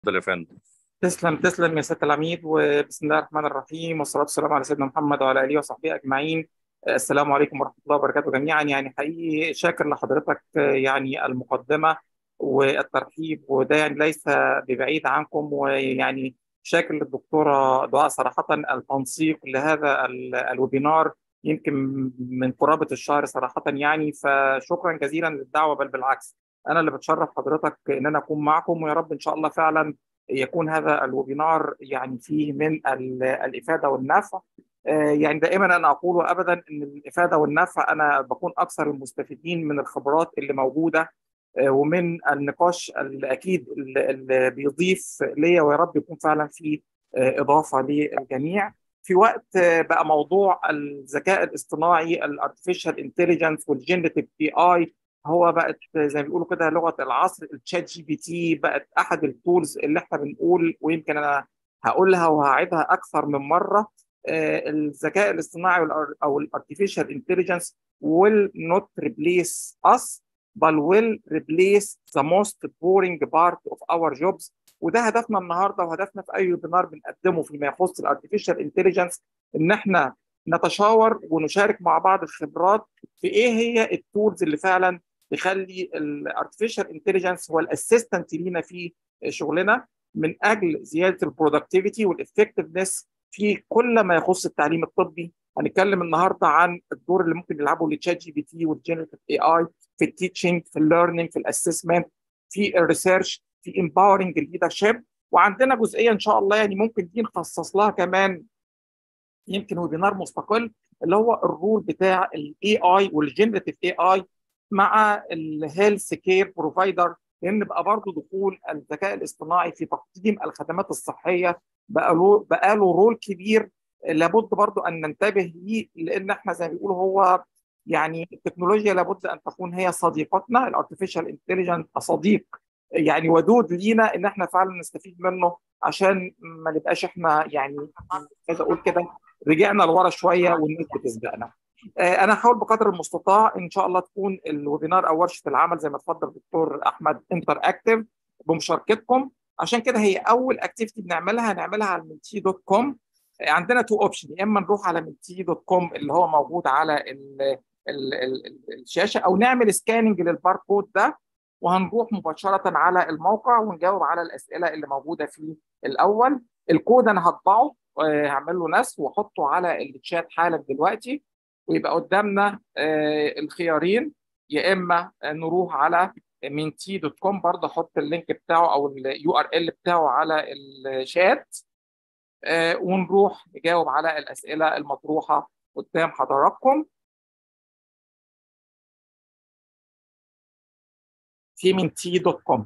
اتفضل يا فندم تسلم تسلم يا سيادة العميد وبسم الله الرحمن الرحيم والصلاة والسلام على سيدنا محمد وعلى آله وصحبه أجمعين السلام عليكم ورحمة الله وبركاته جميعا يعني حقيقي شاكر لحضرتك يعني المقدمة والترحيب وده يعني ليس ببعيد عنكم ويعني شاكر للدكتورة دعاء صراحة التنسيق لهذا ال- الويبينار يمكن من قرابة الشهر صراحة يعني فشكرا جزيلا للدعوة بل بالعكس أنا اللي بتشرف حضرتك إن أنا أكون معكم ويا رب إن شاء الله فعلا يكون هذا الويبينار يعني فيه من ال- الإفادة والنفع آه، يعني دائما أنا أقول أبدا أن الإفادة والنفع أنا بكون أكثر المستفيدين من الخبرات اللي موجودة آه، ومن النقاش الأكيد اللي اللي بيضيف ليا ويا رب يكون فعلا فيه آه، إضافة للجميع في وقت آه، بقى موضوع الذكاء الاصطناعي الارتفيشال انتليجنس والجنريتيف اي اي هو بقت زي ما بيقولوا كده لغه العصر التشات جي بي تي بقت احد التولز اللي احنا بنقول ويمكن انا هقولها وهعيدها اكثر من مره آه، الذكاء الاصطناعي والار- او الارتفيشال انتليجنس will not replace us but will replace the most boring part of our jobs وده هدفنا النهارده وهدفنا في اي ويبينار بنقدمه فيما يخص الارتفيشال انتليجنس ان احنا نتشاور ونشارك مع بعض الخبرات في ايه هي التولز اللي فعلا تخلي الارتفيشال انتليجنس هو الاسيستنت لينا في شغلنا من اجل زياده البرودكتيفيتي والافكتفنس في كل ما يخص التعليم الطبي هنتكلم النهارده عن الدور اللي ممكن يلعبه التشات جي بي تي والجنريتيف اي اي في التيتشنج في الليرنينج في الاسسمنت في الريسيرش في امباورنج ليدرشيب وعندنا جزئيه ان شاء الله يعني ممكن دي نخصص لها كمان يمكن ويبينار مستقل اللي هو الرول بتاع الاي اي والجنريتيف اي اي مع الهيلث كير بروفايدر لان بقى برضه دخول الذكاء الاصطناعي في تقديم الخدمات الصحيه بقى له بقى له رول كبير لابد برضه ان ننتبه ليه لان احنا زي ما بيقولوا هو يعني التكنولوجيا لابد ان تكون هي صديقتنا الارتفيشال انتليجنت صديق يعني ودود لينا ان احنا فعلا نستفيد منه عشان ما نبقاش احنا يعني عايز اقول كده رجعنا لورا شويه والناس بتسبقنا. آه، انا هحاول بقدر المستطاع ان شاء الله تكون الويبينار او ورشه العمل زي ما اتفضل الدكتور احمد انتر اكتف بمشاركتكم عشان كده هي اول اكتيفيتي بنعملها هنعملها على منتي دوت كوم عندنا تو اوبشن يا اما نروح على منتي دوت كوم اللي هو موجود على ال ال ال الشاشه او نعمل سكاننج للباركود ده وهنروح مباشره على الموقع ونجاوب على الاسئله اللي موجوده فيه الاول الكود انا هطبعه آه، هعمل له نسخ واحطه على الشات حالا دلوقتي ويبقى قدامنا آه، الخيارين يا اما نروح على منتي دوت كوم برضه احط اللينك بتاعه او اليو ار ال بتاعه على الشات آه، ونروح نجاوب على الاسئله المطروحه قدام حضراتكم في منتي دوت كوم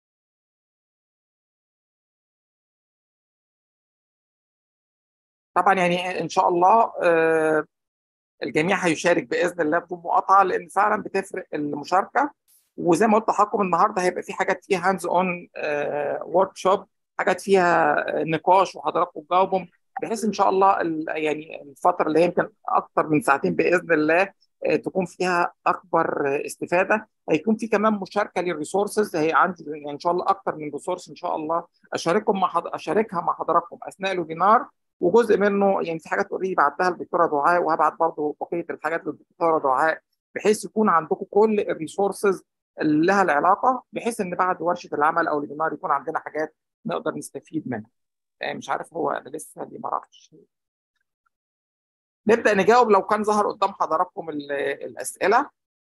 طبعا يعني ان شاء الله آه، الجميع هيشارك باذن الله بدون مقاطعه لان فعلا بتفرق المشاركه وزي ما قلت لحضراتكم النهارده هيبقى في حاجات فيها هاندز اون ورك شوب حاجات فيها نقاش وحضراتكم تجاوبهم بحيث ان شاء الله ال- يعني الفتره اللي هي يمكن اكثر من ساعتين باذن الله آه، تكون فيها اكبر آه، استفاده هيكون في كمان مشاركه للريسورسز هي عندي يعني ان شاء الله اكثر من ريسورس ان شاء الله اشارككم مع حض... اشاركها مع حضراتكم اثناء الويبينار وجزء منه يعني في حاجات اوريدي بعتها للدكتوره دعاء وهبعت برضه بقيه الحاجات للدكتوره دعاء بحيث يكون عندكم كل الريسورسز اللي لها العلاقه بحيث ان بعد ورشه العمل او الويبينار يكون عندنا حاجات نقدر نستفيد منها آه، مش عارف هو انا لسه دي ما راحش نبدا نجاوب لو كان ظهر قدام حضراتكم ال- الاسئله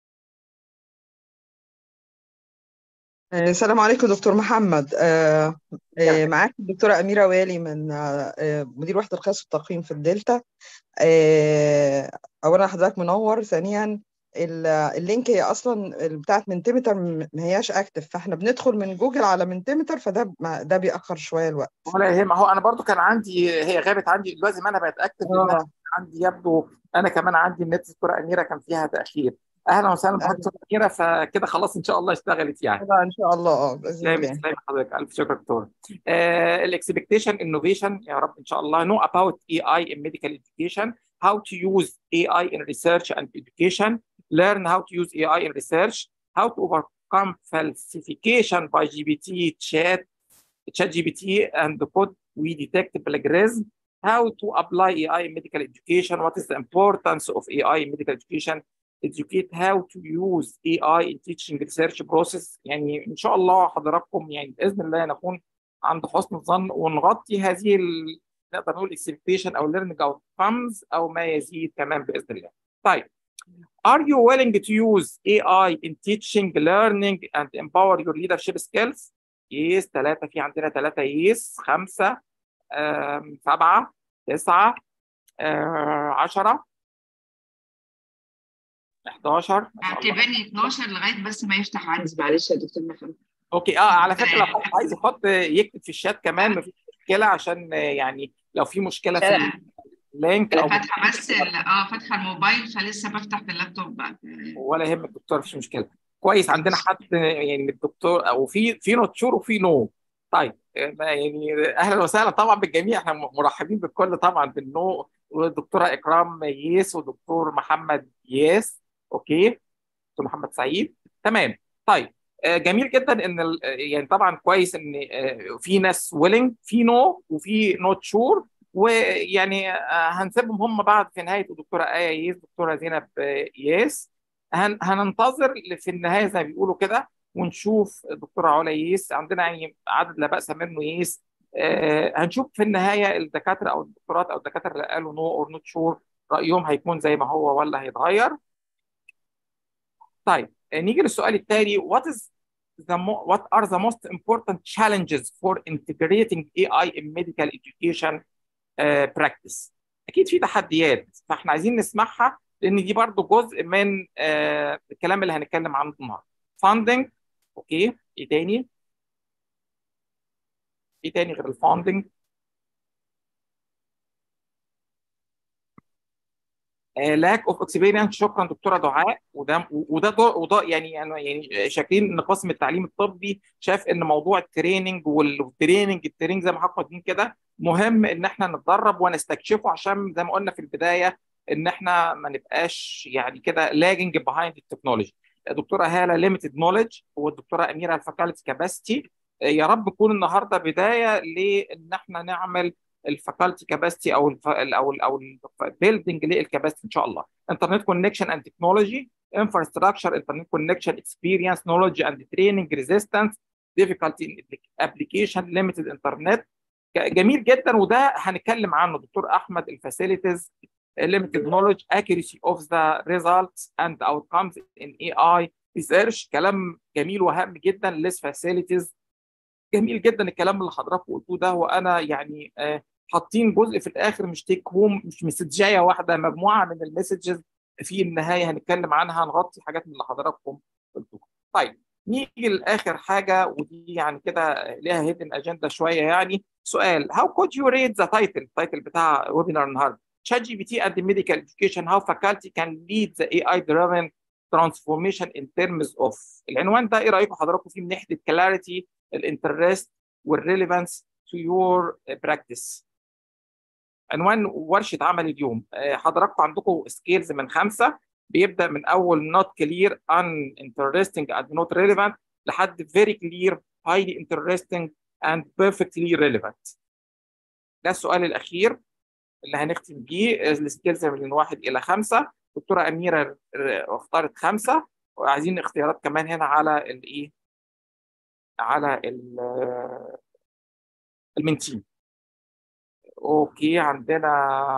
آه، السلام عليكم دكتور محمد آه، آه، معاك الدكتورة أميرة والي من آه، آه، مدير وحدة القياس والتقييم في الدلتا آه، أولا حضرتك منور ثانيا ال- اللينك هي أصلا بتاعت منتمتر م- ما هياش أكتف فإحنا بندخل من جوجل على منتمتر فده ما- ده بيأخر شوية الوقت ولا يهم هو انا برضو كان عندي هي غابت عندي دلوقتي ما انا بتاكد انها اه عندي يبدو انا كمان عندي النت دكتوره اميره كان فيها تاخير اهلا وسهلا أهلا بحضرتك اميره فكده خلاص ان شاء الله اشتغلت يعني كده إن شاء الله اه بإذن تسلمي الله تسلمي حضرتك الف شكر دكتور الاكسبكتيشن انوفيشن يا رب ان شاء الله know about AI in medical education how to use AI in research and education learn how to use AI in research how to overcome falsification by GPT chat ChatGPT and could we detect plagiarism how to apply AI in medical education what is the importance of AI in medical education educate how to use AI in teaching research process يعني ان شاء الله حضراتكم يعني باذن الله نكون عند حسن الظن ونغطي هذه ال... نقدر نقول expectation او learning outcomes او ما يزيد كمان باذن الله. طيب Are you willing to use AI in teaching, learning and empower your leadership skills? يس ثلاثة في عندنا ثلاثة يس خمسة آم، سبعة تسعة آه، عشرة 11 ما شاء الله اعتبرني 12 لغايه بس ما يفتح عندي معلش يا دكتور محمد اوكي اه على فكره لو حد عايز يحط يكتب في الشات كمان مفيش مشكله عشان آه، يعني لو في مشكله في لا. اللينك او انا فاتحه بس ال- اه فاتحه الموبايل فلسه بفتح في اللابتوب بقى ولا يهمك دكتور مفيش مشكله كويس عندنا حد يعني من الدكتور او في في نوتشور وفي نو طيب آه، ما يعني اهلا وسهلا طبعا بالجميع احنا مرحبين بالكل طبعا بالنو والدكتوره اكرام يس ودكتور محمد يس اوكي دكتور محمد سعيد تمام طيب آه، جميل جدا ان ال- آه، يعني طبعا كويس ان آه، في ناس ويلنج في نو وفي نوت شور ويعني آه، هنسيبهم هم بعد في نهايه الدكتوره ايه يس دكتوره زينب آه، يس هن هننتظر في النهايه زي ما بيقولوا كده ونشوف دكتوره علا يس عندنا يعني عدد لا باس منه يس آه، هنشوف في النهايه الدكاتره او الدكتورات او الدكاتره اللي قالوا نو اور نوت شور رايهم هيكون زي ما هو ولا هيتغير طيب نيجي للسؤال التالي what is the mo what are the most important challenges for integrating AI in medical education uh, practice اكيد في تحديات فاحنا عايزين نسمعها لان دي برضو جزء من uh, الكلام اللي هنتكلم عنه النهارده funding اوكي ايه تاني ايه تاني غير الفاندنج لاك اوف اكسبيرينس شكرا دكتوره دعاء وده وده دور وده يعني يعني يعني شاكرين ان قسم التعليم الطبي شاف ان موضوع التريننج والتريننج التريننج زي ما حضرتك قايلين كده مهم ان احنا نتدرب ونستكشفه عشان زي ما قلنا في البدايه ان احنا ما نبقاش يعني كده لاجنج بيهايند التكنولوجي دكتوره هاله ليميتد نولج والدكتوره اميره الفاكولتي كاباسيتي يا رب تكون النهارده بدايه لان احنا نعمل الفاكولتي كاباسيتي او ال او ال او البيلدنج للكاباسيتي ان شاء الله انترنت كونكشن اند تكنولوجي انفراستراكشر انترنت كونكشن اكسبيرينس نولج اند تريننج ريزيستنس difficulty in application limited انترنت جميل جدا وده هنتكلم عنه دكتور احمد الفاسيلتيز limited knowledge accuracy of the results and outcomes in AI research كلام جميل وهام جدا less facilities جميل جدا الكلام اللي حضراتكم قلتوه ده وانا يعني آه حاطين جزء في الاخر مش تيك هوم مش مسجايه واحده مجموعه من المسجز في النهايه هنتكلم عنها هنغطي حاجات من اللي حضراتكم قلتوها. طيب نيجي لاخر حاجه ودي يعني كده ليها هيدن اجنده شويه يعني سؤال how could you rate the title التايتل بتاع ويبينار النهارده chat GPT and the medical education how faculty can lead the AI driven transformation in terms of العنوان ده ايه رايكم حضراتكم فيه من ناحيه الكلاريتي الانترست والريليفانس to your practice عنوان ورشه عمل اليوم حضراتكم عندكم سكيلز من خمسه بيبدا من اول not clear uninteresting and not relevant لحد very clear highly interesting and perfectly relevant ده السؤال الاخير اللي هنختم بيه السكيلز من واحد الى خمسه دكتوره اميره اختارت خمسه وعايزين اختيارات كمان هنا على الايه على المنتين اوكي عندنا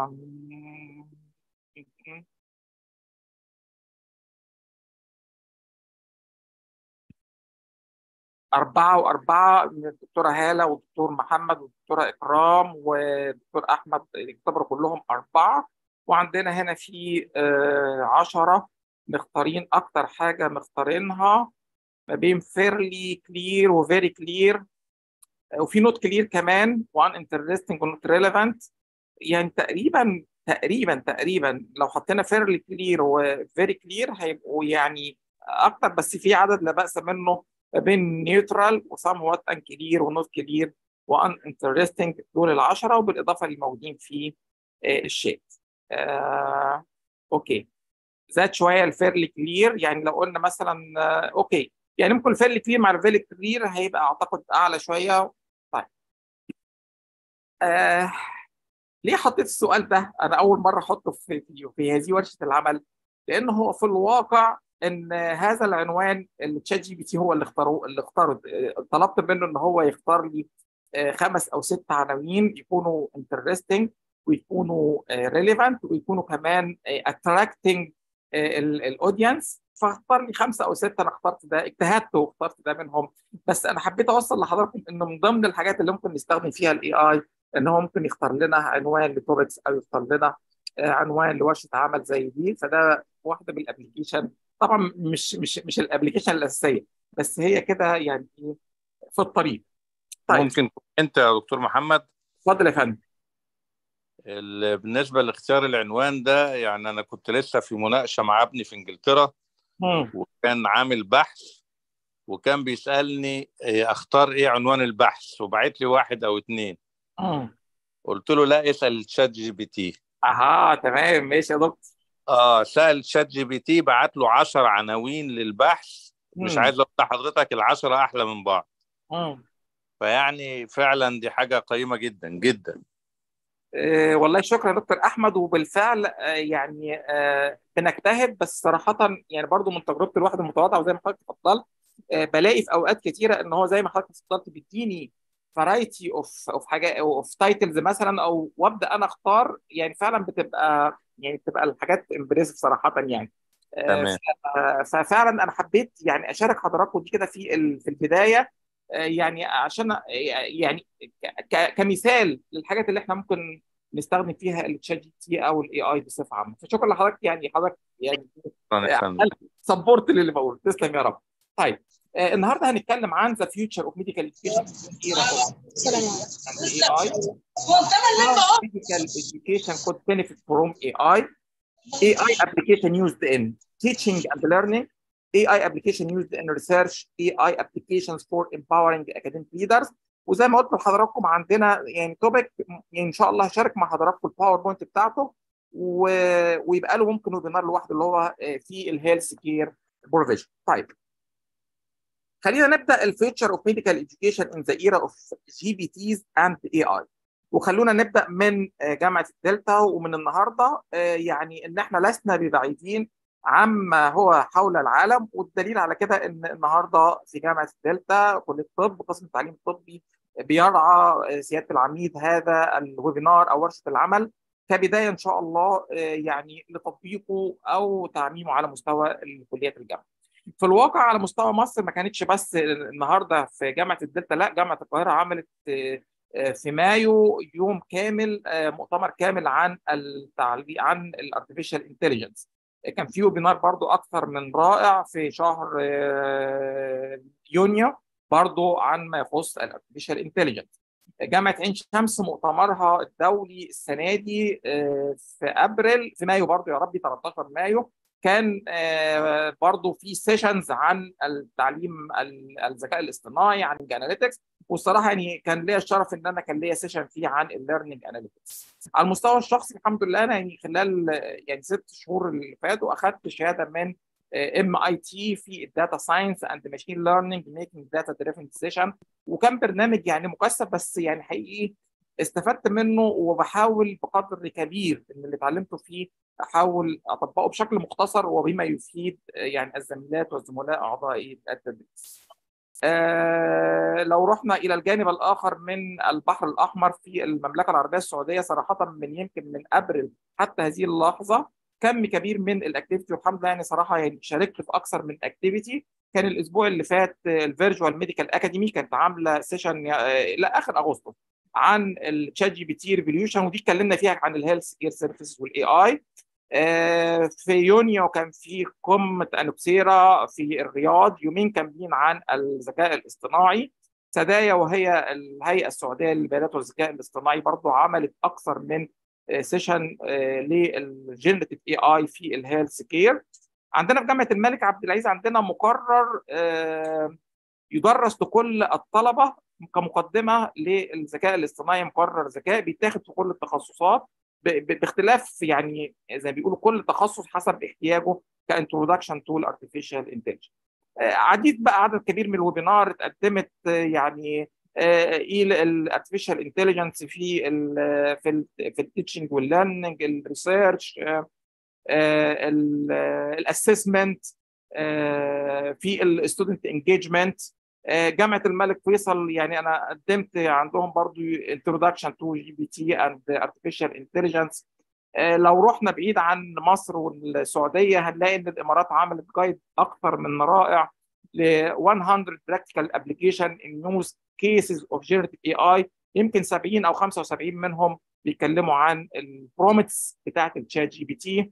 أربعة وأربعة من الدكتورة هالة والدكتور محمد والدكتورة إكرام والدكتور أحمد يعتبروا كلهم أربعة وعندنا هنا في آه عشرة مختارين أكتر حاجة مختارينها ما بين فيرلي كلير وفيري كلير وفي نوت كلير كمان وان انترستنج ونوت ريليفانت يعني تقريبا تقريبا تقريبا لو حطينا فيرلي كلير وفيري كلير هيبقوا يعني اكتر بس في عدد لا باس منه ما بين نيوترال وسام وات ان كلير ونوت كلير وان انترستنج دول العشره وبالاضافه للموجودين في آه الشات آه اوكي زاد شويه الفيرلي كلير يعني لو قلنا مثلا آه اوكي يعني ممكن الفيرلي كلير مع الفيرلي كلير هيبقى اعتقد اعلى شويه طيب آه ليه حطيت السؤال ده؟ انا اول مره احطه في في, في هذه ورشه العمل لانه هو في الواقع ان هذا العنوان اللي تشات جي بي تي هو اللي اختاره اللي اختاره طلبت منه ان هو يختار لي خمس او ست عناوين يكونوا انترستنج ويكونوا ريليفنت ويكونوا كمان اتراكتنج الاودينس فاختار لي خمسه او سته انا اخترت ده اجتهدت واخترت ده منهم بس انا حبيت اوصل لحضراتكم ان من ضمن الحاجات اللي ممكن نستخدم فيها الاي اي ان هو ممكن يختار لنا عنوان لتوبكس او يختار لنا عنوان لورشه عمل زي دي فده واحده من الابلكيشن طبعا مش مش مش الابلكيشن الاساسيه بس هي كده يعني في الطريق طيب ممكن انت يا دكتور محمد اتفضل يا فندم بالنسبه لاختيار العنوان ده يعني انا كنت لسه في مناقشه مع ابني في انجلترا مم. وكان عامل بحث وكان بيسالني اختار ايه عنوان البحث وبعت لي واحد او اتنين مم. قلت له لا اسال تشات جي بي تي اها تمام ماشي يا دكتور اه سال شات جي بي تي بعت له 10 عناوين للبحث مش مم. عايز اقول لحضرتك العشرة احلى من بعض مم. فيعني فعلا دي حاجه قيمه جدا جدا آه، والله شكرا يا دكتور احمد وبالفعل آه، يعني آه، بنجتهد بس صراحه يعني برضو من تجربه الواحد المتواضع وزي ما حضرتك اتفضلت آه، بلاقي في اوقات كتيره ان هو زي ما حضرتك اتفضلت بيديني فرايتي اوف اوف حاجات اوف تايتلز مثلا او وابدا انا اختار يعني فعلا بتبقى يعني بتبقى الحاجات امبريسيف صراحه يعني آه، تمام ف- ففعلا انا حبيت يعني اشارك حضراتكم دي كده في ال- في البدايه آه، يعني عشان آه، يعني ك- ك- كمثال للحاجات اللي احنا ممكن نستخدم فيها التشات جي تي او الاي اي بصفه عامه فشكرا لحضرتك يعني حضرتك يعني شكرا يا فندم سبورت للي بقوله تسلم يا رب طيب آه النهارده هنتكلم عن ذا فيوتشر اوف ميديكال education السلام عليكم اي medical education could benefit from AI AI application used in teaching and learning AI application used in research AI applications for empowering academic leaders وزي ما قلت لحضراتكم عندنا يعني توبيك ان شاء الله هشارك مع حضراتكم الباوربوينت بتاعته و... ويبقى له ممكن ويبينار لوحده اللي هو في الهيلث كير بروفيجن طيب خلينا نبدا الفيتشر اوف ميديكال education in the era of GPTs and AI وخلونا نبدا من جامعه الدلتا ومن النهارده يعني ان احنا لسنا ببعيدين عما هو حول العالم والدليل على كده ان النهارده في جامعه الدلتا كليه الطب قسم التعليم الطبي بيرعى سياده العميد هذا الويبينار او ورشه العمل كبدايه ان شاء الله يعني لتطبيقه او تعميمه على مستوى الكليات الجامعه. في الواقع على مستوى مصر ما كانتش بس النهارده في جامعه الدلتا لا جامعه القاهره عملت في مايو يوم كامل مؤتمر كامل عن التعليق عن الارتفيشال انتليجنس كان في ويبينار برضو اكثر من رائع في شهر يونيو برضو عن ما يخص الارتفيشال انتليجنس جامعه عين شمس مؤتمرها الدولي السنه دي في ابريل في مايو برضو يا ربي 13 مايو كان برضو في سيشنز عن التعليم الذكاء الاصطناعي عن الاناليتكس والصراحه يعني كان ليا الشرف ان انا كان ليا سيشن فيه عن الليرنينج اناليتكس على المستوى الشخصي الحمد لله انا يعني خلال يعني ست شهور اللي فاتوا اخذت شهاده من ام اي تي في الداتا ساينس اند ماشين ليرنينج ميكنج داتا دريفن ديسيشن وكان برنامج يعني مكثف بس يعني حقيقي استفدت منه وبحاول بقدر كبير ان اللي اتعلمته فيه احاول اطبقه بشكل مختصر وبما يفيد يعني الزميلات والزملاء اعضاء التدريس. آه لو رحنا الى الجانب الاخر من البحر الاحمر في المملكه العربيه السعوديه صراحه من يمكن من ابريل حتى هذه اللحظه كم كبير من الاكتيفيتي والحمد لله يعني صراحه يعني شاركت في اكثر من اكتيفيتي كان الاسبوع اللي فات الفيرجوال ميديكال اكاديمي كانت عامله سيشن الى اخر اغسطس عن التشات جي بي تي ريفوليوشن ودي اتكلمنا فيها عن الهيلث كير سيرفيسز والاي اي في يونيو كان في قمه انوكسيرا في الرياض يومين كاملين عن الذكاء الاصطناعي سدايا وهي الهيئه السعوديه للبيانات والذكاء الاصطناعي برضو عملت اكثر من سيشن للجنريتيف اي اي في الهيلث كير عندنا في جامعه الملك عبد العزيز عندنا مقرر يدرس لكل الطلبه كمقدمه للذكاء الاصطناعي مقرر ذكاء بيتاخد في كل التخصصات باختلاف يعني زي ما بيقولوا كل تخصص حسب احتياجه كانترودكشن تو الارتفيشال انتليجنس عديد بقى عدد كبير من الويبينار اتقدمت يعني ايه الارتفيشال انتليجنس في ال في ال في التيتشنج والليرنينج الريسيرش الاسسمنت في الستودنت انجيجمنت جامعه الملك فيصل يعني انا قدمت عندهم برضو introduction to GPT and artificial intelligence لو رحنا بعيد عن مصر والسعوديه هنلاقي ان الامارات عملت جايد اكثر من رائع ل 100 practical application in use cases of generative AI يمكن 70 او 75 منهم بيتكلموا عن البرومتس بتاعت الشات جي بي تي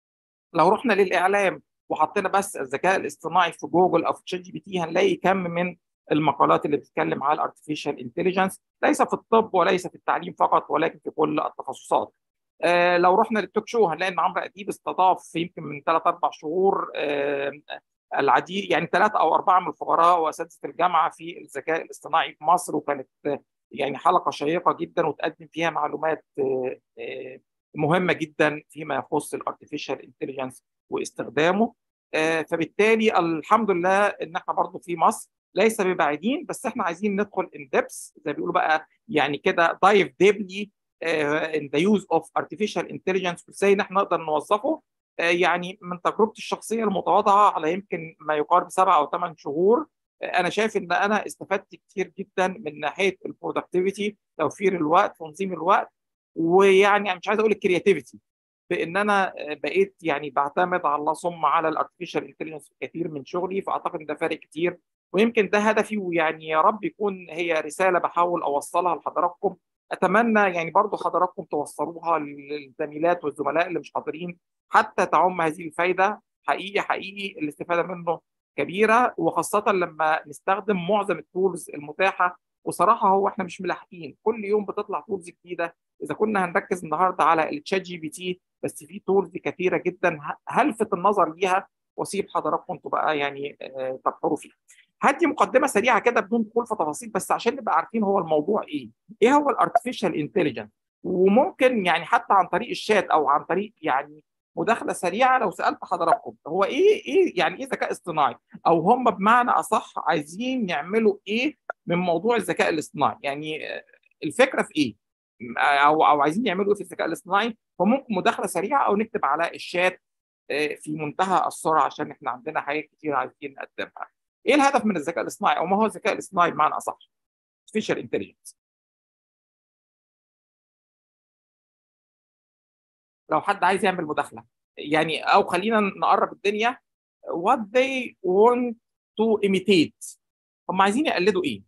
لو رحنا للاعلام وحطينا بس الذكاء الاصطناعي في جوجل او في تشات جي بي تي هنلاقي كم من المقالات اللي بتتكلم على الارتفيشال انتليجنس ليس في الطب وليس في التعليم فقط ولكن في كل التخصصات. آه لو رحنا للتوك شو هنلاقي ان عمرو اديب استضاف يمكن من ثلاث اربع شهور آه العديد يعني ثلاثه او اربعه من الخبراء واساتذه الجامعه في الذكاء الاصطناعي في مصر وكانت يعني حلقه شيقه جدا وتقدم فيها معلومات آه مهمه جدا فيما يخص الارتفيشال انتليجنس واستخدامه فبالتالي الحمد لله ان احنا برضه في مصر ليس ببعيدين بس احنا عايزين ندخل ان ديبس زي بيقولوا بقى يعني كده دايف ديبلي ان ذا يوز اوف ارتفيشال انتليجنس وازاي ان احنا نقدر نوظفه يعني من تجربتي الشخصيه المتواضعه على يمكن ما يقارب سبع او ثمان شهور انا شايف ان انا استفدت كتير جدا من ناحيه البرودكتيفيتي توفير الوقت تنظيم الوقت ويعني مش عايز اقول الكرياتيفيتي في ان انا بقيت يعني بعتمد على الله ثم على الارتفيشال انتليجنس في كثير من شغلي فاعتقد ان ده فارق كتير ويمكن ده هدفي ويعني يا رب يكون هي رساله بحاول اوصلها لحضراتكم اتمنى يعني برضو حضراتكم توصلوها للزميلات والزملاء اللي مش حاضرين حتى تعم هذه الفايده حقيقي حقيقي الاستفاده منه كبيره وخاصه لما نستخدم معظم التولز المتاحه وصراحه هو احنا مش ملاحقين كل يوم بتطلع تولز جديده اذا كنا هنركز النهارده على التشات جي بي تي بس في تولز كثيره جدا هلفت النظر ليها واسيب حضراتكم انتوا بقى يعني تبحروا فيها. هدي مقدمه سريعه كده بدون دخول في تفاصيل بس عشان نبقى عارفين هو الموضوع ايه؟ ايه هو الارتفيشال انتليجنس؟ وممكن يعني حتى عن طريق الشات او عن طريق يعني مداخله سريعه لو سالت حضراتكم هو ايه ايه يعني ايه ذكاء اصطناعي؟ او هم بمعنى اصح عايزين يعملوا ايه من موضوع الذكاء الاصطناعي؟ يعني الفكره في ايه؟ او او عايزين يعملوا ايه في الذكاء الاصطناعي؟ فممكن مداخله سريعه او نكتب على الشات في منتهى السرعه عشان احنا عندنا حاجات كتير عايزين نقدمها. ايه الهدف من الذكاء الاصطناعي او ما هو الذكاء الاصطناعي بمعنى اصح؟ artificial intelligence. لو حد عايز يعمل مداخله يعني او خلينا نقرب الدنيا what they want to imitate هم عايزين يقلدوا ايه؟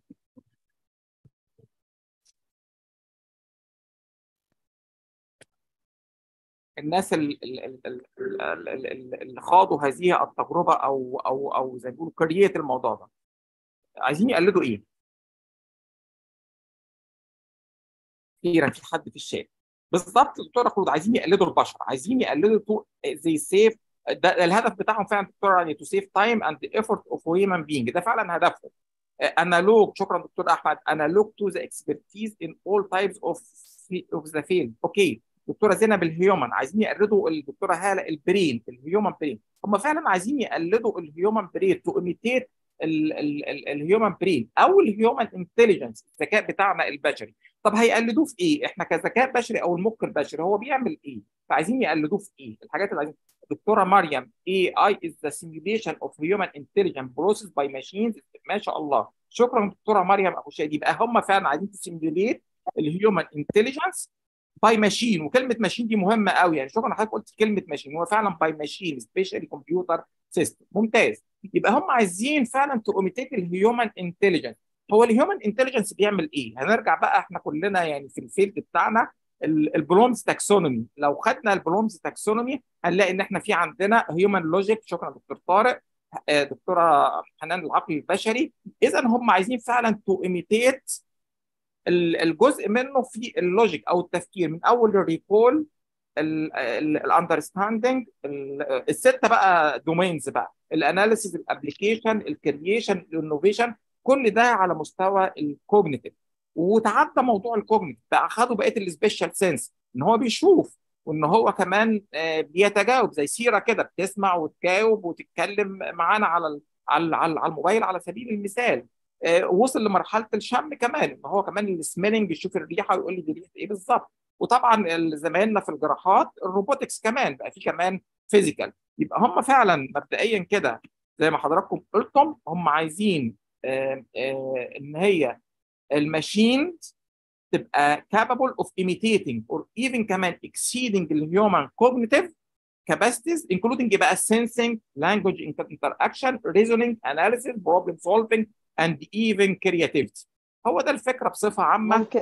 الناس اللي خاضوا هذه التجربه او او او زي ما بيقولوا كرييت الموضوع ده عايزين يقلدوا ايه؟ اخيرا في حد في الشات بالظبط دكتوره خلود عايزين يقلدوا البشر عايزين يقلدوا زي سيف ده الهدف بتاعهم فعلا دكتوره يعني تو سيف تايم اند ايفورت اوف هيومن بينج ده فعلا هدفهم انالوج شكرا دكتور احمد انالوج تو ذا اكسبرتيز ان اول تايبس اوف اوف ذا فيلد اوكي دكتوره زينب الهيومن عايزين يقلدوا الدكتوره هاله البرين الهيومن برين هم فعلا عايزين يقلدوا الهيومن برين تو ايميتيت الهيومن برين او الهيومن انتليجنس الذكاء بتاعنا البشري طب هيقلدوه في ايه احنا كذكاء بشري او المخ البشري هو بيعمل ايه فعايزين يقلدوه في ايه الحاجات اللي عايزين دكتوره مريم AI is the simulation of human intelligence processed by machines ما شاء الله شكرا دكتوره مريم ابو شادي يبقى هم فعلا عايزين تسيميوليت الهيومن انتليجنس باي ماشين وكلمه ماشين دي مهمه قوي يعني شكرا حضرتك قلت كلمه ماشين هو فعلا باي ماشين سبيشالي كمبيوتر سيستم ممتاز يبقى هم عايزين فعلا تؤميتيت الهيومن انتليجنس هو الهيومن انتليجنس بيعمل ايه؟ هنرجع بقى احنا كلنا يعني في الفيلد بتاعنا البلومز تاكسونومي لو خدنا البلومز تاكسونومي هنلاقي ان احنا في عندنا هيومن لوجيك شكرا دكتور طارق دكتوره حنان العقل البشري اذا هم عايزين فعلا تو ايميتيت الجزء منه في اللوجيك او التفكير من اول الريكول الاندرستاندنج السته بقى دومينز بقى الاناليسيز الابلكيشن الكرييشن الانوفيشن كل ده على مستوى الكوجنيتيف وتعدى موضوع الكوجنيتيف بقى خدوا بقيه السبيشال سنس ان هو بيشوف وان هو كمان بيتجاوب زي سيره كده بتسمع وتجاوب وتتكلم معانا على على على الموبايل على سبيل المثال آه، وصل لمرحله الشم كمان ان هو كمان السميلنج يشوف الريحه ويقول لي دي ريحه ايه بالظبط وطبعا ال- زمايلنا في الجراحات الروبوتكس كمان بقى في كمان فيزيكال يبقى هم فعلا مبدئيا كده زي ما حضراتكم قلتم هم عايزين آه، آه، ان هي الماشين تبقى capable of imitating or even كمان exceeding the human cognitive capacities including بقى sensing, language interaction, reasoning, analysis, problem solving and even creativity. هو ده الفكرة بصفة عامة ممكن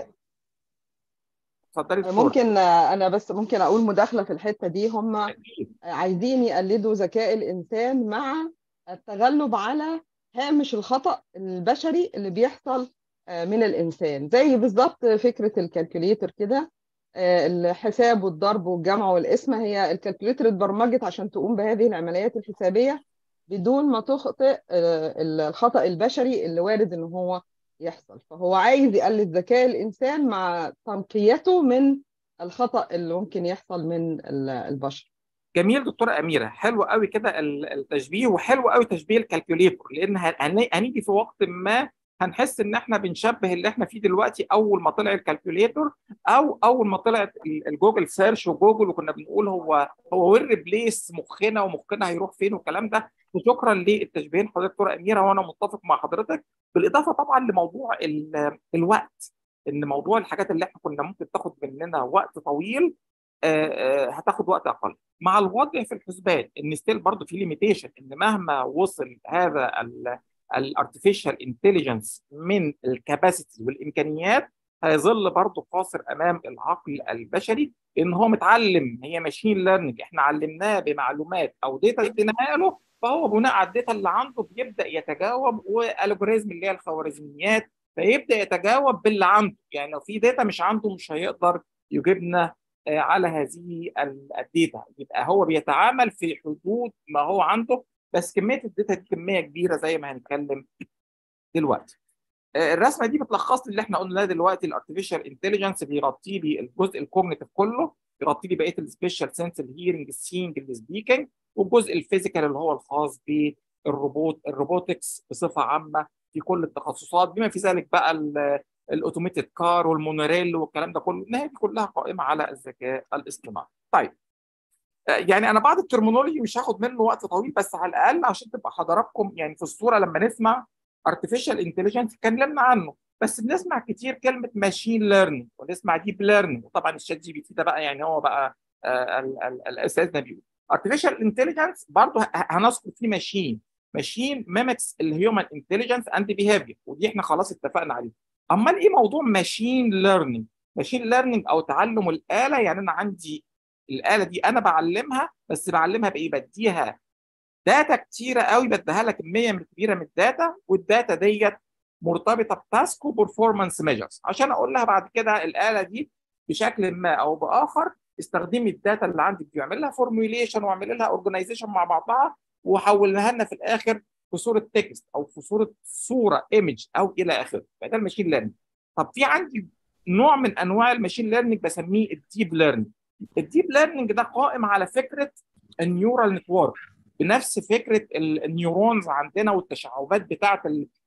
اتفضلي دكتور. ممكن انا بس ممكن اقول مداخله في الحته دي هم أكيد. عايزين يقلدوا ذكاء الانسان مع التغلب على هامش الخطا البشري اللي بيحصل آه، من الانسان زي بالظبط فكره الكالكوليتر كده آه، الحساب والضرب والجمع والقسمه هي الكالكوليتر اتبرمجت عشان تقوم بهذه العمليات الحسابيه بدون ما تخطئ آه، الخطا البشري اللي وارد ان هو يحصل فهو عايز يقلد ذكاء الانسان مع تنقيته من الخطا اللي ممكن يحصل من ال- البشر جميل دكتورة أميرة حلو قوي كده ال- التشبيه وحلو قوي تشبيه الكالكوليتور لأن هن- هن- هنيجي في وقت ما هنحس إن إحنا بنشبه اللي إحنا فيه دلوقتي أول ما طلع الكالكوليتور أو أول ما طلعت ال- الجوجل سيرش وجوجل وكنا بنقول هو هو وين ريبليس مخنا ومخنا هيروح فين والكلام ده وشكرا للتشبيهين حضرتك دكتورة أميرة وأنا متفق مع حضرتك بالإضافة طبعا لموضوع ال- الوقت إن موضوع الحاجات اللي إحنا كنا ممكن تاخد مننا وقت طويل آه، آه، هتاخد وقت اقل مع الوضع في الحسبان ان ستيل برضه في ليميتيشن ان مهما وصل هذا الارتفيشال انتليجنس من الكاباسيتي والامكانيات هيظل برضه قاصر امام العقل البشري ان هو متعلم هي ماشين ليرنينج احنا علمناه بمعلومات او داتا اديناها له فهو بناء على الداتا اللي عنده بيبدا يتجاوب والجوريزم اللي هي الخوارزميات فيبدا يتجاوب باللي عنده يعني لو في داتا مش عنده مش هيقدر يجيبنا آه، على هذه ال- الداتا يبقى هو بيتعامل في حدود ما هو عنده بس كميه الداتا دي كميه كبيره زي ما هنتكلم دلوقتي آه، الرسمه دي بتلخص لي اللي احنا قلناه دلوقتي الارتفيشال انتليجنس بيغطي لي الجزء الكوجنيتيف كله بيغطي لي بقيه السبيشال سنس الهيرنج السينج السبيكنج والجزء الفيزيكال اللي هو الخاص بالروبوت الروبوتكس بصفه عامه في كل التخصصات بما في ذلك بقى ال- الاوتوميتد كار والمونوريل والكلام ده كله النهايه دي كلها قائمه على الذكاء الاصطناعي. طيب آه، يعني انا بعض الترمينولوجي مش هاخد منه وقت طويل بس على الاقل عشان تبقى حضراتكم يعني في الصوره لما نسمع artificial intelligence اتكلمنا عنه بس بنسمع كتير كلمه ماشين ليرنينج ونسمع ديب ليرنينج وطبعا الشات جي بي تي ده بقى يعني هو بقى آه، ال- ال- الاساس بيقول artificial intelligence برضه ه- هنذكر فيه ماشين ماشين ميمكس الهيومن انتليجنس اند بيهافير ودي احنا خلاص اتفقنا عليه امال ايه موضوع ماشين ليرنينج ماشين ليرنينج او تعلم الاله يعني انا عندي الاله دي انا بعلمها بس بعلمها بايه بديها داتا كتيره قوي بديها لها كميه من كبيره من الداتا والداتا ديت مرتبطه بتاسك وبرفورمانس ميجرز عشان اقول لها بعد كده الاله دي بشكل ما او باخر استخدمي الداتا اللي عندك دي واعمل لها فورميوليشن واعمل لها اورجنايزيشن مع بعضها وحولها لنا في الاخر في صوره تكست او في صوره صوره ايمج او الى اخره فده الماشين ليرنينج طب في عندي نوع من انواع الماشين ليرنينج بسميه الديب ليرنينج الديب ليرنينج ده قائم على فكره النيورال نتورك بنفس فكره ال- النيورونز عندنا والتشعبات بتاعه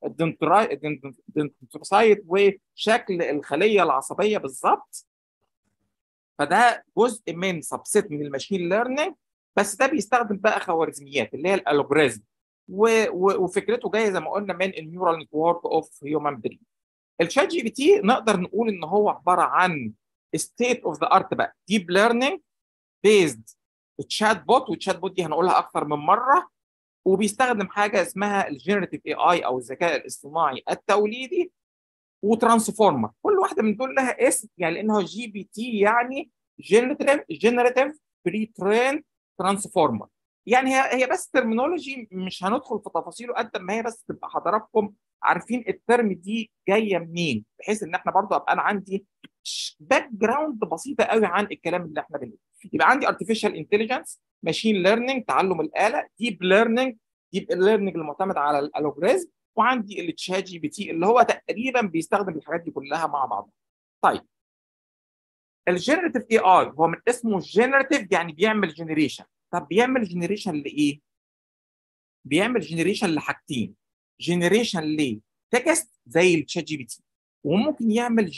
الدنتروسايت وشكل الخليه العصبيه بالظبط فده جزء من سبسيت من الماشين ليرنينج بس ده بيستخدم بقى خوارزميات اللي هي الالوجوريزم و- و- وفكرته جايه زي ما قلنا من النيورال نتورك اوف هيومن برين الشات جي بي تي نقدر نقول ان هو عباره عن ستيت اوف ذا ارت بقى ديب ليرنينج بيزد تشات بوت والتشات بوت دي هنقولها اكثر من مره وبيستخدم حاجه اسمها الجنريتيف اي اي او الذكاء الاصطناعي التوليدي وترانسفورمر كل واحده من دول لها اسم يعني لانه جي بي تي يعني جنريتيف جنريتيف بري ترين ترانسفورمر يعني هي هي بس ترمينولوجي مش هندخل في تفاصيله قد ما هي بس تبقى حضراتكم عارفين الترم دي جايه منين بحيث ان احنا برضو ابقى انا عندي باك جراوند بسيطه قوي عن الكلام اللي احنا بنقوله يبقى عندي artificial intelligence ماشين ليرنينج تعلم الاله ديب ليرنينج ديب ليرنينج المعتمد على الالوجوريزم وعندي التشات جي بي تي اللي هو تقريبا بيستخدم الحاجات دي كلها مع بعضها طيب الجنريتيف اي اي هو من اسمه جنريتيف يعني بيعمل جنريشن طب بيعمل جنريشن لايه بيعمل جنريشن لحاجتين جنريشن ليه تكست زي الشات جي بي تي وممكن يعمل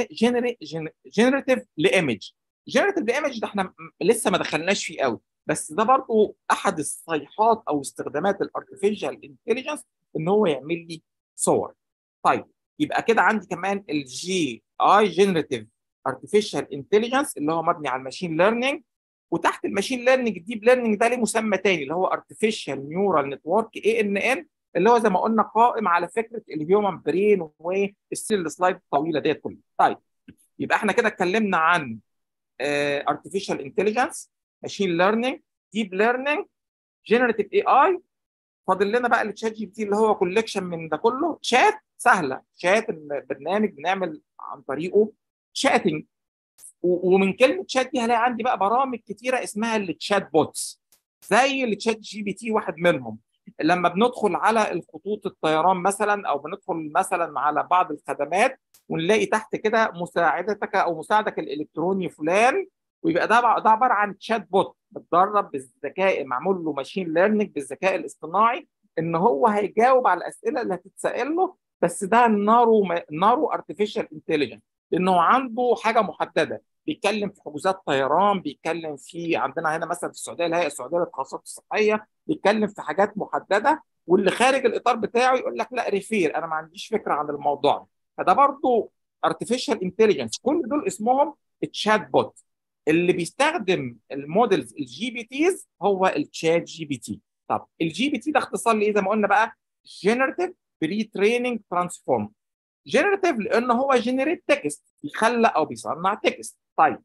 جنريتيف لايمج جنريتيف لايمج ده احنا م- لسه ما دخلناش فيه قوي بس ده برضو احد الصيحات او استخدامات الارتفيشال انتليجنس ان هو يعمل لي صور طيب يبقى كده عندي كمان الجي اي جنريتيف ارتفيشال انتليجنس اللي هو مبني على الماشين ليرنينج وتحت الماشين ليرنينج الديب ليرنينج ده ليه مسمى تاني اللي هو ارتفيشال نيورال نتورك اي ان ان اللي هو زي ما قلنا قائم على فكره الهيومن برين والسيل سلايد الطويله ديت كلها طيب يبقى احنا كده اتكلمنا عن ارتفيشال انتليجنس ماشين ليرنينج ديب ليرنينج جنريتيف اي اي فاضل لنا بقى التشات جي بي تي اللي هو كولكشن من ده كله شات سهله شات برنامج بنعمل عن طريقه شاتنج ومن كلمه شات دي هلاقي عندي بقى برامج كتيره اسمها التشات بوتس زي التشات جي بي تي واحد منهم لما بندخل على الخطوط الطيران مثلا او بندخل مثلا على بعض الخدمات ونلاقي تحت كده مساعدتك او مساعدك الالكتروني فلان ويبقى ده ده عباره عن تشات بوت متدرب بالذكاء معمول له ماشين ليرنينج بالذكاء الاصطناعي ان هو هيجاوب على الاسئله اللي هتتسال له بس ده نارو نارو ارتفيشال انتليجنس لانه عنده حاجه محدده بيتكلم في حجوزات طيران بيتكلم في عندنا هنا مثلا في السعوديه الهيئه السعوديه للتخصصات الصحيه بيتكلم في حاجات محدده واللي خارج الاطار بتاعه يقول لك لا ريفير انا ما عنديش فكره عن الموضوع ده فده برضه ارتفيشال انتليجنس كل دول اسمهم تشات بوت اللي بيستخدم المودلز الجي بي تيز هو التشات جي بي تي طب الجي بي تي ده اختصار لايه زي ما قلنا بقى جنريتيف بري تريننج ترانسفورم جنريتيف لان هو جنريت تكست بيخلق او بيصنع تكست طيب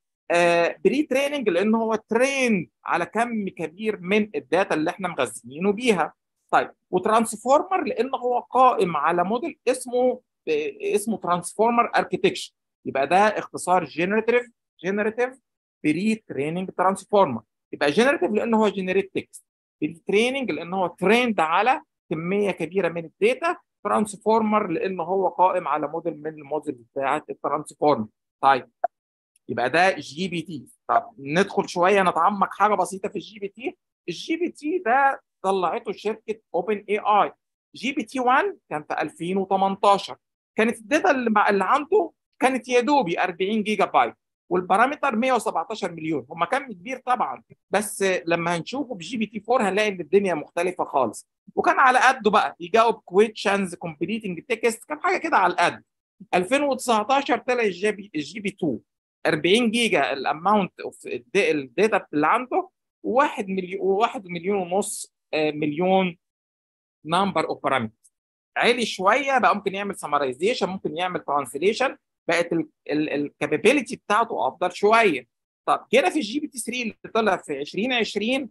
آه بري تريننج لان هو تريند على كم كبير من الداتا اللي احنا مغذيينه بيها طيب وترانسفورمر لان هو قائم على موديل اسمه آه اسمه ترانسفورمر اركتكشر يبقى ده اختصار جنريتيف جنريتيف بري تريننج ترانسفورمر يبقى جنريتيف لان هو جنريت تكست بري تريننج لان هو تريند على كميه كبيره من الداتا ترانسفورمر لان هو قائم على موديل من الموديل بتاعت الترانسفورمر طيب يبقى ده جي بي تي طب ندخل شويه نتعمق حاجه بسيطه في الجي بي تي الجي بي تي ده طلعته شركه اوبن اي اي جي بي تي 1 كان في 2018 كانت الداتا اللي, مع اللي عنده كانت يا دوبي 40 جيجا بايت والبارامتر 117 مليون هم كم كبير طبعا بس لما هنشوفه بجي بي تي 4 هنلاقي ان الدنيا مختلفه خالص وكان على قده بقى يجاوب كويشنز كومبليتنج تكست كان حاجه كده على القد 2019 طلع الجي بي الجي بي 2 40 جيجا الاماونت اوف الداتا اللي عنده و1 مليون و1 مليون ونص مليون نمبر اوف بارامتر عالي شويه بقى ممكن يعمل سمرايزيشن ممكن يعمل ترانسليشن بقت الكابابيلتي بتاعته افضل شويه طب جينا في الجي بي تي 3 اللي طلع في 2020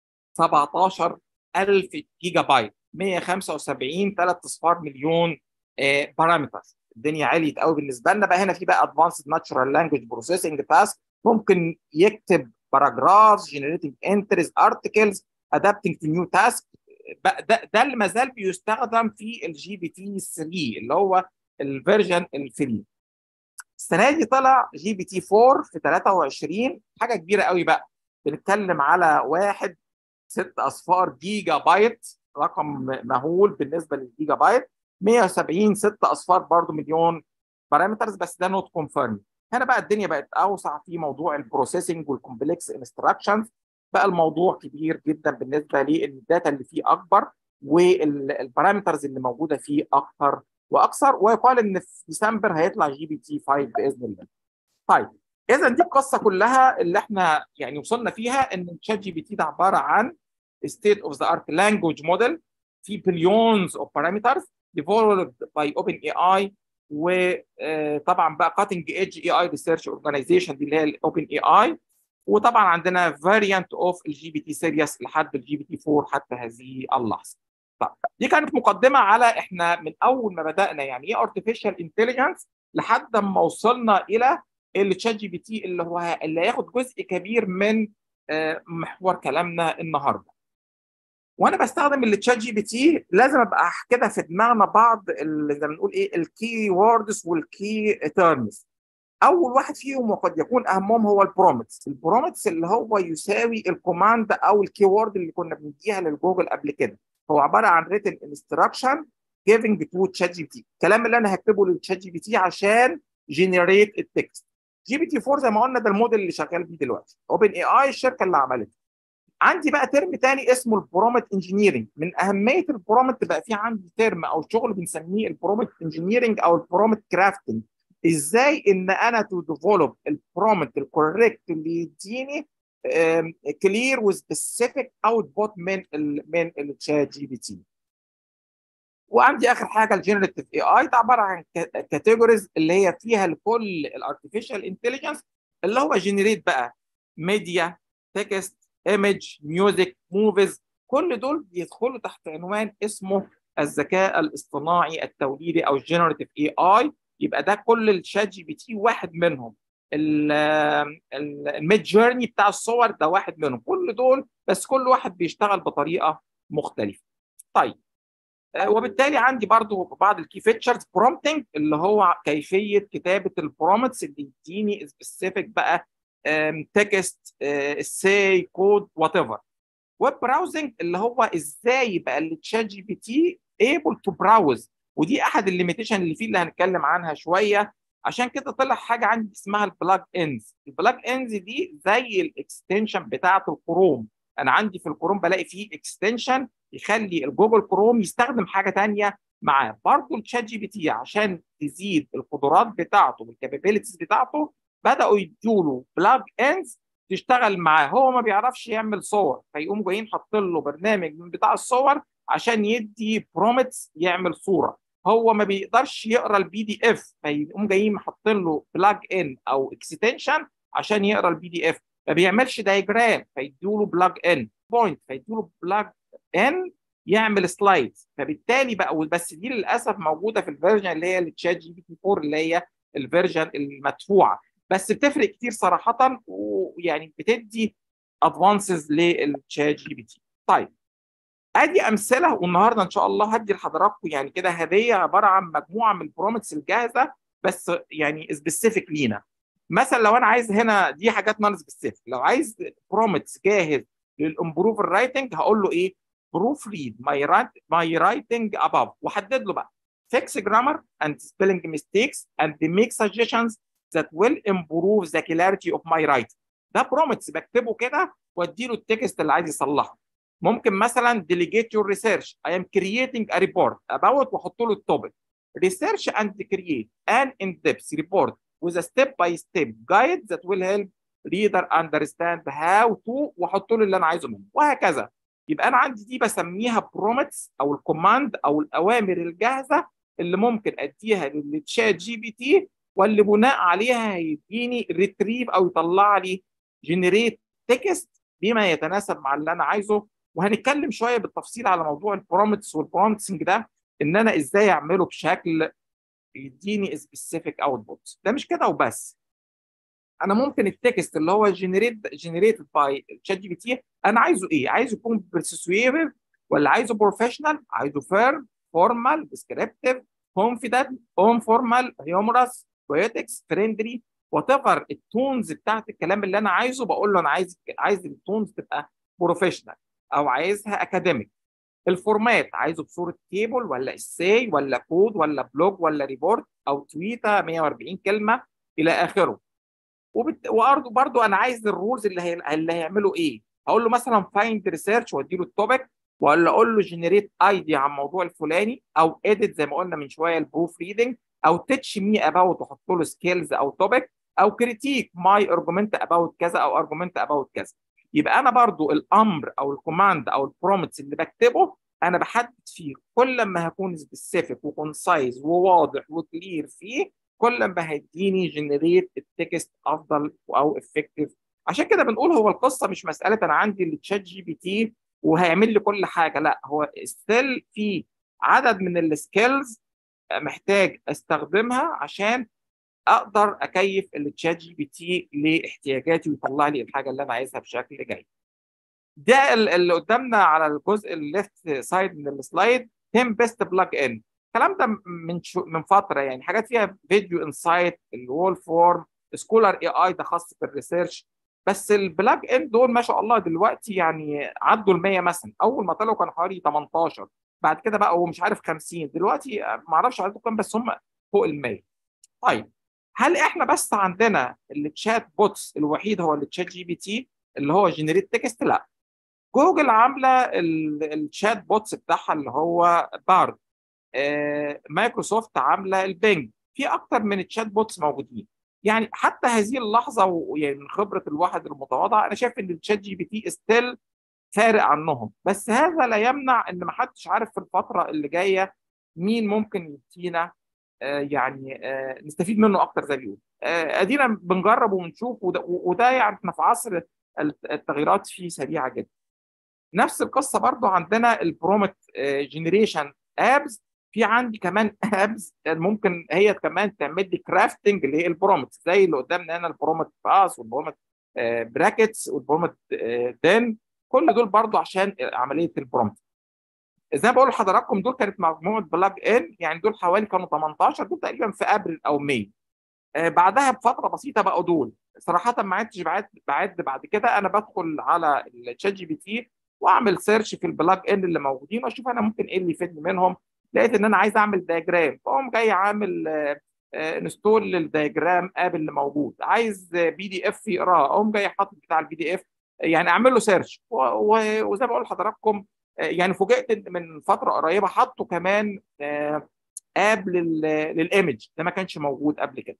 17000 جيجا بايت 175 3 اصفار مليون آه بارامتر الدنيا عليت قوي بالنسبه لنا بقى هنا في بقى ادفانسد ناتشورال لانجويج بروسيسنج تاسك ممكن يكتب باراجرافز جنريتنج انترز ارتكلز ادابتنج تو نيو تاسك ده ده اللي ما زال بيستخدم في الجي بي تي 3 اللي هو الفيرجن الفري السنه دي طلع جي بي تي 4 في 23 حاجه كبيره قوي بقى بنتكلم على واحد ست اصفار جيجا بايت رقم مهول بالنسبه للجيجا بايت 170 ست اصفار برضو مليون بارامترز بس ده نوت كونفيرم هنا بقى الدنيا بقت اوسع في موضوع البروسيسنج والكومبلكس انستراكشنز بقى الموضوع كبير جدا بالنسبه لان الداتا اللي فيه اكبر والبارامترز اللي موجوده فيه اكثر واكثر ويقال ان في ديسمبر هيطلع جي بي تي 5 باذن الله. طيب اذا دي القصه كلها اللي احنا يعني وصلنا فيها ان الشات جي بي تي ده عباره عن ستيت اوف ذا ارت لانجوج موديل في بليونز اوف بارامترز developed by OpenAI وطبعا بقى cutting edge AI research organization دي اللي هي الاوبن اي اي وطبعا عندنا فاريانت اوف الجي بي تي سيريس لحد الجي بي تي 4 حتى هذه اللحظه. طيب دي كانت مقدمه على احنا من اول ما بدانا يعني ايه ارتفيشال انتليجنس لحد ما وصلنا الى التشات جي بي تي اللي هو اللي هياخد جزء كبير من محور كلامنا النهارده. وانا بستخدم التشات جي بي تي لازم ابقى كده في دماغنا بعض زي ما بنقول ايه الكي ووردز والكي تيرمز اول واحد فيهم وقد يكون اهمهم هو البرومتس البرومتس اللي هو يساوي الكوماند او الكي وورد اللي كنا بنديها للجوجل قبل كده هو عباره عن ريتن انستراكشن giving to chat جي بي تي الكلام اللي انا هكتبه للشات جي بي تي عشان جنريت التكست جي بي تي 4 زي ما قلنا ده الموديل اللي شغال بيه دلوقتي اوبن اي اي الشركه اللي عملته عندي بقى ترم تاني اسمه البرومت انجينيرنج من اهميه البرومت بقى في عندي ترم او شغل بنسميه البرومت انجينيرنج او البرومت كرافتنج ازاي ان انا تو ديفلوب البرومت الكوريكت اللي يديني كلير وسبيسيفيك اوتبوت من ال من الشات جي بي تي وعندي اخر حاجه الجنريتيف اي اي ده عباره عن كاتيجوريز اللي هي فيها لكل الارتفيشال انتليجنس اللي هو جنريت بقى ميديا تكست ايمج ميوزك موفيز كل دول بيدخلوا تحت عنوان اسمه الذكاء الاصطناعي التوليدي او الجنريتيف اي اي يبقى ده كل الشات جي بي تي واحد منهم الميد جيرني بتاع الصور ده واحد منهم كل دول بس كل واحد بيشتغل بطريقه مختلفه طيب وبالتالي عندي برضو بعض الكي فيتشرز برومتنج اللي هو كيفيه كتابه البرومتس اللي يديني سبيسيفيك بقى تكست سي كود وات ايفر ويب براوزنج اللي هو ازاي بقى التشات جي بي تي ايبل تو براوز ودي احد الليميتيشن اللي فيه اللي هنتكلم عنها شويه عشان كده طلع حاجه عندي اسمها البلاج انز البلاج انز دي زي الاكستنشن بتاعه الكروم انا عندي في الكروم بلاقي فيه اكستنشن يخلي الجوجل كروم يستخدم حاجه ثانيه معاه برضه الشات جي بي تي عشان تزيد القدرات بتاعته والكابابيلتيز بتاعته بداوا يدوا بلاج انز تشتغل معاه هو ما بيعرفش يعمل صور فيقوم جايين حاطين له برنامج من بتاع الصور عشان يدي برومتس يعمل صوره هو ما بيقدرش يقرا البي دي اف فيقوم جايين حاطين له بلاج ان او اكستنشن عشان يقرا البي دي اف ما بيعملش دايجرام فيدوا له بلاج ان بوينت فيدوا له بلاج ان يعمل سلايدز فبالتالي بقى بس دي للاسف موجوده في الفيرجن اللي هي التشات جي بي تي 4 اللي هي الفيرجن المدفوعه بس بتفرق كتير صراحه ويعني بتدي ادفانسز للتشات جي بي تي طيب ادي امثله والنهارده ان شاء الله هدي لحضراتكم يعني كده هديه عباره عن مجموعه من البرومتس الجاهزه بس يعني سبيسيفيك لينا مثلا لو انا عايز هنا دي حاجات نون سبيسيفيك لو عايز برومتس جاهز للامبروف الرايتنج هقول له ايه بروف ريد ماي ماي رايتنج اباف واحدد له بقى fix grammar and spelling mistakes and make suggestions that will improve the clarity of my writing ده برومتس بكتبه كده وادي له التكست اللي عايز يصلحه ممكن مثلا delegate your research I am creating a report about واحط له التوبيك research and create an in-depth report with a step-by-step guide that will help reader understand how to واحط له اللي انا عايزه منه وهكذا يبقى انا عندي دي بسميها برومتس او الكوماند او الاوامر الجاهزه اللي ممكن اديها للتشات جي بي تي واللي بناء عليها هيديني ريتريف او يطلع لي جنريت تكست بما يتناسب مع اللي انا عايزه وهنتكلم شويه بالتفصيل على موضوع البرومتس والبرومتسنج ده ان انا ازاي اعمله بشكل يديني سبيسيفيك اوتبوت ده مش كده وبس انا ممكن التكست اللي هو جنريت جنريتد باي تشات جي بي تي انا عايزه ايه عايزه يكون برسويفيف ولا عايزه بروفيشنال عايزه فيرم فورمال ديسكريبتيف كونفيدنت اون فورمال هيومرس بويتكس فريندلي وات ايفر التونز بتاعت الكلام اللي انا عايزه بقول له انا عايز عايز التونز تبقى بروفيشنال او عايزها اكاديميك الفورمات عايزه بصوره تيبل ولا اساي ولا كود ولا بلوج ولا ريبورت او تويته 140 كلمه الى اخره وبت... وبرضه برضه انا عايز الرولز اللي هي... اللي هيعملوا ايه هقول له مثلا فايند ريسيرش وادي له التوبيك ولا اقول له جنريت ايديا عن الموضوع الفلاني او اديت زي ما قلنا من شويه البروف ريدنج او تتش مي اباوت واحط له سكيلز او توبيك او كريتيك ماي ارجمنت اباوت كذا او ارجمنت اباوت كذا يبقى انا برضو الامر او الكوماند او البرومتس اللي بكتبه انا بحدد فيه كل ما هكون سبيسيفيك وكونسايز وواضح وكلير فيه كل ما هيديني جنريت التكست افضل او افكتيف عشان كده بنقول هو القصه مش مساله انا عندي التشات جي بي تي وهيعمل لي كل حاجه لا هو ستيل في عدد من السكيلز محتاج استخدمها عشان اقدر اكيف التشات جي بي تي لاحتياجاتي ويطلع لي الحاجه اللي انا عايزها بشكل جيد. ده اللي قدامنا على الجزء الليفت سايد من السلايد 10 بيست بلاج ان الكلام ده من شو من فتره يعني حاجات فيها فيديو انسايت الوول فورم سكولر اي اي ده خاص بالريسيرش بس البلاج ان دول ما شاء الله دلوقتي يعني عدوا ال 100 مثلا اول ما طلعوا كانوا حوالي 18 بعد كده بقى هو مش عارف 50 دلوقتي ما اعرفش عددهم كام بس هم فوق ال 100 طيب هل احنا بس عندنا التشات بوتس الوحيد هو التشات جي بي تي اللي هو جنريت تكست لا جوجل عامله الشات بوتس بتاعها اللي هو بارد آه، مايكروسوفت عامله البنج في اكتر من تشات بوتس موجودين يعني حتى هذه اللحظه ويعني من خبره الواحد المتواضع انا شايف ان الشات جي بي تي ستيل فارق عنهم بس هذا لا يمنع ان ما حدش عارف في الفتره اللي جايه مين ممكن يدينا آه، يعني آه، نستفيد منه اكتر زي ما بيقولوا آه، ادينا بنجرب وبنشوف وده, وده يعني احنا في عصر التغييرات فيه سريعه جدا نفس القصه برضو عندنا البرومت جنريشن ابز في عندي كمان ابز ممكن هي كمان تعمل لي كرافتنج اللي هي البرومت زي اللي قدامنا هنا البرومت باس والبرومت براكتس والبرومت دين كل دول برضو عشان عمليه البرومت زي ما بقول لحضراتكم دول كانت مجموعه بلاج ان يعني دول حوالي كانوا 18 دول تقريبا في ابريل او ماي آه، بعدها بفتره بسيطه بقوا دول صراحه ما عدتش بعد بعد بعد كده انا بدخل على الشات جي بي تي واعمل سيرش في البلاج ان اللي موجودين واشوف انا ممكن ايه اللي يفيدني منهم لقيت ان انا عايز اعمل دياجرام فاقوم جاي عامل انستول للدياجرام اب اللي موجود عايز بي دي اف يقراه اقوم جاي حاطط بتاع البي دي اف يعني اعمل له سيرش وزي ما بقول لحضراتكم يعني فوجئت من فتره قريبه حطوا كمان اب للايمج ده ما كانش موجود قبل كده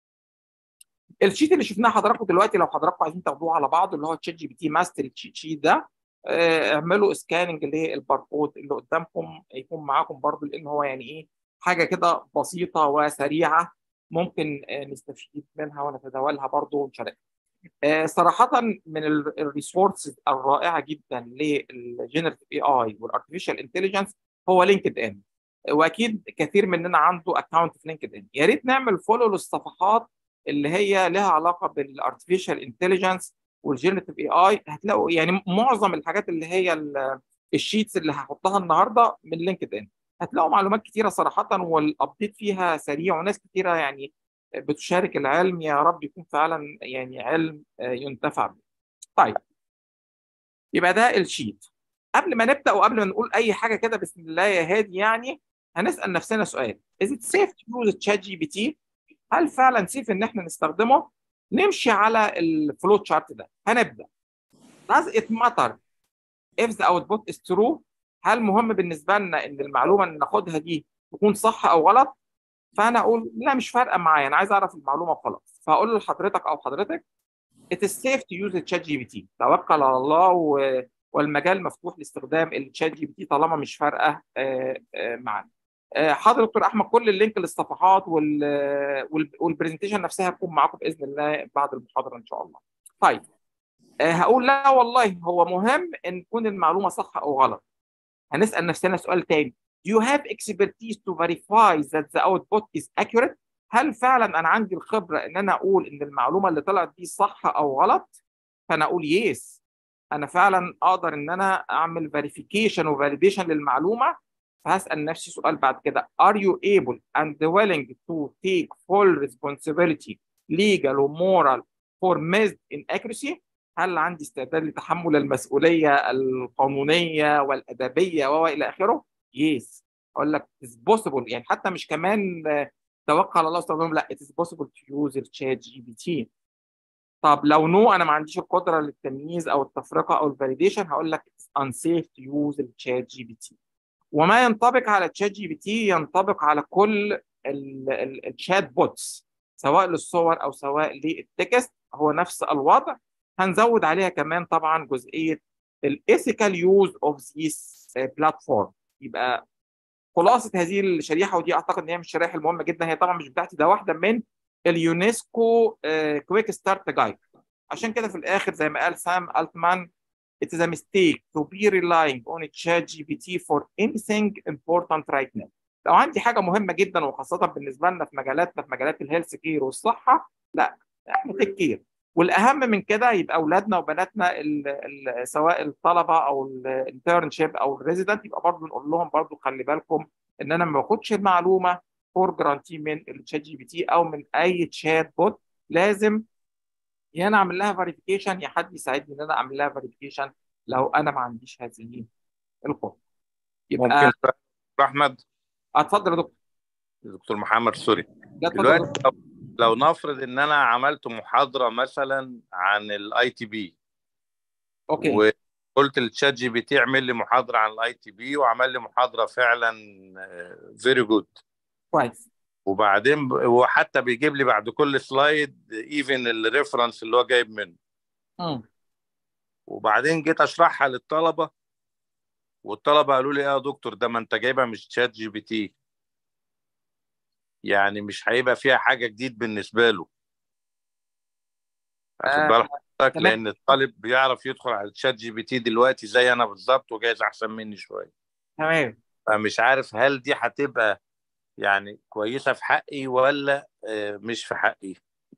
الشيت اللي شفناه حضراتكم دلوقتي لو حضراتكم عايزين تاخدوه على بعض اللي هو تشات جي بي تي ماستر تشيت شيت ده اعملوا سكاننج للباركود اللي قدامكم يكون معاكم برضو لان هو يعني ايه حاجه كده بسيطه وسريعه ممكن نستفيد منها ونتداولها برضو ونشاركها. صراحه من الريسورسز الرائعه جدا للجنريتيف اي اي والارتفيشال انتليجنس هو لينكد ان واكيد كثير مننا عنده اكونت في لينكد ان يا ريت نعمل فولو للصفحات اللي هي لها علاقه بالارتفيشال انتليجنس والجنريتيف اي اي هتلاقوا يعني معظم الحاجات اللي هي الشيتس اللي هحطها النهارده من لينكد ان هتلاقوا معلومات كتيره صراحه والابديت فيها سريع وناس كتيره يعني بتشارك العلم يا رب يكون فعلا يعني علم ينتفع به. طيب يبقى ده الشيت قبل ما نبدا وقبل ما نقول اي حاجه كده بسم الله يا هادي يعني هنسال نفسنا سؤال is it safe to use chat GPT هل فعلا سيف ان احنا نستخدمه نمشي على الفلو تشارت ده هنبدا does it matter if the output is true هل مهم بالنسبه لنا ان المعلومه اللي ناخدها دي تكون صح او غلط فانا اقول لا مش فارقه معايا انا عايز اعرف المعلومه وخلاص فهقول لحضرتك او حضرتك it is safe to use الشات جي بي تي توكل على الله و... والمجال مفتوح لاستخدام الشات جي بي تي طالما مش فارقه معانا حاضر دكتور احمد كل اللينك للصفحات وال والبرزنتيشن نفسها هتكون معاكم باذن الله بعد المحاضره ان شاء الله. طيب هقول لا والله هو مهم ان تكون المعلومه صح او غلط. هنسال نفسنا سؤال تاني Do you have expertise to verify that the output is accurate؟ هل فعلا انا عندي الخبره ان انا اقول ان المعلومه اللي طلعت دي صح او غلط؟ فانا اقول يس انا فعلا اقدر ان انا اعمل فيريفيكيشن وفاليديشن للمعلومه فهسال نفسي سؤال بعد كده are you able and willing to take full responsibility legal و moral for missed inaccuracy هل عندي استعداد لتحمل المسؤوليه القانونيه والادبيه والى اخره يس اقول لك is possible يعني حتى مش كمان توكل على الله استخدمهم لا it is possible to use الشات جي بي تي طب لو نو انا ما عنديش القدره للتمييز او التفرقه او الفاليديشن هقول لك it's unsafe to use الشات جي بي تي وما ينطبق على تشات جي بي تي ينطبق على كل الشات بوتس سواء للصور او سواء للتكست هو نفس الوضع هنزود عليها كمان طبعا جزئيه الايثيكال يوز اوف ذيس بلاتفورم يبقى خلاصه هذه الشريحه ودي اعتقد ان هي من الشرائح المهمه جدا هي طبعا مش بتاعتي ده واحده من اليونسكو كويك ستارت جايد عشان كده في الاخر زي ما قال سام التمان it is a mistake to be relying on ChatGPT for anything important right now. لو عندي حاجة مهمة جدا وخاصة بالنسبة لنا في مجالاتنا في مجالات الهيلث كير والصحة لا احنا تيك كير والأهم من كده يبقى أولادنا وبناتنا ال ال سواء الطلبة أو الانترنشيب أو الريزيدنت يبقى برضه نقول لهم برضه خلي بالكم إن أنا ما باخدش المعلومة فور جرانتي من الشات جي بي تي أو من أي تشات بوت لازم يا انا اعمل لها فيريفيكيشن يا حد يساعدني ان انا اعمل لها فيريفيكيشن لو انا ما عنديش هذه القدره. يبقى ممكن دكتور احمد اتفضل يا دكتور دكتور محمد سوري لا اتفضل يا دلوقتي دكتور. لو, لو نفرض ان انا عملت محاضره مثلا عن الاي تي بي اوكي وقلت للتشات جي بي تي اعمل لي محاضره عن الاي تي بي وعمل لي محاضره فعلا فيري جود كويس وبعدين ب- وحتى بيجيب لي بعد كل سلايد ايفن الريفرنس اللي هو جايب منه مم. وبعدين جيت اشرحها للطلبه والطلبه قالوا لي ايه يا دكتور ده ما انت جايبها مش تشات جي بي تي يعني مش هيبقى فيها حاجه جديد بالنسبه له آه، واخد بال حضرتك تمام. لان الطالب بيعرف يدخل على تشات جي بي تي دلوقتي زي انا بالظبط وجايز احسن مني شويه تمام فمش عارف هل دي هتبقى يعني كويسه في حقي ولا آه، مش في حقي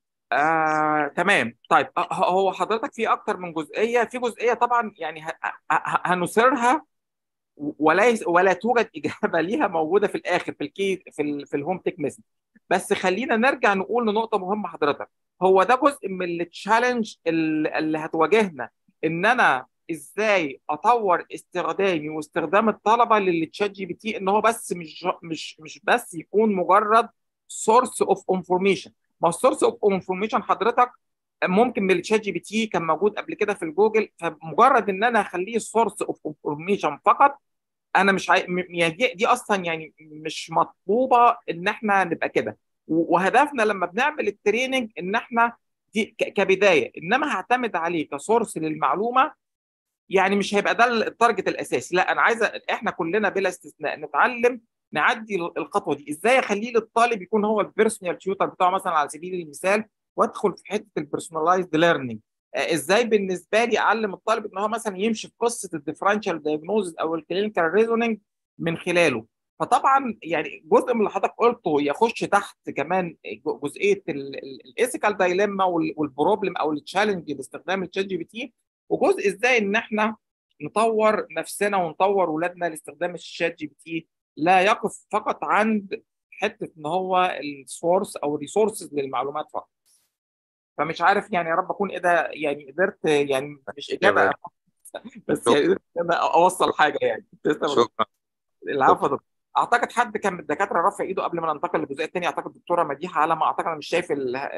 آه، تمام طيب آه، هو حضرتك في اكتر من جزئيه في جزئيه طبعا يعني ه- ه- هنثيرها وليس ولا توجد اجابه ليها موجوده في الاخر في الكي في ال في الهوم تك مسج بس خلينا نرجع نقول لنقطه مهمه حضرتك هو ده جزء من التشالنج اللي اللي هتواجهنا ان انا ازاي اطور استخدامي واستخدام الطلبه للتشات جي بي تي ان هو بس مش مش مش بس يكون مجرد سورس اوف انفورميشن ما السورس اوف انفورميشن حضرتك ممكن من التشات جي بي تي كان موجود قبل كده في الجوجل فمجرد ان انا اخليه سورس اوف انفورميشن فقط انا مش عاي... م- يعني دي, دي اصلا يعني مش مطلوبه ان احنا نبقى كده و- وهدفنا لما بنعمل التريننج ان احنا دي ك- كبدايه انما هعتمد عليه كسورس للمعلومه يعني مش هيبقى ده التارجت الاساسي لا انا عايز احنا كلنا بلا استثناء نتعلم نعدي الخطوه دي ازاي اخليه للطالب يكون هو البيرسونال تيوتر بتاعه مثلا على سبيل المثال وادخل في حته البيرسوناليزد ليرنينج ازاي بالنسبه لي اعلم الطالب ان هو مثلا يمشي في قصه الديفرنشال دايجنوزز او الكلينيكال ريزونينج من خلاله فطبعا يعني جزء من اللي حضرتك قلته يخش تحت كمان جزئيه الايثيكال دايليما والبروبلم او التشالنج لاستخدام الشات جي بي تي وجزء ازاي ان احنا نطور نفسنا ونطور ولادنا لاستخدام الشات جي بي تي لا يقف فقط عند حته ان هو السورس او الريسورسز للمعلومات فقط فمش عارف يعني يا رب اكون ايه ده يعني قدرت يعني مش اجابه بس يعني قدرت إن أنا اوصل حاجه يعني شكرا العفو يا دكتور اعتقد حد كان من الدكاتره رفع ايده قبل ما ننتقل للجزئيه الثانيه اعتقد الدكتوره مديحه على ما اعتقد انا مش شايف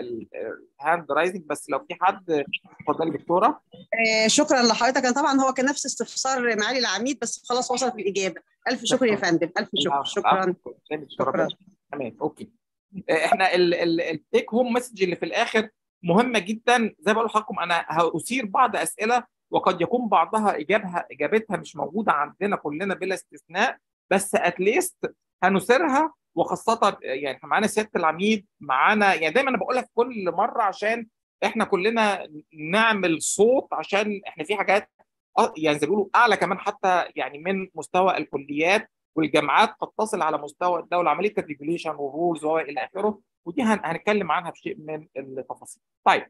الهاند رايزنج بس لو في حد اتفضلي دكتوره آه، شكرا لحضرتك انا طبعا هو كان نفس استفسار معالي العميد بس خلاص وصلت الاجابه الف شكر يا فندم الف شكر شكرا شكرا تمام اوكي احنا التيك هوم مسج اللي في الاخر مهمه جدا زي ما بقول لحضراتكم انا هاثير بعض اسئله وقد يكون بعضها اجابها اجابتها مش موجوده عندنا كلنا بلا استثناء بس اتليست هنثيرها وخاصه يعني احنا معانا سياده العميد معانا يعني دايما انا بقولها في كل مره عشان احنا كلنا نعمل صوت عشان احنا في حاجات يعني زي ما بيقولوا اعلى كمان حتى يعني من مستوى الكليات والجامعات قد تصل على مستوى الدوله عمليه الريجوليشن والرولز والى اخره ودي هنتكلم عنها بشيء من التفاصيل. طيب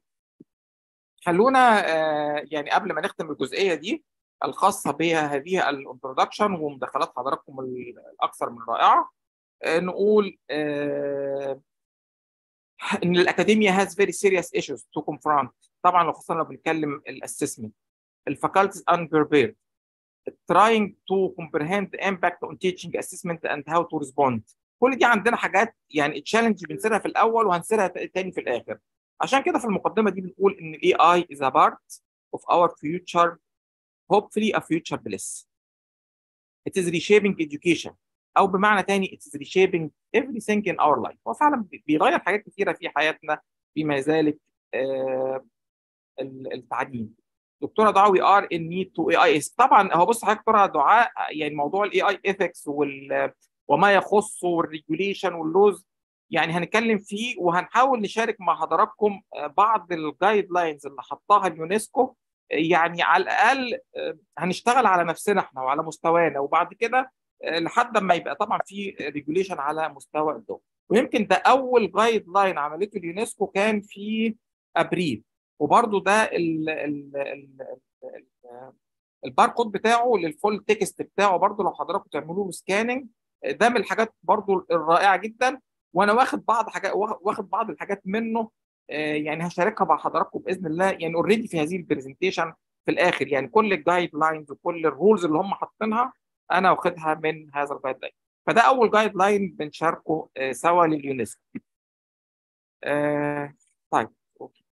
خلونا يعني قبل ما نختم الجزئيه دي الخاصه بهذه الانترودكشن ومداخلات حضراتكم الاكثر من رائعه نقول ان الاكاديميا هاز فيري سيريس ايشوز تو confront طبعا خصوصا لو بنتكلم الاسسمنت الفاكولتيز unprepared trying to comprehend the impact on teaching assessment and how to respond كل دي عندنا حاجات يعني تشالنج بنسيرها في الاول وهنسيرها تاني في الاخر عشان كده في المقدمه دي بنقول ان الاي اي is a part of our future hopefully a future bliss it is reshaping education او بمعنى تاني it is reshaping everything in our life هو فعلا بيغير حاجات كثيره في حياتنا بما ذلك آه التعليم دكتوره دعاء وي ار ان نيد تو اي اي اس طبعا هو بص حضرتك دكتوره دعاء يعني موضوع الاي اي ايثكس وال وما يخصه والريجوليشن واللوز يعني هنتكلم فيه وهنحاول نشارك مع حضراتكم بعض الجايد لاينز اللي حطها اليونسكو يعني على الاقل هنشتغل على نفسنا احنا وعلى مستوانا وبعد كده لحد ما يبقى طبعا في ريجوليشن على مستوى الدول ويمكن ده اول جايد لاين عملته اليونسكو كان في ابريل وبرده ده ال ال ال ال الباركود بتاعه للفول تكست بتاعه برده لو حضراتكم تعملوا له سكاننج ده من الحاجات برده الرائعه جدا وانا واخد بعض حاجات واخد بعض الحاجات منه يعني هشاركها مع حضراتكم باذن الله يعني اوريدي في هذه البرزنتيشن في الاخر يعني كل الجايد لاينز وكل الرولز اللي هم حاطينها انا واخدها من هذا الجايد لاين فده اول جايد لاين بنشاركه آه، سوا لليونسكو آه، طيب اوكي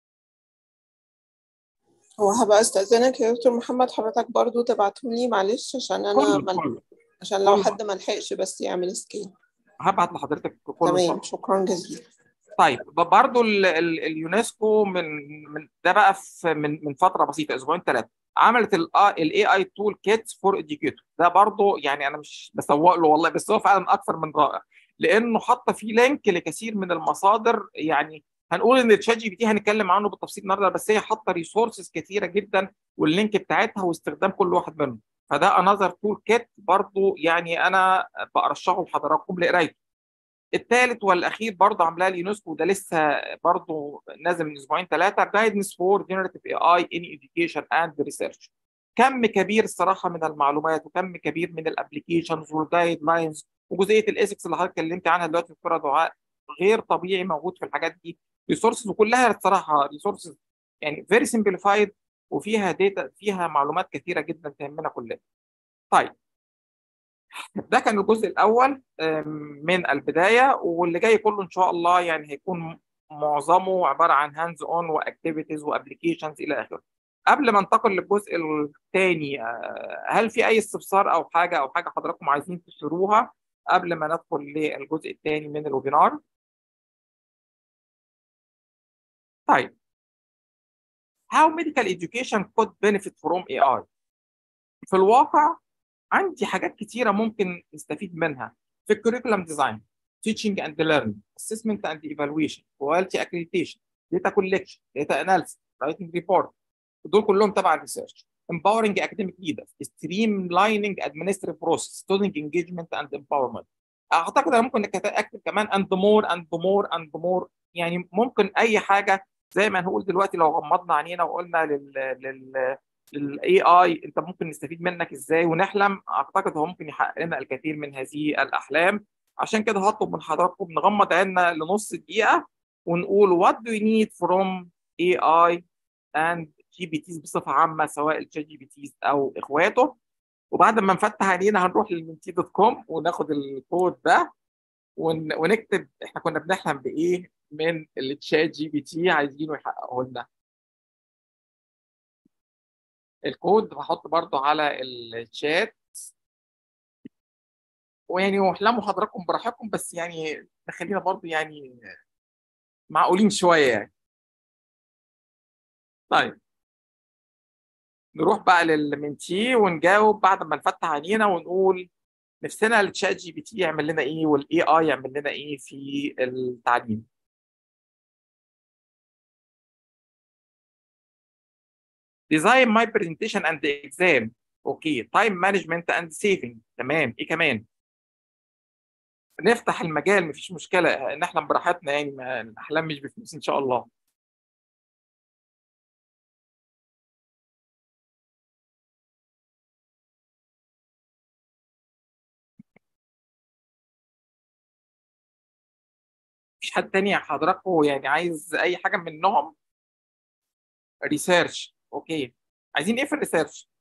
هو هبقى استأذنك يا دكتور محمد حضرتك برضو تبعتهولي معلش عشان انا كله من... كله عشان لو كله. حد ما لحقش بس يعمل سكين هبعت لحضرتك كله إن شاء تمام الله. شكرا جزيلا طيب ب- برضو ال ال اليونسكو من من ده بقى في من من فتره بسيطه اسبوعين ثلاثه عملت الاي اي تول كيت فور اديوكيتور ده برضو يعني انا مش بسوق له والله بس هو فعلا اكثر من رائع لانه حاطه فيه لينك لكثير من المصادر يعني هنقول ان الشات جي بي تي هنتكلم عنه بالتفصيل النهارده بس هي حاطه ريسورسز كثيره جدا واللينك بتاعتها واستخدام كل واحد منهم فده انذر تول كيت برضو يعني انا برشحه لحضراتكم لقرايته الثالث والاخير برضه عاملاه اليونسكو وده لسه برضه نازل من اسبوعين ثلاثه جايدنس فور جنريتيف اي اي ان education اند ريسيرش كم كبير الصراحه من المعلومات وكم كبير من الابلكيشنز والجايد لاينز وجزئيه الايثكس اللي حضرتك اتكلمت عنها دلوقتي دكتوره دعاء غير طبيعي موجود في الحاجات دي ريسورسز وكلها الصراحه ريسورسز يعني فيري سمبليفايد وفيها داتا فيها معلومات كثيره جدا تهمنا كلنا. طيب ده كان الجزء الاول آم، من البدايه واللي جاي كله ان شاء الله يعني هيكون معظمه عباره عن هاندز اون واكتيفيتيز وابلكيشنز الى اخره. قبل ما انتقل للجزء الثاني هل في اي استفسار او حاجه او حاجه حضراتكم عايزين تشيروها قبل ما ندخل للجزء الثاني من الويبينار؟ طيب How medical education could benefit from AI؟ في الواقع عندي حاجات كتيرة ممكن نستفيد منها في الكوريكولم ديزاين teaching and learning assessment and evaluation quality accreditation data collection data analysis writing report دول كلهم تبع الريسيرش empowering academic leaders streamlining administrative process student engagement and empowerment اعتقد انا ممكن اكتب كمان and more and more and more يعني ممكن اي حاجه زي ما هنقول دلوقتي لو غمضنا عينينا وقلنا لل لل للاي اي انت ممكن نستفيد منك ازاي ونحلم اعتقد هو ممكن يحقق لنا الكثير من هذه الاحلام عشان كده هطلب من حضراتكم نغمض عيننا لنص دقيقه ونقول what do you need from AI and GPTs بصفه عامه سواء الشات جي بي تيز او اخواته وبعد ما نفتح عينينا هنروح للمنتي دوت كوم وناخد الكود ده ون... ونكتب احنا كنا بنحلم بايه من التشات جي بي تي عايزينه يحققه لنا الكود هحط برضو على الشات ويعني واحلموا حضراتكم براحتكم بس يعني نخلينا برضو يعني معقولين شويه يعني طيب نروح بقى للمنتي ونجاوب بعد ما نفتح عينينا ونقول نفسنا التشات جي بي تي يعمل لنا ايه والاي اي يعمل لنا ايه في التعليم design my presentation and the exam اوكي time management and saving تمام ايه كمان نفتح المجال مفيش مشكله نحلم براحتنا يعني ما الاحلام مش بفلوس ان شاء الله مفيش حد تاني حضراتكم يعني عايز اي حاجه منهم ريسيرش اوكي عايزين ايه في الريسيرش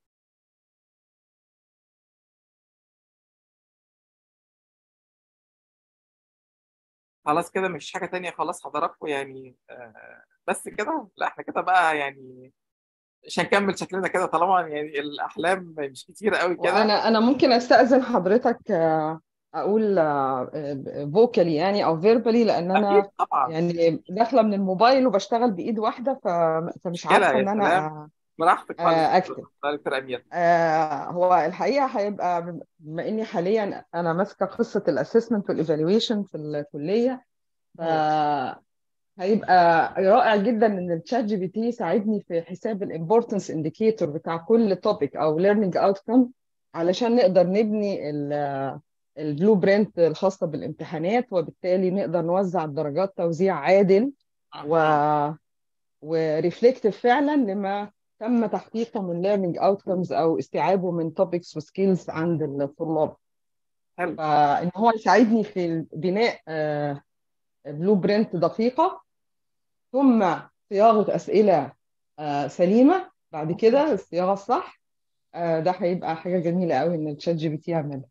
خلاص كده مفيش حاجه تانية خلاص حضراتكم يعني آه بس كده لا احنا كده بقى يعني مش هنكمل شكلنا كده طالما يعني الاحلام مش كتيره قوي كده وانا انا ممكن استاذن حضرتك آه، اقول فوكالي يعني او فيربالي لان اكيد انا طبعا يعني داخله من الموبايل وبشتغل بايد واحده ف... فمش مشكله عارفه يا ان انا سلام براحتك آه، خالص اكتب دكتور امير آه، هو الحقيقه هيبقى بما اني حاليا انا ماسكه قصه الاسسمنت والايفالويشن في الكليه ف هيبقى رائع جدا ان الشات جي بي تي يساعدني في حساب الامبورتنس انديكيتور بتاع كل توبيك او ليرنينج اوتكم علشان نقدر نبني البلو برنت الخاصه بالامتحانات وبالتالي نقدر نوزع الدرجات توزيع عادل و وريفلكتيف فعلا لما تم تحقيقه من ليرنينج اوتكمز او استيعابه من توبكس وسكيلز عند الطلاب حلو فان هو يساعدني في بناء بلو برنت دقيقه ثم صياغه اسئله آه، سليمه بعد كده الصياغه الصح آه، ده هيبقى حاجة جميلة قوي إن الشات جي بي تي يعملها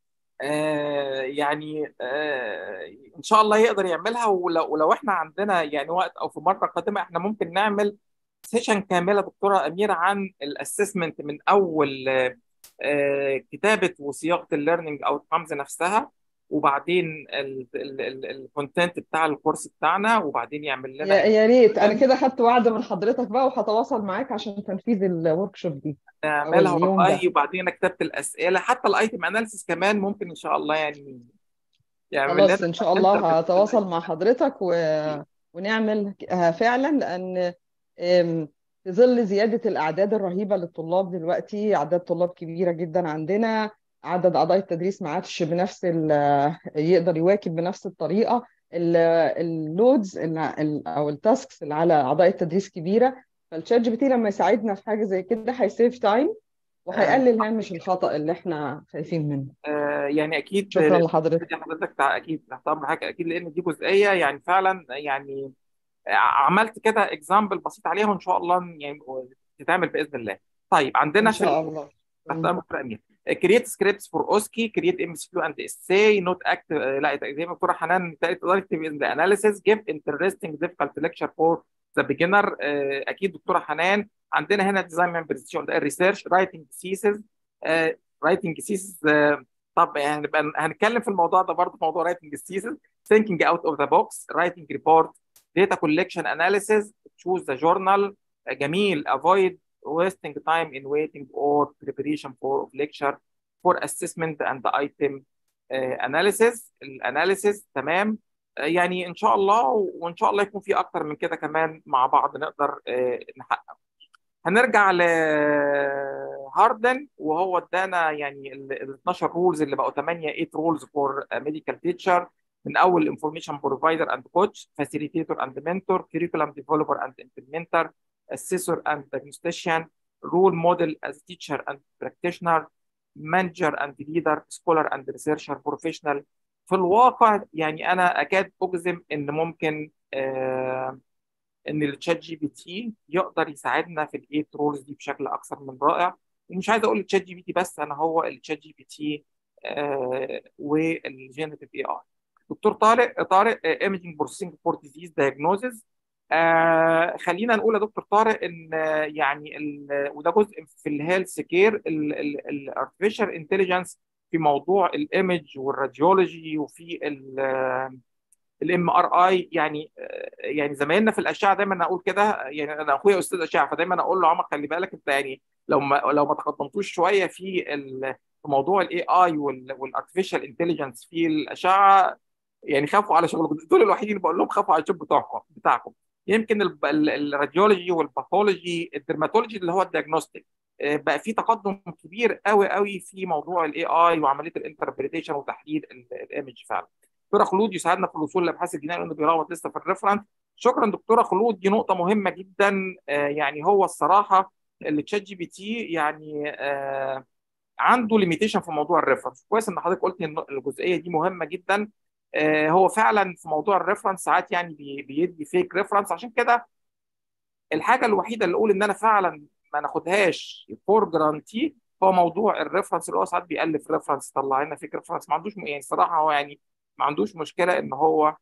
آه يعني آه ان شاء الله يقدر يعملها ولو, ولو احنا عندنا يعني وقت او في مره قادمه احنا ممكن نعمل سيشن كامله دكتوره اميره عن الاسسمنت من اول آه آه كتابه وصياغه الليرنينج اوتكمز نفسها وبعدين الكونتنت بتاع الكورس بتاعنا وبعدين يعمل يا لنا يا ريت أنا كده خدت وعد من حضرتك بقى وهتواصل معاك عشان تنفيذ الورك شوب دي أو نعملها اليوم والله ده وبعدين انا كتبت الاسئله حتى الايتم اناليسيس كمان ممكن ان شاء الله يعني يعمل خلاص لنا إن شاء انتر الله هتواصل مع حضرتك و... ونعملها فعلا لأن أم، في ظل زيادة الأعداد الرهيبة للطلاب دلوقتي أعداد طلاب كبيرة جدا عندنا عدد أعضاء التدريس ما عادش بنفس ال... يقدر يواكب بنفس الطريقة ال- اللودز ال- ال- أو التاسكس اللي على أعضاء التدريس كبيرة فالشات جي بي تي لما يساعدنا في حاجة زي كده هيسيف تايم آه، وهيقلل هامش الخطأ اللي احنا خايفين منه آه، يعني اكيد شكرا لحضرتك دي حضرتك تع- اكيد تحت امر حضرتك اكيد لان دي جزئيه يعني فعلا يعني عملت كده اكزامبل بسيط عليها وان شاء الله يعني تتعمل باذن الله طيب عندنا إن في شاء ال- الله تحت مم. امر امير كرييت سكريبتس فور اوسكي كرييت ام اس كيو اند اساي نوت اكت لا زي ما الدكتوره حنان تقدر تكتب ان ذا اناليسيس جيف انترستنج ديفيكالت ليكتشر فور ذا بيجنر اكيد دكتوره حنان عندنا هنا ديزاين ممبرز الريسيرش رايتنج سيسز رايتنج سيسز طب يعني هنبقى هنتكلم في الموضوع ده برضه في موضوع رايتنج سيسز ثينكينج اوت اوف ذا بوكس رايتنج ريبورت data collection analysis choose the journal آه، جميل avoid wasting time in waiting or preparation for lecture for assessment and the item uh, analysis الاناليسيس تمام آه، يعني ان شاء الله وان شاء الله يكون في اكتر من كده كمان مع بعض نقدر آه، نحقق هنرجع لهاردن وهو ادانا يعني ال 12 رولز اللي بقوا 8 8 رولز فور ميديكال تيتشر من اول انفورميشن بروفايدر اند كوتش فاسيليتيتور اند منتور كريكولم ديفلوبر اند امبلمنتر assessor and diagnostician role model as teacher and practitioner manager and leader scholar and researcher professional في الواقع يعني انا اكاد اجزم ان ممكن آه ان التشات جي بي تي يقدر يساعدنا في الايت رولز دي بشكل اكثر من رائع ومش عايز اقول التشات جي بي تي بس انا هو التشات جي بي تي آه والجينيتيف اي اي دكتور طارق طارق ايمجنج بروسيسنج فور ديزيز دايجنوزز آه خلينا نقول يا دكتور طارق ان آه، يعني ال- وده جزء في الهيلث كير الارتفيشال انتليجنس في موضوع الايمج والراديولوجي وفي الام ار اي يعني آه، يعني زمايلنا في الاشعه دايما اقول كده يعني انا اخويا استاذ اشعه فدايما اقول له عمر خلي بالك انت يعني لو ما لو ما تقدمتوش شويه في ال- في موضوع الاي اي والارتفيشال انتليجنس في الاشعه يعني خافوا على شغلكم دول الوحيدين اللي بقول لهم خافوا على الشغل بتاعكم بتاعكم يمكن ال- ال- الراديولوجي والباثولوجي الدرماتولوجي اللي هو الدياجنوستيك آه، بقى في تقدم كبير قوي قوي في موضوع الاي اي وعمليه الانتربريتيشن وتحليل الايمج فعلا دكتوره خلود يساعدنا في الوصول لابحاث الجنائيه لانه بيلخبط لسه في الريفرنس شكرا دكتوره خلود دي نقطه مهمه جدا آه، يعني هو الصراحه التشات جي بي تي يعني آه، عنده ليميتيشن في موضوع الريفرنس كويس ان حضرتك قلت ان الجزئيه دي مهمه جدا آه، هو فعلا في موضوع الريفرنس ساعات يعني بي- بيدي فيك ريفرنس عشان كده الحاجه الوحيده اللي اقول ان انا فعلا ما ناخدهاش فور جرانتي هو موضوع الريفرنس اللي هو ساعات بيألف ريفرنس طلع لنا فيك ريفرنس ما عندوش يعني الصراحه هو يعني ما عندوش مشكله ان هو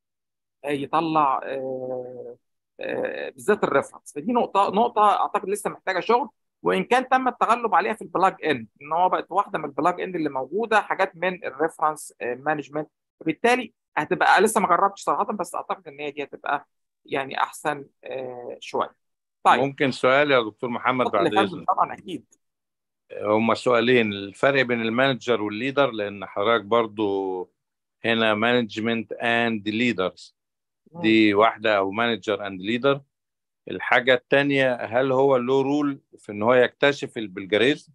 يطلع آه، آه، بالذات الريفرنس فدي نقطه نقطه اعتقد لسه محتاجه شغل وان كان تم التغلب عليها في البلاج ان ان هو بقت واحده من البلاج ان اللي موجوده حاجات من الريفرنس مانجمنت وبالتالي هتبقى لسه ما جربتش صراحه بس اعتقد ان هي دي هتبقى يعني احسن آه، شويه طيب ممكن سؤال يا دكتور محمد اتفضل بعد يا فندم اذنك طبعا اكيد هما سؤالين الفرق بين المانجر والليدر لان حضرتك برضو هنا مانجمنت اند ليدرز مم. دي واحده او مانجر اند ليدر الحاجه الثانيه هل هو له رول في ان هو يكتشف البلجاريزم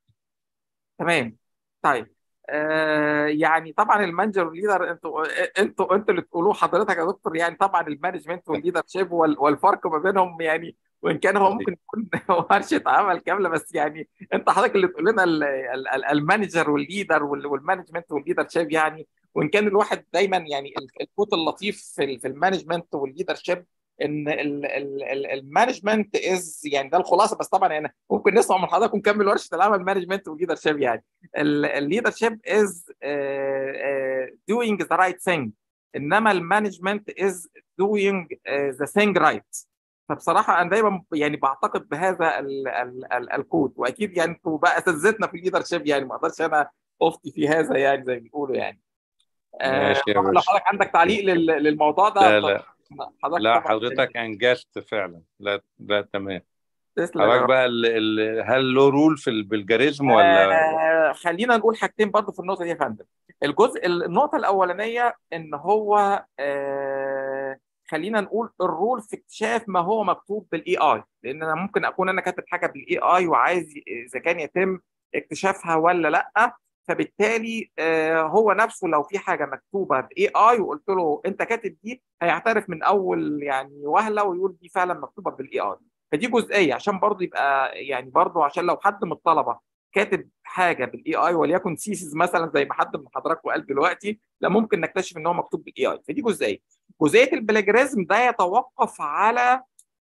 تمام طيب آه يعني طبعا المانجر والليدر انتوا انتوا انتوا اللي تقولوه حضرتك يا دكتور يعني طبعا المانجمنت والليدر شيب وال- والفرق ما بينهم يعني وان كان هو ممكن يكون ورشه عمل كامله بس يعني انت حضرتك اللي تقول لنا ال- ال- ال- المانجر والليدر وال- والمانجمنت والليدر شيب يعني وان كان الواحد دايما يعني ال- الكوت اللطيف في ال- في المانجمنت والليدر شيب ان المانجمنت از يعني ده الخلاصه بس طبعا يعني ممكن نسمع من حضرتك ونكمل ورشه العمل مانجمنت وليدر شيب يعني الليدر شيب از doing the right thing انما المانجمنت از doing uh, the thing right فبصراحه انا دايما يعني بعتقد بهذا ال ال ال الكود واكيد يعني انتوا بقى اساتذتنا في الليدر شيب يعني ما اقدرش انا افتي في هذا يعني زي ما بيقولوا يعني ماشي يا آه لو باشا حضرتك عندك تعليق لل- للموضوع ده لا لا حضرتك لا طبعا حضرتك انجزت فعلا لا لا تمام تسلم يا حضرتك رب. بقى ال... ال... هل له رول في البلجاريزم ولا آه خلينا نقول حاجتين برضو في النقطه دي يا فندم الجزء النقطه الاولانيه ان هو آه خلينا نقول الرول في اكتشاف ما هو مكتوب بالاي اي لان انا ممكن اكون انا كاتب حاجه بالاي اي وعايز ي- اذا كان يتم اكتشافها ولا لا فبالتالي آه هو نفسه لو في حاجه مكتوبه باي اي وقلت له انت كاتب دي هيعترف من اول يعني وهله ويقول دي فعلا مكتوبه بالاي اي فدي جزئيه عشان برضو يبقى يعني برضو عشان لو حد من الطلبه كاتب حاجه بالاي اي وليكن سيسز مثلا زي ما حد من حضراتكم قال دلوقتي لا ممكن نكتشف ان هو مكتوب بالاي اي فدي جزئيه جزئيه البلاجريزم ده يتوقف على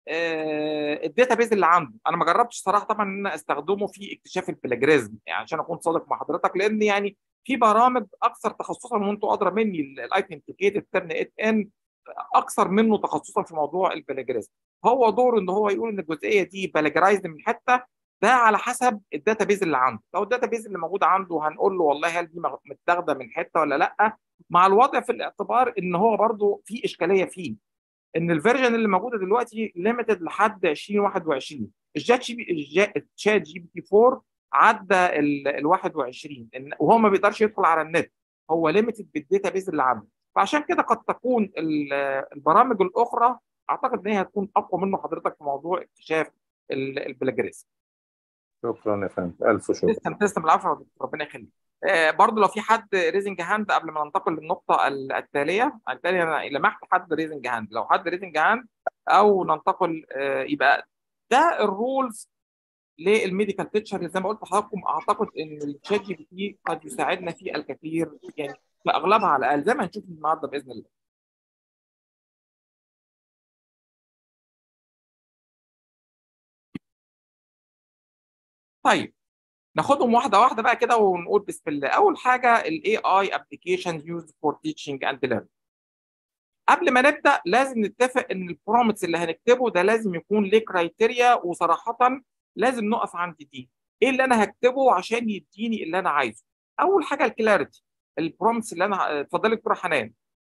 الداتا اللي عنده انا ما جربتش صراحه طبعا ان انا استخدمه في اكتشاف البلاجريزم يعني عشان اكون صادق مع حضرتك لان يعني في برامج اكثر تخصصا وانتم ادرى مني الايثنتيكيتد ترن ات ان اكثر منه تخصصا في موضوع البلاجريزم هو دوره ان هو يقول ان الجزئيه دي بلاجرايزد من حته ده على حسب الداتا بيز اللي عنده لو الداتا بيز اللي موجود عنده هنقول له والله هل دي متاخده من حته ولا لا مع الوضع في الاعتبار ان هو برضو في اشكاليه فيه ان الفيرجن اللي موجوده دلوقتي ليميتد لحد 2021 الجات جي بي الشات جي بي تي 4 عدى ال 21 إن- وهو ما بيقدرش يدخل على النت هو ليميتد بالداتا بيز اللي عنده فعشان كده قد تكون ال- البرامج الاخرى اعتقد ان هي هتكون اقوى منه حضرتك في موضوع اكتشاف ال- البلاجريزم شكرا يا فندم الف شكر تسلم تسلم العفو يا دكتور، ربنا يخليك آه برضه لو في حد ريزنج هاند قبل ما ننتقل للنقطه ال- التاليه التاليه انا لمحت حد ريزنج هاند لو حد ريزنج هاند او ننتقل آه يبقى ده الرولز للميديكال تيتشر زي ما قلت لحضراتكم اعتقد ان الشات جي بي تي قد يساعدنا في الكثير يعني في اغلبها على الاقل زي ما هنشوف النهارده باذن الله طيب ناخدهم واحده واحده بقى كده ونقول بسم الله اول حاجه الاي اي ابلكيشن يوزد فور تيتشنج اند ليرنينج قبل ما نبدا لازم نتفق ان البرومتس اللي هنكتبه ده لازم يكون ليه كرايتيريا وصراحه لازم نقف عند دي ايه اللي انا هكتبه عشان يديني اللي انا عايزه اول حاجه الكلاريتي البرومتس اللي انا اتفضلي دكتوره حنان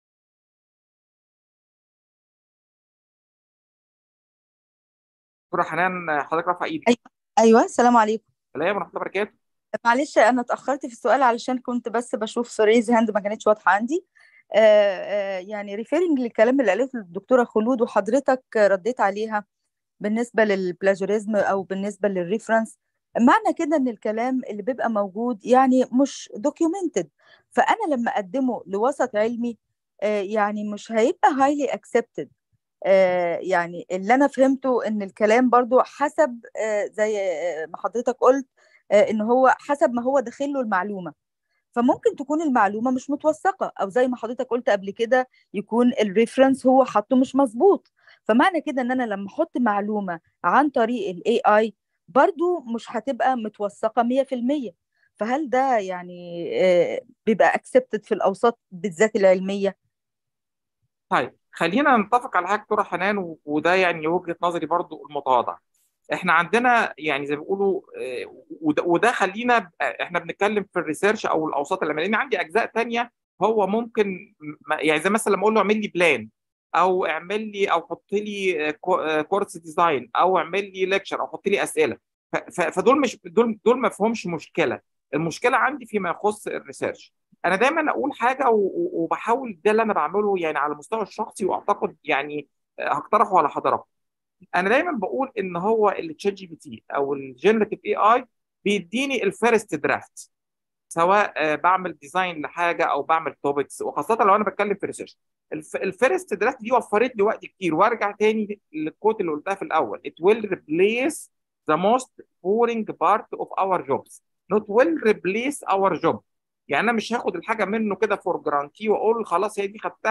دكتوره حنان حضرتك رافعه ايدك أي- ايوه السلام عليكم السلام ورحمه الله وبركاته معلش انا اتاخرت في السؤال علشان كنت بس بشوف ريز هاند ما كانتش واضحه عندي آه، آه، يعني ريفيرنج للكلام اللي قالته الدكتوره خلود وحضرتك رديت عليها بالنسبه للبلاجوريزم او بالنسبه للريفرنس معنى كده ان الكلام اللي بيبقى موجود يعني مش دوكيومنتد فانا لما اقدمه لوسط علمي آه، يعني مش هيبقى هايلي اكسبتد يعني اللي انا فهمته ان الكلام برضو حسب آه، زي آه، ما حضرتك قلت آه، ان هو حسب ما هو داخل له المعلومه فممكن تكون المعلومه مش متوثقه او زي ما حضرتك قلت قبل كده يكون الريفرنس هو حاطه مش مظبوط فمعنى كده ان انا لما احط معلومه عن طريق الاي اي برضو مش هتبقى متوثقه 100% فهل ده يعني آه، بيبقى اكسبتد في الاوساط بالذات العلميه طيب خلينا نتفق على حاجه دكتوره حنان و- وده يعني وجهه نظري برضو المتواضعه احنا عندنا يعني زي ما بيقولوا آه، وده, وده خلينا ب- احنا بنتكلم في الريسيرش او الاوساط العلميه لان عندي اجزاء تانية هو ممكن م- يعني زي مثلا لما اقول له اعمل لي بلان او اعمل لي او حط لي آه، كو- آه، كورس ديزاين او اعمل لي ليكشر او حط لي اسئله ف- ف- فدول مش دول دول ما فيهمش مشكله المشكله عندي فيما يخص الريسيرش انا دايما اقول حاجه و- و- وبحاول ده اللي انا بعمله يعني على المستوى الشخصي واعتقد يعني آه، هقترحه على حضراتكم انا دايما بقول ان هو التشات جي بي تي او الجنريتيف اي اي بيديني الفيرست درافت سواء آه، بعمل ديزاين لحاجه او بعمل توبكس وخاصه لو انا بتكلم في ريسيرش الفيرست درافت دي وفرت لي وقت كتير وارجع تاني للكوت اللي قلتها في الاول it will replace the most boring part of our jobs not will replace our job يعني انا مش هاخد الحاجه منه كده فور جرانتي واقول خلاص هي دي خدتها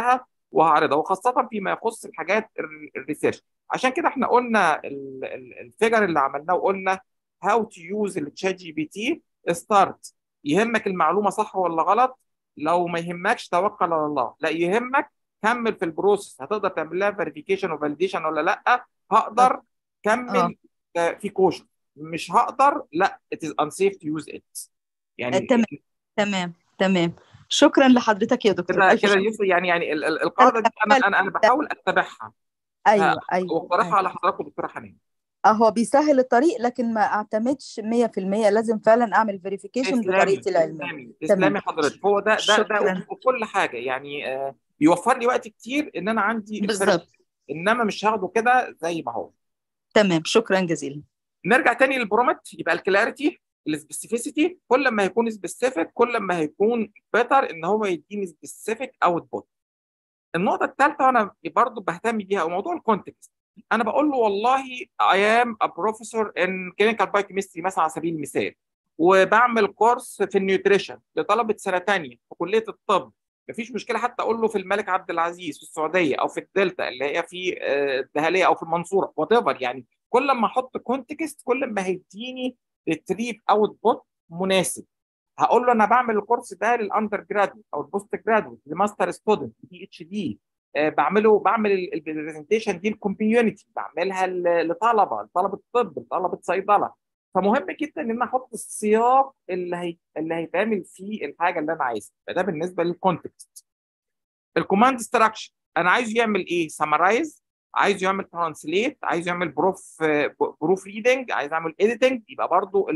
وهعرضها وخاصه فيما يخص الحاجات الريسيرش عشان كده احنا قلنا الفيجر اللي عملناه وقلنا هاو تو يوز التشات جي بي تي ستارت يهمك المعلومه صح ولا غلط لو ما يهمكش توكل على الله لا يهمك كمل في البروسيس هتقدر تعمل لها فيريفيكيشن وفاليديشن ولا لا هقدر كمل آه، في كوشن مش هقدر لا it is unsafe to use it يعني تمام تمام تمام شكرا لحضرتك يا دكتور كده ألف كده شكر. يوسف يعني يعني ال- ال- القاعده دي انا انا انا بحاول اتبعها ايوه ايوه واقترحها على حضراتكم دكتوره حنان اه هو بيسهل الطريق لكن ما اعتمدش 100% لازم فعلا اعمل فيريفيكيشن تسلمي بطريقتي العلميه تسلمي تسلمي حضرتك هو ده ده شكراً. ده وكل حاجه يعني آه، بيوفر لي وقت كتير ان انا عندي بالظبط انما مش هاخده كده زي ما هو تمام شكرا جزيلا نرجع تاني للبرومت يبقى الكلاريتي السبيسيفيسيتي كل ما هيكون سبيسيفيك كل ما هيكون بيتر ان هو يديني سبيسيفيك اوتبوت النقطه الثالثه وانا برضو بهتم بيها هو موضوع الكونتكست انا بقول له والله I am a professor in clinical biochemistry مثلا على سبيل المثال وبعمل كورس في النيوتريشن لطلبه سنه ثانيه في كليه الطب مفيش مشكله حتى اقول له في الملك عبد العزيز في السعوديه او في الدلتا اللي هي في آه، الدهليه او في المنصوره وات يعني كل ما احط كونتكست كل ما هيديني ريتريف اوتبوت مناسب هقول له انا بعمل الكورس ده للاندر جرادويت او البوست جرادويت لماستر ستودنت بي اتش دي بعمله بعمل البرزنتيشن دي الكوميونتي بعملها ل- لطلبه لطلبه طب لطلبه صيدله فمهم جدا ان انا احط السياق اللي هي اللي هيتعمل فيه الحاجه اللي انا عايزها فده بالنسبه للكونتكست الكوماند ستراكشر انا عايزه يعمل ايه سمرايز عايزه يعمل ترانسليت عايز يعمل بروف بروف ريدنج عايز اعمل اديتنج يبقى برضو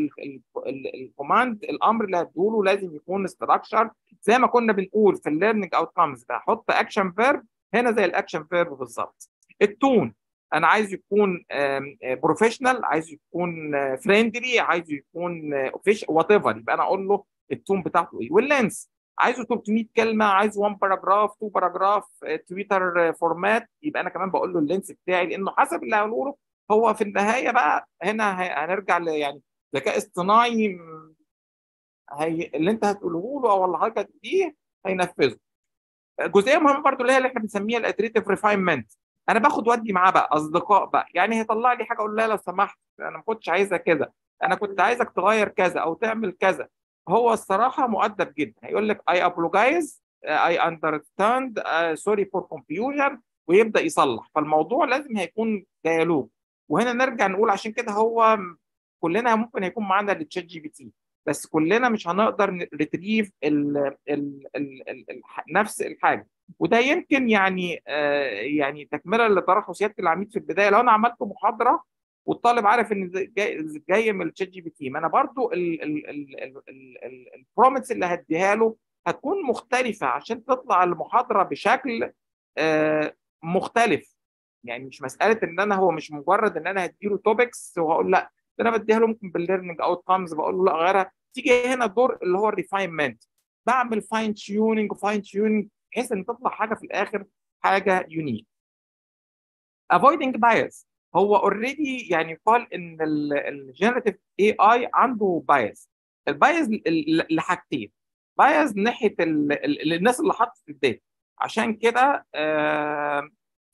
الكوماند الامر اللي هديله لازم يكون ستراكشر زي ما كنا بنقول في الليرنينج اوت كامز بحط اكشن فيرب هنا زي الاكشن فيرب بالظبط التون انا عايز يكون بروفيشنال عايز يكون فريندلي عايز يكون اوفيشال وات ايفر يبقى انا اقول له التون بتاعته ايه واللينس عايزه 300 كلمه عايز 1 باراجراف 2 باراجراف تويتر فورمات يبقى انا كمان بقول له اللينس بتاعي لانه حسب اللي هقوله له هو في النهايه بقى هنا ه- هنرجع ل يعني ذكاء اصطناعي م- هي اللي انت هتقوله له او اللي حضرتك هتديه هينفذه جزئيه مهمه برضو اللي هي اللي احنا بنسميها الاتريتيف ريفاينمنت انا باخد ودي معاه بقى اصدقاء بقى يعني هيطلع لي حاجه اقول لها لو سمحت انا ما كنتش عايزها كده انا كنت عايزك تغير كذا او تعمل كذا هو الصراحه مؤدب جدا هيقول لك I apologize I understand uh, sorry for confusion ويبدا يصلح فالموضوع لازم هيكون ديالوج وهنا نرجع نقول عشان كده هو م- كلنا ممكن هيكون معانا التشات جي بي تي بس كلنا مش هنقدر ريتريف ال ال ال ال ال نفس الحاجه وده يمكن يعني آه يعني تكمله لطرحه سياده العميد في البدايه لو انا عملت محاضره والطالب عارف ان ده جاي, جاي من الشات جي بي تي ما انا برضو البرومتس اللي هديها له هتكون مختلفه عشان تطلع المحاضره بشكل آه مختلف يعني مش مساله ان انا هو مش مجرد ان انا هديله توبكس وهقول لا ده انا بديها له ممكن بالليرنينج اوت كامز بقول له لا غيرها تيجي هنا دور اللي هو الريفاينمنت بعمل فاين تيوننج وفاين تيوننج بحيث ان تطلع حاجه في الاخر حاجه يونيك avoiding bias هو اوريدي يعني يقال ان الجنريتيف اي اي عنده بايز البايز لحاجتين بايز ناحيه ال ال الناس اللي حطت الداتا عشان كده آه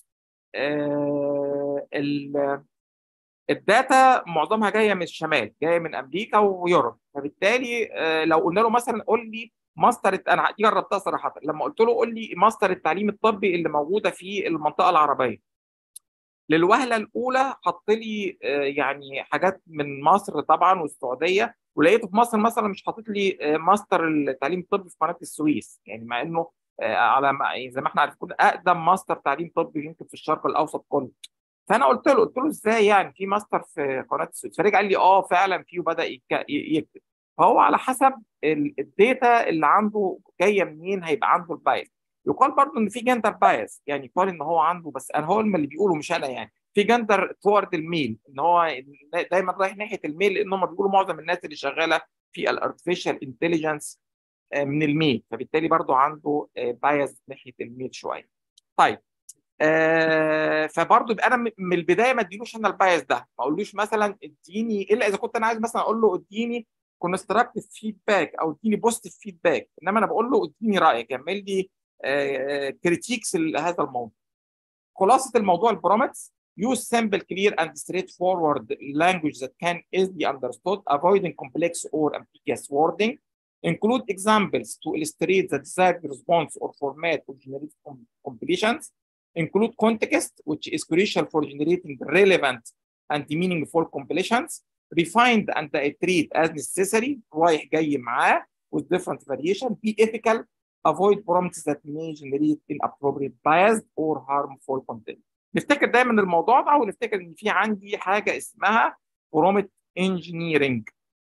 آه ال- الداتا معظمها جايه من الشمال جايه من امريكا ويوروب فبالتالي آه، لو قلنا له مثلا قول لي ماستر الت- انا دي جربتها صراحه لما قلت له قول لي ماستر التعليم الطبي اللي موجوده في المنطقه العربيه للوهله الاولى حط لي آه، يعني حاجات من مصر طبعا والسعوديه ولقيته في مصر مثلا مش حاطط لي آه، ماستر التعليم الطبي في قناه السويس يعني مع انه آه، على ما زي ما احنا عارفين اقدم ماستر تعليم طبي يمكن في الشرق الاوسط كله فانا قلت له قلت له ازاي يعني في ماستر في قناه السويس فرجع قال لي اه فعلا في وبدا يك- يكتب فهو على حسب ال- الداتا اللي عنده جايه منين هيبقى عنده البايس يقال برضه ان في جندر بايس يعني يقال ان هو عنده بس انا هو اللي بيقوله مش انا يعني في جندر توارد الميل ان هو دايما رايح ناحيه الميل لان هم بيقولوا معظم الناس اللي شغاله في الارتفيشال انتليجنس من الميل فبالتالي برضه عنده بايس ناحيه الميل شويه طيب آه فبرضه يبقى انا م- من البدايه ما اديلوش انا البايس ده ما اقولوش مثلا اديني الا اذا كنت انا عايز مثلا اقول له اديني كونستراكتيف فيدباك او اديني بوزيتيف فيدباك انما انا بقول له اديني رايك اعمل لي كريتيكس هذا الموضوع خلاصه الموضوع البرومتس use simple clear and straightforward language that can easily understood avoiding complex or ambiguous wording include examples to illustrate the desired response or format of generated completions include context which is crucial for generating relevant and meaningful completions refined and iterate as necessary رايح جاي معاه with different variation be ethical avoid prompts that may generate inappropriate biased or harmful content نفتكر دايما الموضوع ده ونفتكر ان في عندي حاجه اسمها برومت انجينيرنج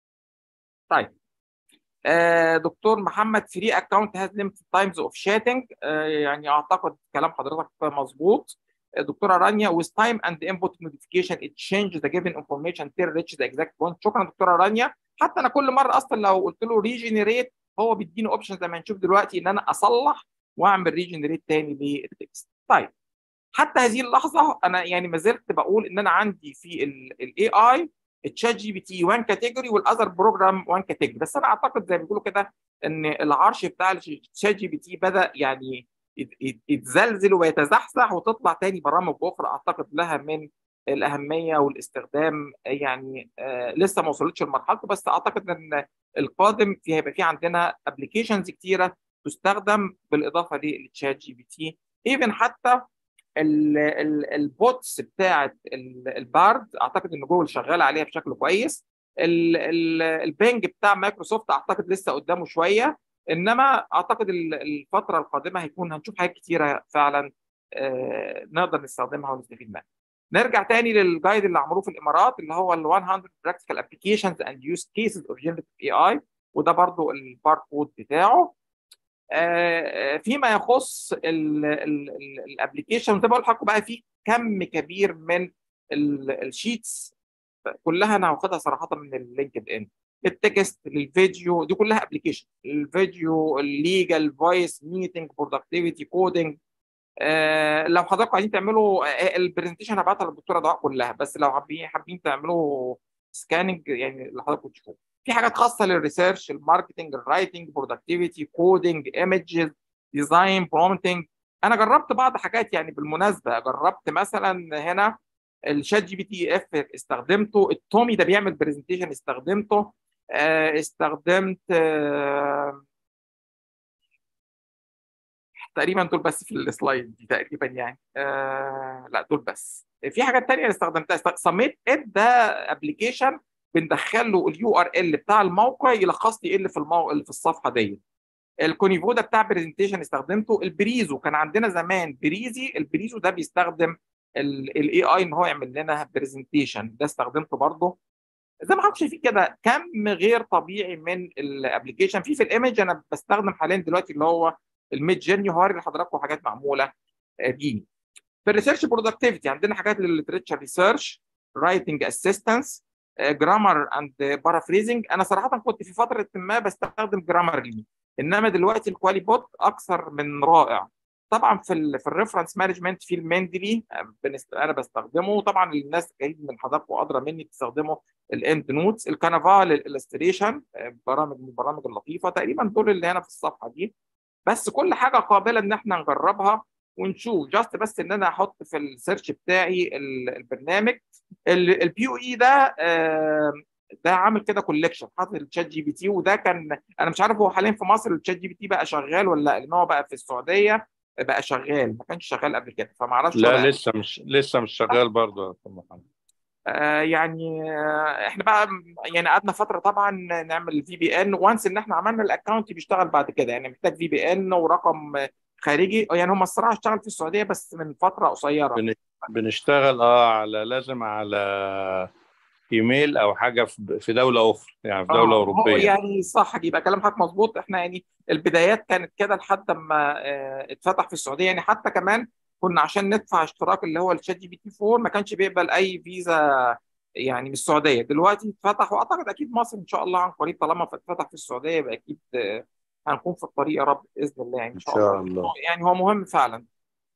طيب آه دكتور محمد فري اكونت هاز ليميتد تايمز اوف شاتنج يعني اعتقد كلام حضرتك مظبوط دكتوره رانيا with time and input modification it changes the given information till reach the exact point شكرا دكتوره رانيا حتى انا كل مره اصلا لو قلت له ريجنريت هو بيديني اوبشن زي ما هنشوف دلوقتي ان انا اصلح واعمل ريجنريت تاني للتكست طيب حتى هذه اللحظه انا يعني ما زلت بقول ان انا عندي في الاي اي التشات جي بي تي 1 كاتيجوري والاذر بروجرام 1 كاتيجوري بس انا اعتقد زي ما بيقولوا كده ان العرش بتاع التشات جي بي تي بدا يعني يتزلزل ويتزحزح وتطلع تاني برامج اخرى اعتقد لها من الاهميه والاستخدام يعني آه لسه ما وصلتش لمرحلته بس اعتقد ان القادم في هيبقى في عندنا ابلكيشنز كتيره تستخدم بالاضافه للتشات جي بي تي ايفن حتى البوتس بتاعه البارد اعتقد ان جوجل شغال عليها بشكل كويس البنج بتاع مايكروسوفت اعتقد لسه قدامه شويه انما اعتقد الفتره القادمه هيكون هنشوف حاجات كتيره فعلا نقدر نستخدمها ونستفيد منها. نرجع تاني للجايد اللي عملوه في الامارات اللي هو ال 100 practical applications and use cases of generative AI وده برضو الباركود بتاعه. فيما يخص الابلكيشن زي ما بقول لحضراتكم بقى في كم كبير من الشيتس كلها انا واخدها صراحه من اللينكد ان التكست للفيديو دي كلها ابلكيشن الفيديو الليجل فويس ميتنج برودكتيفيتي كودنج لو حضراتكم عايزين تعملوا البرزنتيشن هبعتها للدكتوره دعاء كلها بس لو حابين حابين تعملوا سكاننج يعني اللي حضراتكم تشوفوه في حاجات خاصه للريسيرش الماركتنج الرايتنج برودكتيفيتي كودنج ايمجز ديزاين برومتنج انا جربت بعض حاجات يعني بالمناسبه جربت مثلا هنا الشات جي بي تي اف استخدمته التومي ده بيعمل برزنتيشن استخدمته استخدمت تقريبا دول بس في السلايد دي تقريبا يعني آه لا دول بس في حاجات تانية استخدمتها صميت اد ده ابلكيشن بندخل له اليو ار ال بتاع الموقع يلخص لي ايه اللي في المو... اللي في الصفحه دي الكونيفو ده بتاع برزنتيشن استخدمته البريزو كان عندنا زمان بريزي البريزو ده بيستخدم الاي اي ان هو يعمل لنا برزنتيشن ده استخدمته برضه زي ما حضرتك شايفين كده كم غير طبيعي من الابلكيشن في في الايمج انا بستخدم حاليا دلوقتي اللي هو الميد جيرني هوري لحضراتكم حاجات معموله بيه في الريسيرش برودكتيفيتي عندنا حاجات للليتريتشر ريسيرش رايتنج اسيستنس جرامر اند بارافريزنج انا صراحه كنت في فتره ما بستخدم جرامرلي انما دلوقتي الكوالي بوت اكثر من رائع طبعا في ال في الريفرنس مانجمنت في المندلي انا بستخدمه طبعا الناس جايين من حضراتكم ادرى مني بتستخدموا الاند نوتس الكنفا للالستريشن برامج من البرامج اللطيفه تقريبا دول اللي هنا في الصفحه دي بس كل حاجه قابله ان احنا نجربها ونشوف جاست بس ان انا احط في السيرش بتاعي البرنامج البي او اي ده ده عامل كده كوليكشن حاطط الشات جي بي تي وده كان انا مش عارف هو حاليا في مصر الشات جي بي تي بقى شغال ولا لا لان هو بقى في السعوديه بقى شغال ما كانش شغال قبل كده فما اعرفش لا لسه مش لسه مش شغال برضه يا استاذ محمد آه يعني آه احنا بقى يعني قعدنا فتره طبعا نعمل في بي ان وانس ان احنا عملنا الاكونت بيشتغل بعد كده يعني محتاج في بي ان ورقم خارجي يعني هم الصراحه اشتغل في السعوديه بس من فتره قصيره بن... بنشتغل اه على لازم على ايميل او حاجه في دوله اخرى يعني في دوله آه اوروبيه يعني صح يبقى كلام حضرتك مظبوط احنا يعني البدايات كانت كده لحد ما اه اتفتح في السعوديه يعني حتى كمان كنا عشان ندفع اشتراك اللي هو الشات جي بي تي 4 ما كانش بيقبل اي فيزا يعني من السعوديه دلوقتي اتفتح واعتقد اكيد مصر ان شاء الله عن قريب طالما اتفتح في السعوديه يبقى اكيد اه هنكون في الطريق يا رب باذن الله يعني ان شاء, شاء الله. الله يعني هو مهم فعلا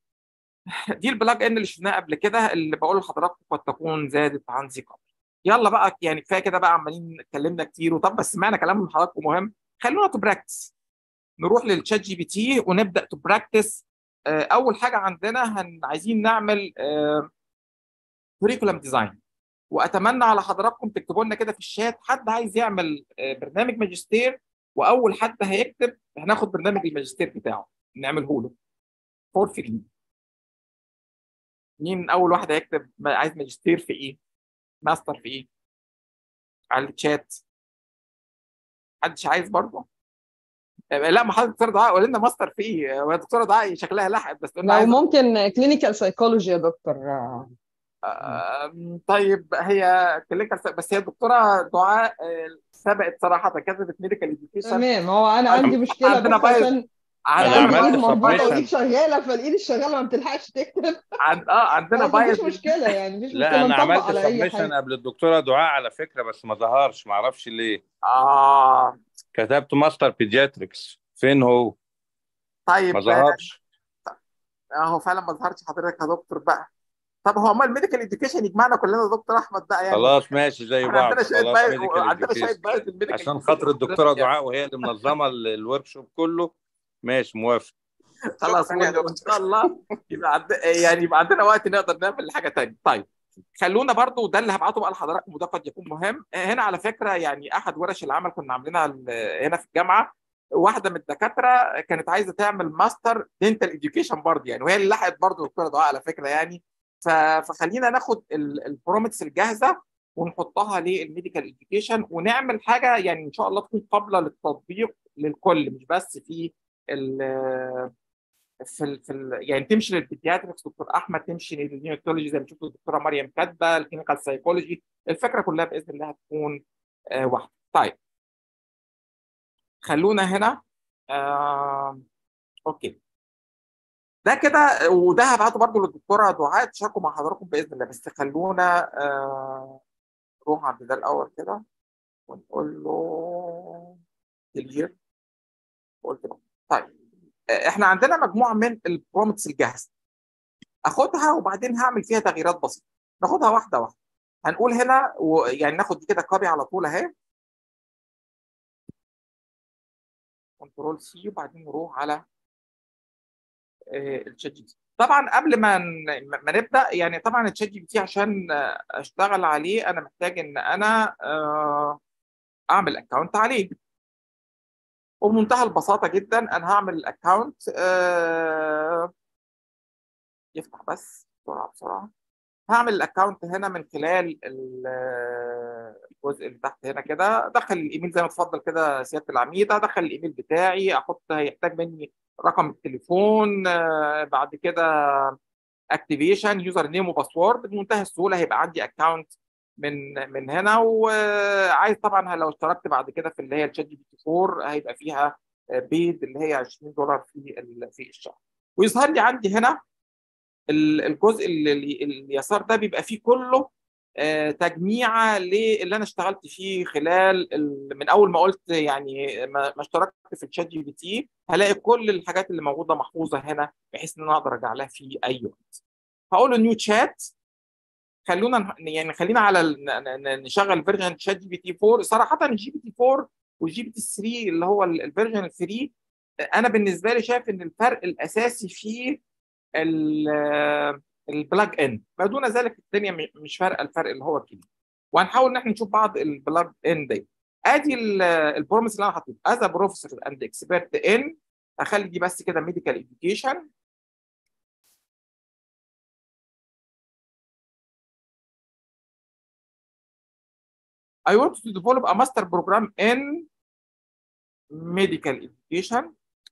دي البلاج ان اللي شفناه قبل كده اللي بقول لحضراتكم قد تكون زادت عن ذي قبل يلا بقى يعني كفايه كده بقى عمالين اتكلمنا كتير وطب بس سمعنا كلام من حضراتكم مهم خلونا تو براكتس نروح للشات جي بي تي ونبدا تو براكتس اول حاجه عندنا هن عايزين نعمل كوريكولم ديزاين واتمنى على حضراتكم تكتبوا لنا كده في الشات حد عايز يعمل آه، برنامج ماجستير واول حد هيكتب هناخد برنامج الماجستير بتاعه نعمله له فور فري مين اول واحد هيكتب ما- عايز ماجستير في ايه ماستر في ايه على الشات محدش عايز برضه آه، لا ما حضرتك دكتوره دعاء قول لنا ماستر في ايه هو الدكتوره دعاء شكلها لحقت بس قلنا لو عايز ممكن كلينيكال سايكولوجي يا دكتور آه، آم، طيب هي كلينيكال بس هي الدكتوره دعاء آه، سبقت صراحه كتبت ميديكال اديوكيشن تمام هو انا عندي مشكله عندنا بس بايظ. عشان عندنا عشان عملت الايد مربوطه submission. وايد شغاله فالايد الشغاله ما بتلحقش تكتب عند اه عندنا خلاص مفيش بايظ مشكله يعني مفيش لا مشكله انا نطبق عملت على اي سبمشن حاجه قبل الدكتوره دعاء على فكره بس ما ظهرش ما اعرفش ليه اه كتبت ماستر بيدياتريكس فين هو طيب ما ظهرش اهو فعلا ما ظهرش حضرتك يا دكتور بقى طب هو امال الميديكال اديوكيشن يجمعنا كلنا يا دكتور احمد بقى يعني خلاص ماشي زي احنا بعض عندنا شويه خلاص بايظ ميديكال عندنا شويه education. بايظ الميديكال عشان education. خاطر الدكتوره دعاء وهي اللي منظمه الورك شوب كله ماشي موافق خلاص شكراً يا وان دكتور. شاء الله يبقى عند... يعني يبقى عندنا وقت نقدر نعمل حاجه ثانيه طيب خلونا برضو وده اللي هبعته بقى لحضراتكم وده قد يكون مهم هنا على فكره يعني احد ورش العمل كنا عاملينها ال- هنا في الجامعه واحده من الدكاتره كانت عايزه تعمل ماستر دينتال اديوكيشن برضه يعني وهي اللي لحقت برضه دكتوره دعاء على فكره يعني ف... فخلينا ناخد البرومتس الجاهزه ونحطها للميديكال اديوكيشن ونعمل حاجه يعني ان شاء الله تكون قابله للتطبيق للكل مش بس في ال في ال في ال يعني تمشي للبيدياتريكس دكتور احمد تمشي للنيوناتولوجي زي ما شفت الدكتوره مريم كاتبه الكلينيكال سايكولوجي الفكره كلها باذن الله هتكون آه واحده طيب خلونا هنا آه اوكي ده كده وده هبعته برضه للدكتوره دعاء تشاركوا مع حضراتكم باذن الله بس خلونا آه نروح عند ده الاول كده ونقول له كلير قلت له طيب آه، احنا عندنا مجموعه من البرومتس الجاهزه اخدها وبعدين هعمل فيها تغييرات بسيطه ناخدها واحده واحده هنقول هنا ويعني ناخد دي كده كوبي على طول اهي كنترول سي وبعدين نروح على الشات جي بي تي طبعا قبل ما ن- ما نبدا يعني طبعا الشات جي بي تي عشان آه، اشتغل عليه انا محتاج ان انا آه، اعمل اكونت عليه وبمنتهى البساطه جدا انا هعمل الاكونت يفتح بس بسرعه بسرعه هعمل الاكونت هنا من خلال ال- الجزء اللي تحت هنا كده ادخل الايميل زي ما اتفضل كده سياده العميد ادخل الايميل بتاعي احط هيحتاج مني رقم التليفون آه، بعد كده اكتيفيشن يوزر نيم وباسورد بمنتهى السهوله هيبقى عندي اكونت من من هنا وعايز طبعا لو اشتركت بعد كده في اللي هي الشات جي بي تي 4 هيبقى فيها بيد اللي هي 20 دولار في ال- في الشهر ويظهر لي عندي هنا ال- الجزء اللي اللي- اليسار ده بيبقى فيه كله آه، تجميعه للي انا اشتغلت فيه خلال ال- من اول ما قلت يعني ما ما اشتركت في الشات جي بي تي هلاقي كل الحاجات اللي موجوده محفوظه هنا بحيث ان انا اقدر ارجع لها في اي وقت. هقول له نيو تشات خلونا نح- يعني خلينا على ال- ن- ن- نشغل فيرجن شات جي بي تي 4 صراحه الجي بي تي 4 والجي بي تي 3 اللي هو ال- الفيرجن 3 انا بالنسبه لي شايف ان الفرق الاساسي فيه البلاج ان ما دون ذلك الدنيا م- مش فارقه الفرق اللي هو الكبير وهنحاول ان احنا نشوف بعض البلاج ان دي ادي البروميس اللي انا حطيته از بروفيسور اند اكسبرت ان اخلي دي بس كده ميديكال اديوكيشن I want to develop a master program in medical education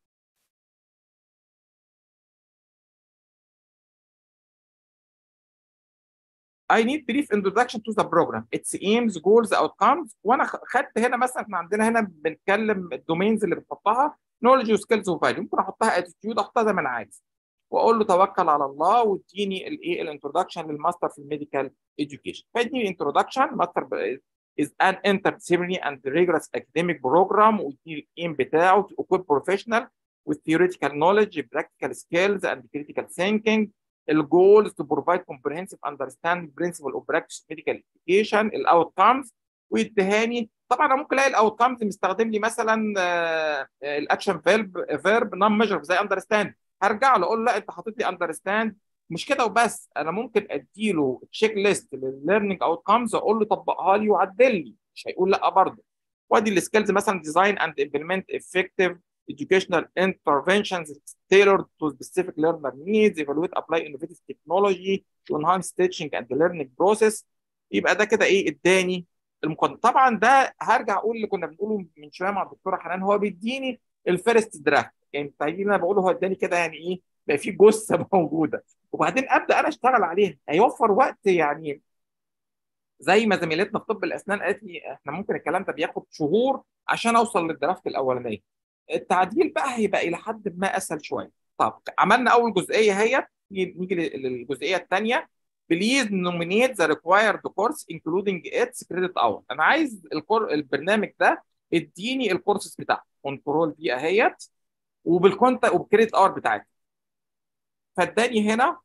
I need brief introduction to the program, its aims, goals, outcomes وانا خ- خدت هنا مثلا احنا عندنا هنا بنتكلم الدومينز اللي بنحطها knowledge وسكيلز وفاليو ممكن احطها اتيتيود احطها زي ما انا عايز واقول له توكل على الله واديني الايه الانترودكشن للماستر في الميديكال education فاديني الانترودكشن ماستر is an interdisciplinary and rigorous academic program واديني الايم بتاعه to equip professional with theoretical knowledge, practical skills and critical thinking الجولز to provide comprehensive understanding principle of practice medical education الاوتكمز ويدهاني طبعا انا ممكن الاقي الاوت كامز مستخدم لي مثلا الاكشن فيرب فيرب نون ميجر زي اندرستاند هرجع له اقول له لا انت حاطط لي اندرستاند مش كده وبس انا ممكن اديله تشيك ليست للليرنينج اوت كامز واقول له طبقها لي وعدل لي مش هيقول لا برضه وادي السكيلز مثلا ديزاين اند امبلمنت افكتيف educational interventions tailored to specific learner needs evaluate apply innovative technology to enhance teaching and learning process يبقى ده كده ايه اداني المقدمه طبعا ده هرجع اقول اللي كنا بنقوله من شويه مع الدكتوره حنان هو بيديني الفيرست درافت يعني التعديل اللي انا بقوله هو اداني كده يعني ايه بقى في جثه موجوده وبعدين ابدا انا اشتغل عليها هيوفر وقت يعني زي ما زميلتنا في طب الاسنان قالت لي احنا ممكن الكلام ده بياخد شهور عشان اوصل للدرافت الاولانيه التعديل بقى هيبقى الى حد ما اسهل شويه طب عملنا اول جزئيه هي نيجي للجزئيه الثانيه بليز نومينيت ذا ريكوايرد كورس انكلودنج اتس كريدت اور انا عايز الكور البرنامج ده اديني الكورسز بتاعته كنترول دي اهيت وبالكونتا وبالكريدت اور بتاعتي فاداني هنا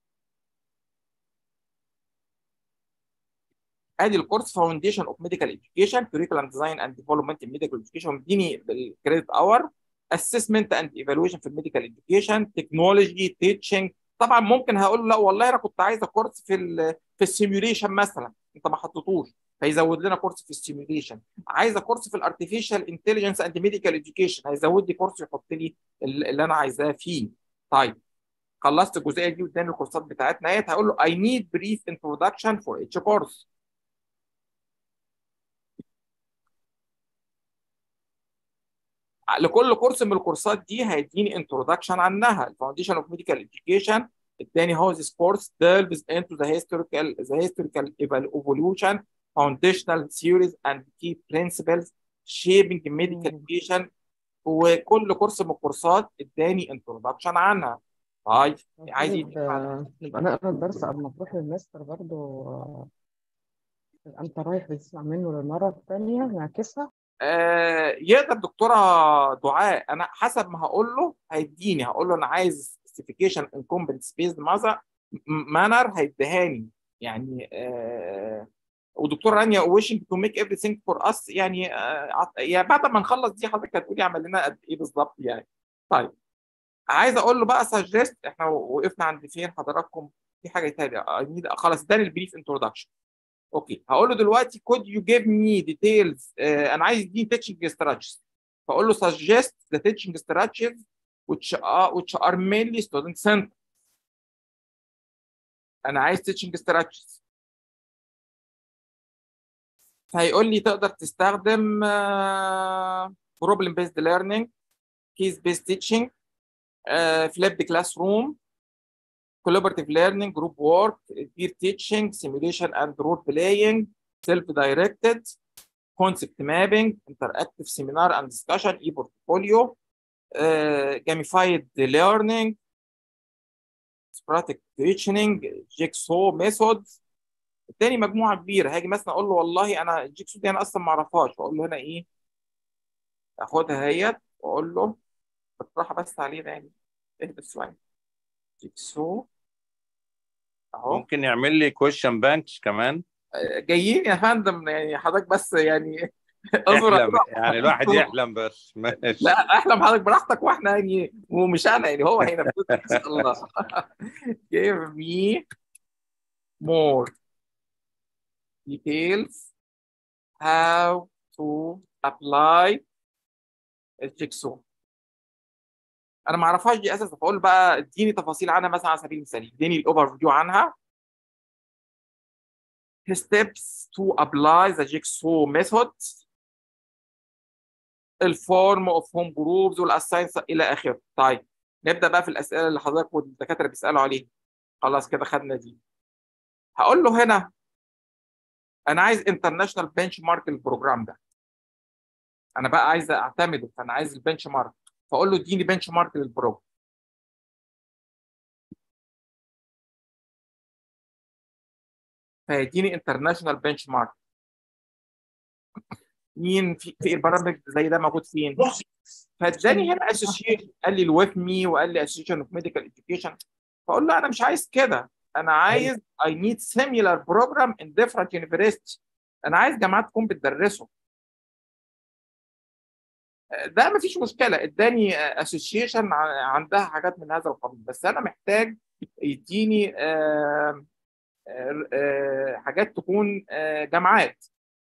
ادي الكورس فاونديشن اوف ميديكال اديوكيشن كوريكولم ديزاين اند ديفلوبمنت ان ميديكال اديوكيشن مديني بالكريدت اور اسسمنت اند ايفالويشن في الميديكال اديوكيشن تكنولوجي تيتشنج طبعا ممكن هقول له لا والله انا كنت عايز كورس في ال في السيميوليشن مثلا انت ما حطيتوش هيزود لنا كورس في السيميوليشن عايزه كورس في الارتفيشال انتليجنس اند ميديكال اديوكيشن هيزود لي كورس يحط لي اللي انا عايزاه فيه طيب خلصت الجزئيه دي قدام الكورسات بتاعتنا اهيت هقول له I need brief introduction for each course لكل كورس من الكورسات دي هيديني انتروداكشن عنها الفاونديشن اوف ميديكال اديوكيشن الثاني هو this course delves into the historical the historical evolution foundational theories and key principles shaping medical education وكل كورس من الكورسات اداني انتروداكشن عنها طيب عايز طيب آه، نبقى نقرا الدرس قبل ما تروح للمستر برضه آه، تبقى انت رايح بتسمع منه للمره الثانيه نعكسها آه يقدر دكتوره دعاء انا حسب ما هقول له هيديني هقول له انا عايز سبيسيفيكيشن انكومبتنس بيزد مانر هيديهاني يعني آه ودكتور رانيا ويشنج تو ميك ايفري ثينج فور اس يعني آه يعني بعد ما نخلص دي حضرتك هتقولي عمل لنا قد ايه بالظبط يعني طيب عايز اقول له بقى سجست احنا وقفنا عند فين حضراتكم في حاجه ثانيه خلاص اداني البريف انتروداكشن اوكي هقول له دلوقتي could you give me details uh, انا عايز دي teaching strategies فاقول له suggest the teaching strategies which are which are mainly student centered انا عايز teaching strategies فهيقول لي تقدر تستخدم uh, problem based learning case based teaching uh, flipped classroom collaborative learning, group work, peer teaching, simulation and role playing, self-directed, concept mapping, interactive seminar and discussion, e-portfolio, uh, gamified learning, sporadic teaching, jigsaw methods. التاني مجموعة كبيرة هاجي مثلا اقول له والله انا الجيكسو دي انا اصلا ما اعرفهاش واقول له هنا ايه اخدها اهيت واقول له بالراحة بس علينا يعني اهدى شوية جيكسو اهو ممكن يعمل لي كويشن بانكس كمان جايين يا فندم يعني حضرتك بس يعني اصبر احلم يعني الواحد يحلم بس ماشي لا احلم حضرتك براحتك واحنا يعني ومش انا يعني هو هينفذ ان شاء الله give me more details how to apply الجيكسو انا ما اعرفهاش دي اساسا فاقول بقى اديني تفاصيل عنها مثلا على سبيل المثال اديني الاوفر فيو عنها steps to apply the jigsaw method الفورم اوف هوم جروبز والاساينس الى اخره طيب نبدا بقى في الاسئله اللي حضرتك والدكاتره بيسالوا عليها خلاص كده خدنا دي هقول له هنا انا عايز انترناشونال بنش مارك البروجرام ده انا بقى عايز اعتمده فانا عايز البنش مارك فاقول له اديني بنش مارك للبروجرام فيديني انترناشونال بنش مارك مين في, في البرامج زي ده موجود فين؟ فاداني هنا اسوشيشن قال لي الويف مي وقال لي اسوشيشن اوف ميديكال اديوكيشن فاقول له انا مش عايز كده انا عايز I need similar program in different universities انا عايز جامعات تكون بتدرسه ده مفيش مشكله اداني اسوشيشن عندها حاجات من هذا القبيل بس انا محتاج يديني آه، آه، آه، حاجات تكون آه، جامعات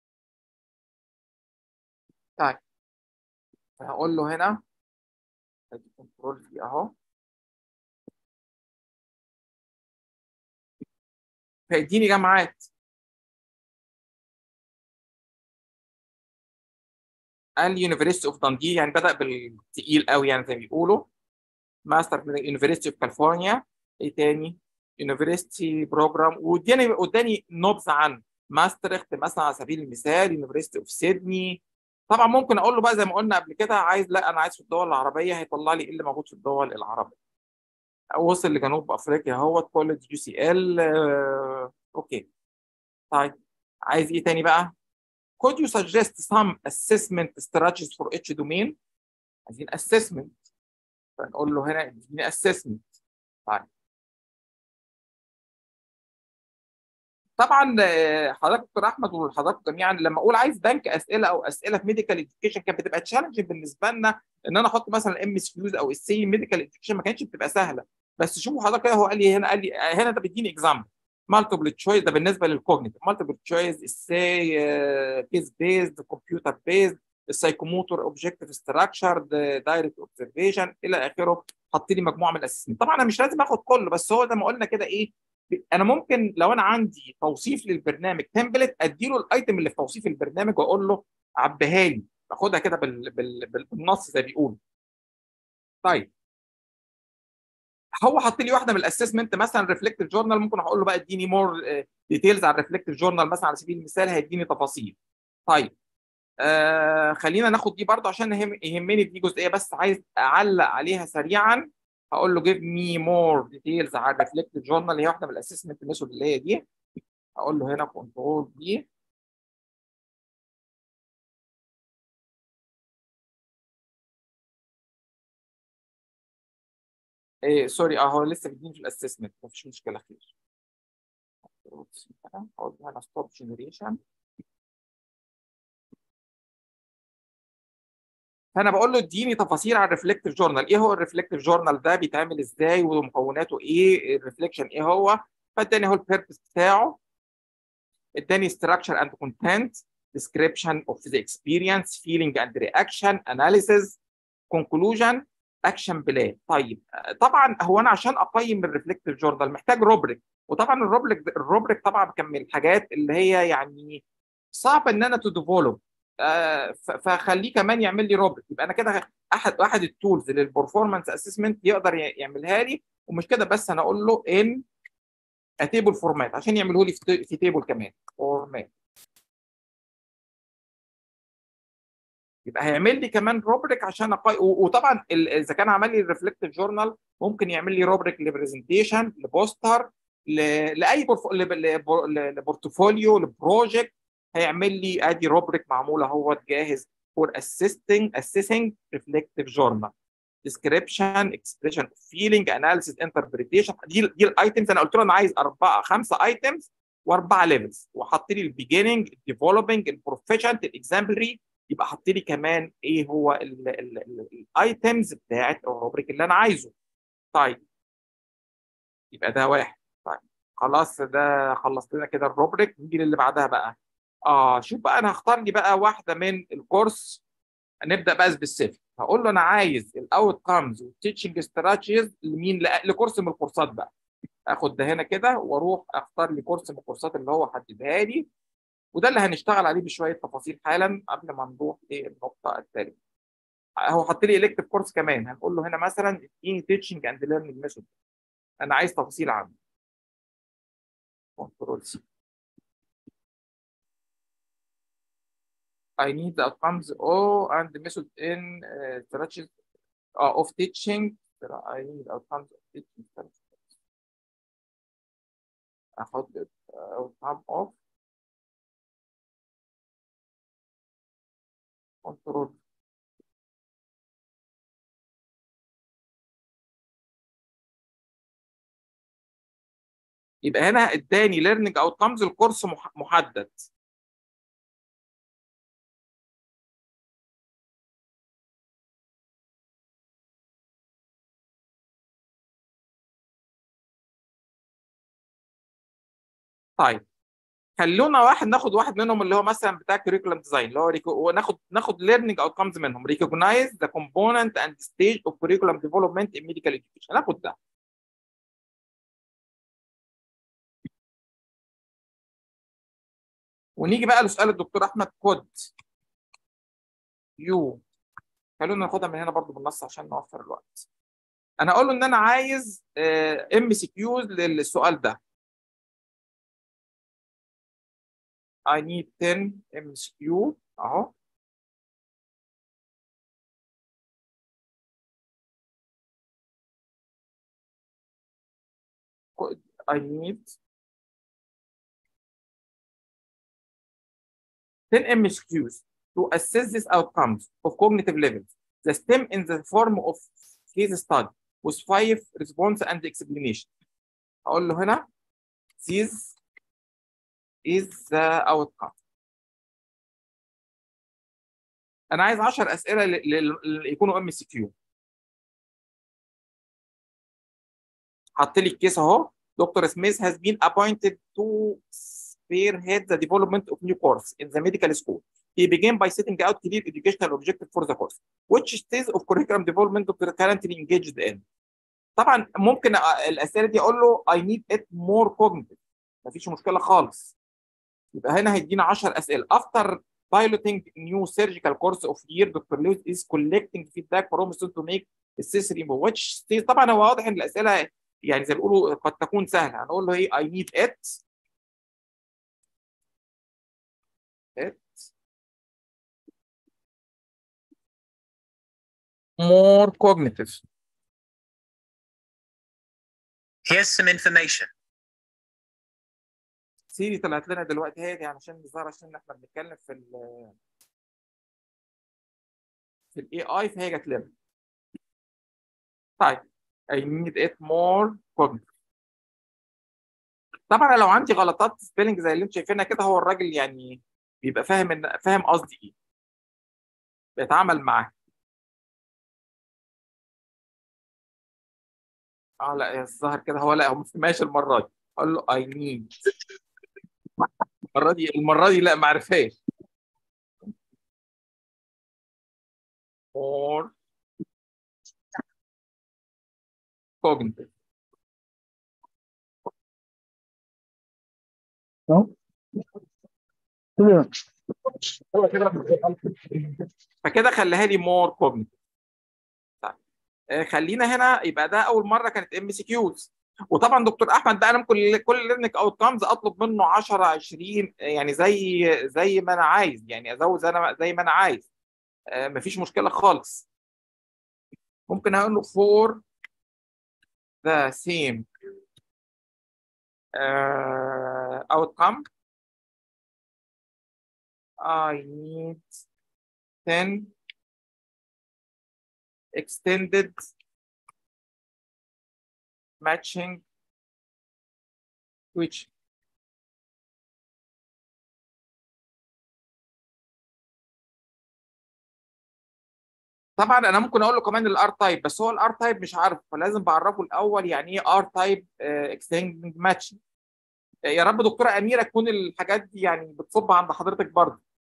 طيب هقول له هنا ادي كنترول في اهو فيديني جامعات قال يونيفرستي اوف داندي يعني بدأ بالتقيل قوي يعني زي ما بيقولوا ماستر من يونيفرستي اوف كاليفورنيا ايه تاني يونيفرستي بروجرام واداني اداني نبذه عن ماسترخت مثلا على سبيل المثال يونيفرستي اوف سيدني طبعا ممكن اقول له بقى زي ما قلنا قبل كده عايز لا انا عايز في الدول العربيه هيطلع لي ايه اللي موجود في الدول العربيه وصل لجنوب افريقيا اهوت كولج يو سي ال اوكي طيب عايز ايه تاني بقى could you suggest some assessment strategies for each domain عايزين assessment فنقول له هنا اديني assessment طيب طبعا آه، حضرتك دكتور احمد وحضرتك جميعا لما اقول عايز بنك اسئله او اسئله في ميديكال اديوكيشن كانت بتبقى تشالنج بالنسبه لنا ان انا احط مثلا ام اس كيوز او السي ميديكال اديوكيشن ما كانتش بتبقى سهله بس شوفوا حضرتك كده هو قال لي هنا قال لي هنا ده بيديني اكزامبل مالتيبل تشويس ده بالنسبه للكوجنيتيف مالتيبل تشويس السي كيس بيزد كمبيوتر بيزد السايكوموتور اوبجكتيف ستراكشر دايركت اوبزرفيشن الى اخره حط لي مجموعه من الاساسيين طبعا انا مش لازم اخد كله بس هو زي ما قلنا كده ايه انا ممكن لو انا عندي توصيف للبرنامج تمبلت اديله الايتم اللي في توصيف البرنامج واقول له عبيها لي باخدها كده بال... بال... بال- بالنص زي ما بيقولوا طيب هو حط لي واحده من الاسسمنت مثلا ريفلكتيف جورنال ممكن اقول له بقى اديني مور ديتيلز على الريفلكتيف جورنال مثلا على سبيل المثال هيديني تفاصيل طيب آه خلينا ناخد دي برضه عشان يهم- يهمني دي جزئيه بس عايز اعلق عليها سريعا هقول له give me more details على الريفلكتيف جورنال اللي هي واحده من الاسسمنت ميثود اللي هي دي هقول له هنا كنترول دي إيه سوري اه هو لسه بيديني في الاسسمنت مفيش مشكله خير هقول له هنا ستوب جنريشن فانا بقول له اديني تفاصيل عن الريفلكتيف جورنال ايه هو الريفلكتيف جورنال ده بيتعمل ازاي ومكوناته ايه الريفليكشن ايه هو فاداني هو البيربس بتاعه اداني structure and content description of the experience feeling and reaction analysis conclusion action plan طيب آه، طبعا هو انا عشان اقيم الريفلكتيف جورنال محتاج روبريك وطبعا الروبريك الروبريك طبعا كان من الحاجات اللي هي يعني صعب ان انا تو ديفلوب فخليه كمان يعمل لي روبريك يبقى انا كده احد احد التولز للبرفورمانس اسسمنت يقدر ي- يعملها لي ومش كده بس انا اقول له ان تيبل فورمات عشان يعمله لي في في تيبل كمان فورمات يبقى هيعمل لي كمان روبريك عشان أقي... و- وطبعا ال- اذا كان عمل لي الريفلكتيف جورنال ممكن يعمل لي روبريك لبرزنتيشن لبوستر ل... لاي برف... لب... لب... لبورتفوليو لبروجكت هيعمل لي ادي روبريك معمول اهوت جاهز فور assisting assessing reflective journal description expression of feeling analysis interpretation دي دي الايتمز انا قلت له انا عايز اربعه خمسه ايتمز واربعه ليفلز وحط لي البيجيننج الديفلوبينج البروفيشنت الاكزامبلري يبقى حط لي كمان ايه هو الايتمز بتاعت الروبريك اللي انا عايزه طيب يبقى ده واحد طيب خلاص ده خلصت لنا كده الروبريك نيجي للي بعدها بقى اه شوف بقى انا هختار لي بقى واحده من الكورس نبدا بقى سبيسيفيك هقول له انا عايز الاوت كامز والتيتشنج استراتيجيز لمين لأ- لكورس من الكورسات بقى اخد ده هنا كده واروح اختار لي كورس من الكورسات اللي هو حددها لي وده اللي هنشتغل عليه بشويه تفاصيل حالا قبل ما نروح للنقطه التاليه هو حط لي الكتيف كورس كمان هنقول له هنا مثلا اديني تيتشنج اند ليرنينج ميثود انا عايز تفاصيل عنه كنترول سي I need the outcomes O and the method in uh, strategies uh, of teaching. I need outcomes of teaching strategies. أحط ال outcome of control. يبقى هنا اداني learning outcomes الكورس مح- محدد طيب خلونا واحد ناخد واحد منهم اللي هو مثلا بتاع curriculum design اللي هو ريكو... وناخد ناخد learning outcomes منهم recognize the component and stage of curriculum development in medical education ناخد ده ونيجي بقى لسؤال الدكتور احمد كود يو خلونا ناخدها من هنا برضو بالنص عشان نوفر الوقت انا اقول له ان انا عايز ام سي كيوز للسؤال ده I need 10 MSQ اهو I need 10 MSQs to assess these outcomes of cognitive levels. The STEM in the form of case study with five response and explanation. أقول له هنا this is the outcome. أنا عايز 10 أسئلة ل- ل- ل- يكونوا ام سي كيو. حط لي الكيس أهو. Dr. Smith has been appointed to spearhead the development of new course in the medical school. He began by setting out clear educational objective for the course. Which stage of curriculum development Dr. currently engaged in? طبعا ممكن أ- الأسئلة دي أقول له I need it more cognitive. مفيش مشكلة خالص. يبقى هنا هيدينا 10 اسئله after piloting new surgical course of year Dr. Lewis is collecting feedback from students to make necessary which stage طبعا هو واضح ان الاسئله يعني زي ما بيقولوا قد تكون سهله هنقول له ايه I need it it more cognitive Here's some information. سيري طلعت لنا دلوقتي هي دي علشان الظاهر عشان احنا بنتكلم في ال في الاي اي فهي جت لنا طيب I need it more cognitive طبعا لو عندي غلطات سبيلنج زي اللي انت شايفينها كده هو الراجل يعني بيبقى فاهم ان فاهم قصدي ايه بيتعامل معاه اه لا يا الظاهر كده هو لا هو ما فهمهاش المره دي اقول له I need المره دي المره دي لا ما عرفهاش more cognitive فكده خليها لي more cognitive طيب آه، خلينا هنا يبقى ده اول مره كانت ام سي كيوز وطبعا دكتور احمد ده انا ممكن كل ليرنينج اوت كامز اطلب منه 10 20 يعني زي زي ما انا عايز يعني ازود زي انا زي ما انا عايز آه، مفيش مشكله خالص ممكن اقول له for the same uh, outcome I need 10 extended matching which طبعا انا ممكن اقول له كمان الار تايب بس هو الار تايب مش عارف فلازم بعرفه الاول يعني ايه ار تايب اكستندنج ماتشنج يا رب دكتوره اميره تكون الحاجات دي يعني بتصب عند حضرتك برضه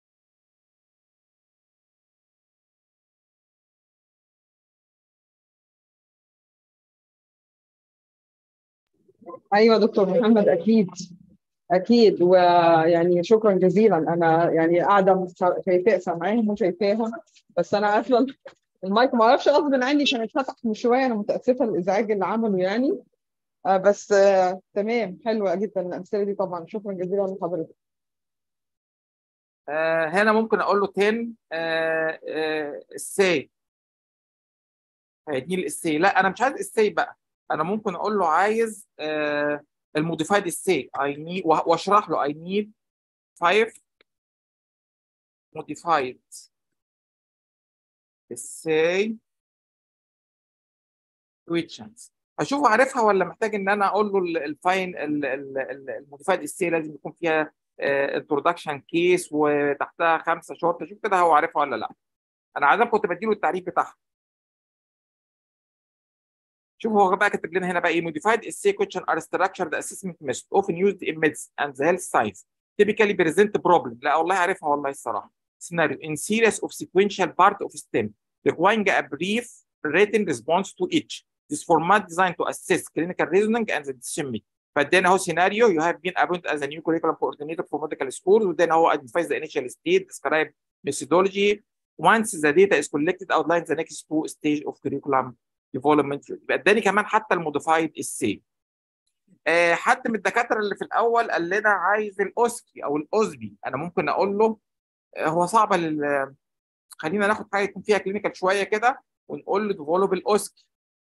ايوه دكتور محمد اكيد اكيد ويعني شكرا جزيلا انا يعني قاعده مس- شايفاه سامعاهم وشايفاهم بس انا اصلا المايك ما اعرفش غصب عني كان اتفتح من شويه انا متاسفه الازعاج اللي عمله يعني آه بس آه تمام حلوه جدا الامثله دي طبعا شكرا جزيلا لحضرتك آه هنا ممكن اقول له 10 آه آه السي هيديني السي لا انا مش عايز السي بقى انا ممكن اقول له عايز آه الموديفايد السي اي نيد واشرح له اي نيد 5 موديفايد السي كويشنز اشوفه عارفها ولا محتاج ان انا اقول له ال- الفاين الموديفايد السي لازم يكون فيها انتروداكشن كيس وتحتها خمسه شورت اشوف كده هو عارفها ولا لا انا عاده كنت بديله التعريف بتاعها شوف هو بقى كاتب لنا هنا بقى ايه modified essay question are structured assessment method often used in medicine and the health science typically present problem لا والله عارفها والله الصراحه scenario in series of sequential part of STEM requiring a brief written response to each this format designed to assess clinical reasoning and the decision making فادينا اهو سيناريو you have been appointed as a new curriculum coordinator for medical school وادينا هو identifies the initial state describe methodology once the data is collected outline the next two stage of curriculum development يبقى اداني كمان حتى الموديفايد essay آه حد من الدكاتره اللي في الاول قال لنا عايز الاوسكي او الاوزبي انا ممكن اقول له آه هو صعب لل خلينا ناخد حاجه يكون فيها كلينيكال شويه كده ونقول له ديفلوب الاوسكي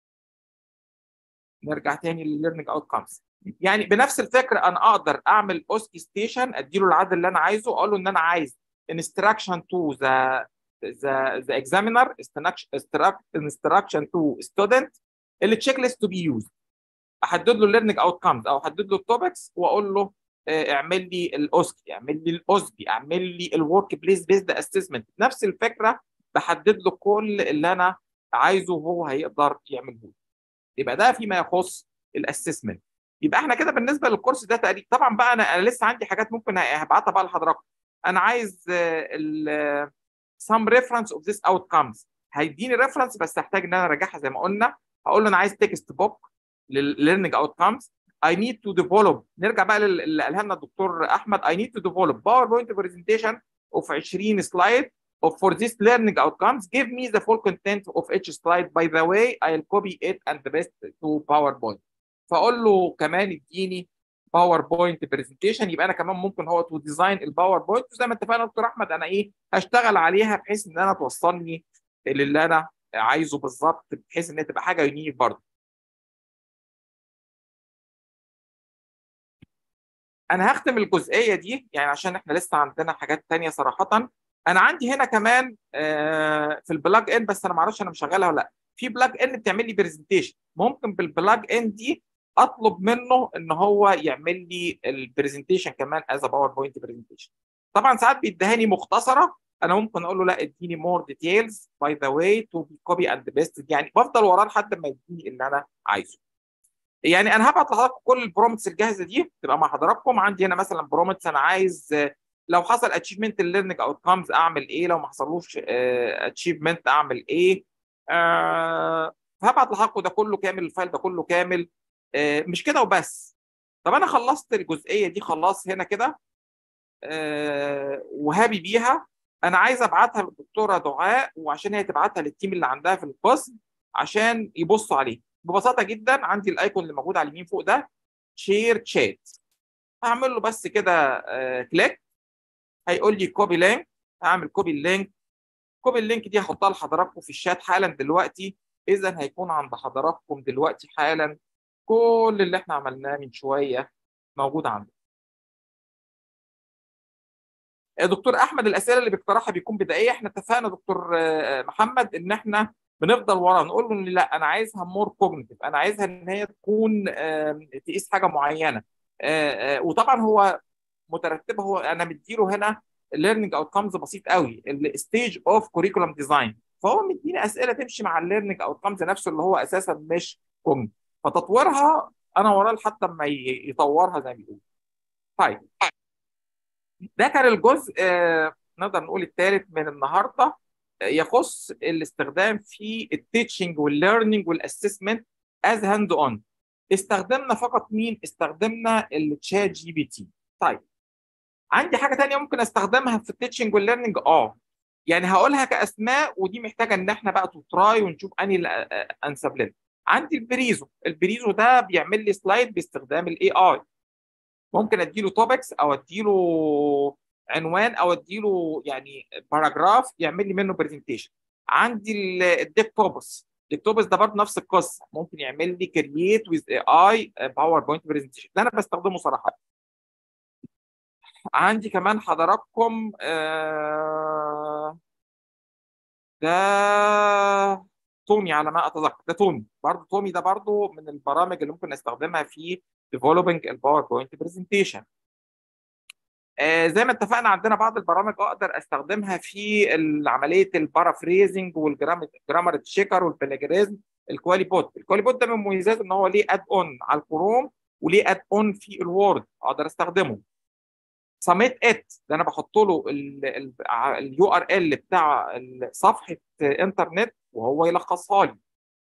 نرجع تاني للليرنينج اوت كامز يعني بنفس الفكره انا اقدر اعمل اوسكي ستيشن اديله العدد اللي انا عايزه اقول له ان انا عايز instruction to the the the examiner instruction to student اللي تشيك ليست to be used احدد له learning outcomes او احدد له التوبكس واقول له اعمل لي الاوسكي اعمل لي الاوسبي اعمل لي الورك بليس بيزد اسسمنت نفس الفكره بحدد له كل اللي انا عايزه وهو هيقدر يعمله لي يبقى ده فيما يخص الاسسمنت يبقى احنا كده بالنسبه للكورس ده تقريبا طبعا بقى انا انا لسه عندي حاجات ممكن هبعتها بقى لحضراتكم انا عايز ال some reference of this outcomes هيديني reference بس هحتاج ان انا اراجعها زي ما قلنا هقول له انا عايز تكست بوك للlearning outcomes I need to develop نرجع بقى اللي قالها لنا الدكتور احمد I need to develop PowerPoint presentation of 20 slide of for this learning outcomes give me the full content of each slide by the way I'll copy it and paste to PowerPoint فاقول له كمان اديني باوربوينت برزنتيشن يبقى انا كمان ممكن هو تو ديزاين الباوربوينت وزي ما اتفقنا دكتور احمد انا ايه هشتغل عليها بحيث ان انا توصلني للي انا عايزه بالظبط بحيث ان هي تبقى حاجه يونيك برضه انا هختم الجزئيه دي يعني عشان احنا لسه عندنا حاجات تانية صراحه انا عندي هنا كمان في البلاج ان بس انا ما اعرفش انا مشغلها ولا لا في بلاج ان بتعمل لي برزنتيشن ممكن بالبلاج ان دي اطلب منه ان هو يعمل لي البرزنتيشن كمان از باوربوينت برزنتيشن طبعا ساعات بيديهاني مختصره انا ممكن اقول له لا اديني مور ديتيلز باي ذا واي تو كوبي اند بيست يعني بفضل وراه لحد ما يديني اللي انا عايزه يعني انا هبعت لحضراتكم كل البرومتس الجاهزه دي تبقى مع حضراتكم عندي هنا مثلا برومتس انا عايز لو حصل اتشيفمنت الليرنينج اوت كامز اعمل ايه لو ما حصلوش اتشيفمنت اعمل ايه أه هبعت لحضراتكم ده كله كامل الفايل ده كله كامل أه مش كده وبس طب انا خلصت الجزئيه دي خلاص هنا كده أه وهابي بيها انا عايز ابعتها للدكتوره دعاء وعشان هي تبعتها للتيم اللي عندها في القسم عشان يبصوا عليه ببساطه جدا عندي الايكون اللي موجود على اليمين فوق ده شير تشات هعمل له بس كده آه كليك هيقول لي كوبي لينك هعمل كوبي اللينك كوبي اللينك دي هحطها لحضراتكم في الشات حالا دلوقتي اذا هيكون عند حضراتكم دلوقتي حالا كل اللي احنا عملناه من شويه موجود عندكم دكتور احمد الاسئله اللي بيقترحها بيكون بدائيه احنا اتفقنا دكتور محمد ان احنا بنفضل ورا نقول له لا انا عايزها مور كوجنيتيف انا عايزها ان هي تكون تقيس حاجه معينه وطبعا هو مترتبه هو انا مديله هنا الليرنينج اوتكمز بسيط قوي الستيج اوف كوريكولم ديزاين فهو مديني اسئله تمشي مع الليرنينج اوتكمز نفسه اللي هو اساسا مش كوجنيتيف فتطويرها انا وراه لحد ما يطورها زي ما بيقول طيب ده كان الجزء نقدر نقول الثالث من النهارده يخص الاستخدام في التيتشنج والليرنينج والاسسمنت از هاند اون استخدمنا فقط مين استخدمنا التشات جي بي تي طيب عندي حاجه ثانيه ممكن استخدمها في التيتشنج والليرنينج اه يعني هقولها كاسماء ودي محتاجه ان احنا بقى تراي ونشوف انهي انسب لنا عندي البريزو البريزو ده بيعمل لي سلايد باستخدام الاي اي ممكن اديله توبكس او اديله عنوان او اديله يعني باراجراف يعمل لي منه برزنتيشن عندي الديكتوبس الديكتوبس ده برضه نفس القصه ممكن يعمل لي كرييت ويز اي اي باوربوينت برزنتيشن ده انا بستخدمه صراحه عندي كمان حضراتكم آه ده تومي على ما اتذكر ده تومي برضه تومي ده برضه من البرامج اللي ممكن استخدمها في developing الباوربوينت برزنتيشن آه زي ما اتفقنا عندنا بعض البرامج اقدر استخدمها في عمليه البارافريزنج والجرامر تشيكر والبلاجريزم الكوالي بوت الكوالي بوت ده من مميزاته ان هو ليه اد اون على الكروم وليه اد اون في الوورد اقدر استخدمه سميت ات ده انا بحط له اليو ار ال بتاع صفحه انترنت وهو يلخصها لي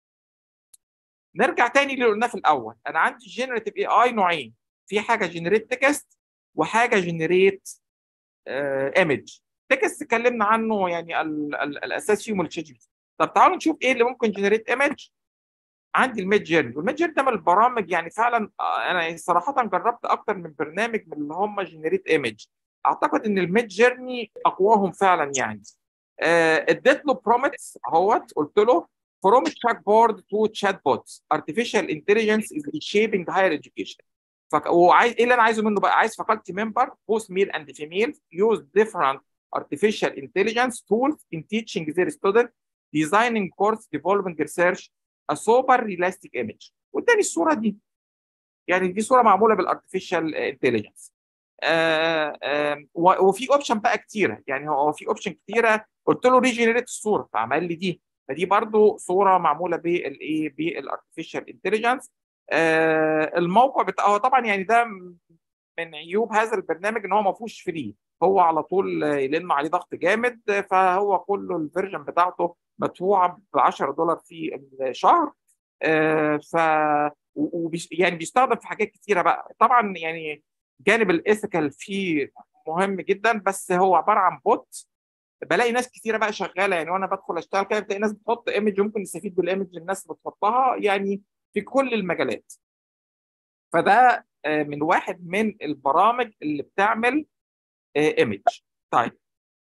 نرجع تاني اللي قلناه في الاول انا عندي جنريتيف اي اي نوعين في حاجه جنريت تكست وحاجه جنريت ايمج تكست اتكلمنا عنه يعني ال ال الاساس فيهم التشات جي بي تي طب تعالوا نشوف ايه اللي ممكن جنريت ايمج عندي الميد جيرني والميد جيرني ده من البرامج يعني فعلا انا صراحه جربت اكتر من برنامج من اللي هم جنريت ايمج اعتقد ان الميد جيرني اقواهم فعلا يعني آه، اديت له برومتس اهوت قلت له from chatbot to chatbots artificial intelligence is reshaping higher education فك... وعايز ايه اللي انا عايزه منه بقى عايز faculty member both male and female use different artificial intelligence tools in teaching their students designing course developing research a super realistic image واداني الصوره دي يعني دي صوره معموله بالارتفيشال انتليجنس آه آه وفي اوبشن بقى كتيره يعني هو في اوبشن كتيره قلت له ريجنريت الصوره فعمل لي دي فدي برضو صوره معموله بالايه بالارتفيشال انتليجنس آه الموقع بتاع هو طبعا يعني ده من عيوب هذا البرنامج ان هو ما فيهوش فري هو على طول لانه عليه ضغط جامد فهو كله الفيرجن بتاعته مدفوعه ب 10 دولار في الشهر آه ف وبيش يعني بيستخدم في حاجات كتيره بقى طبعا يعني جانب الايثيكال فيه مهم جدا بس هو عباره عن بوت بلاقي ناس كتيره بقى شغاله يعني وانا بدخل اشتغل كده بتلاقي ناس بتحط ايمج ممكن نستفيد بالايمج اللي الناس بتحطها يعني في كل المجالات فده من واحد من البرامج اللي بتعمل ايمج طيب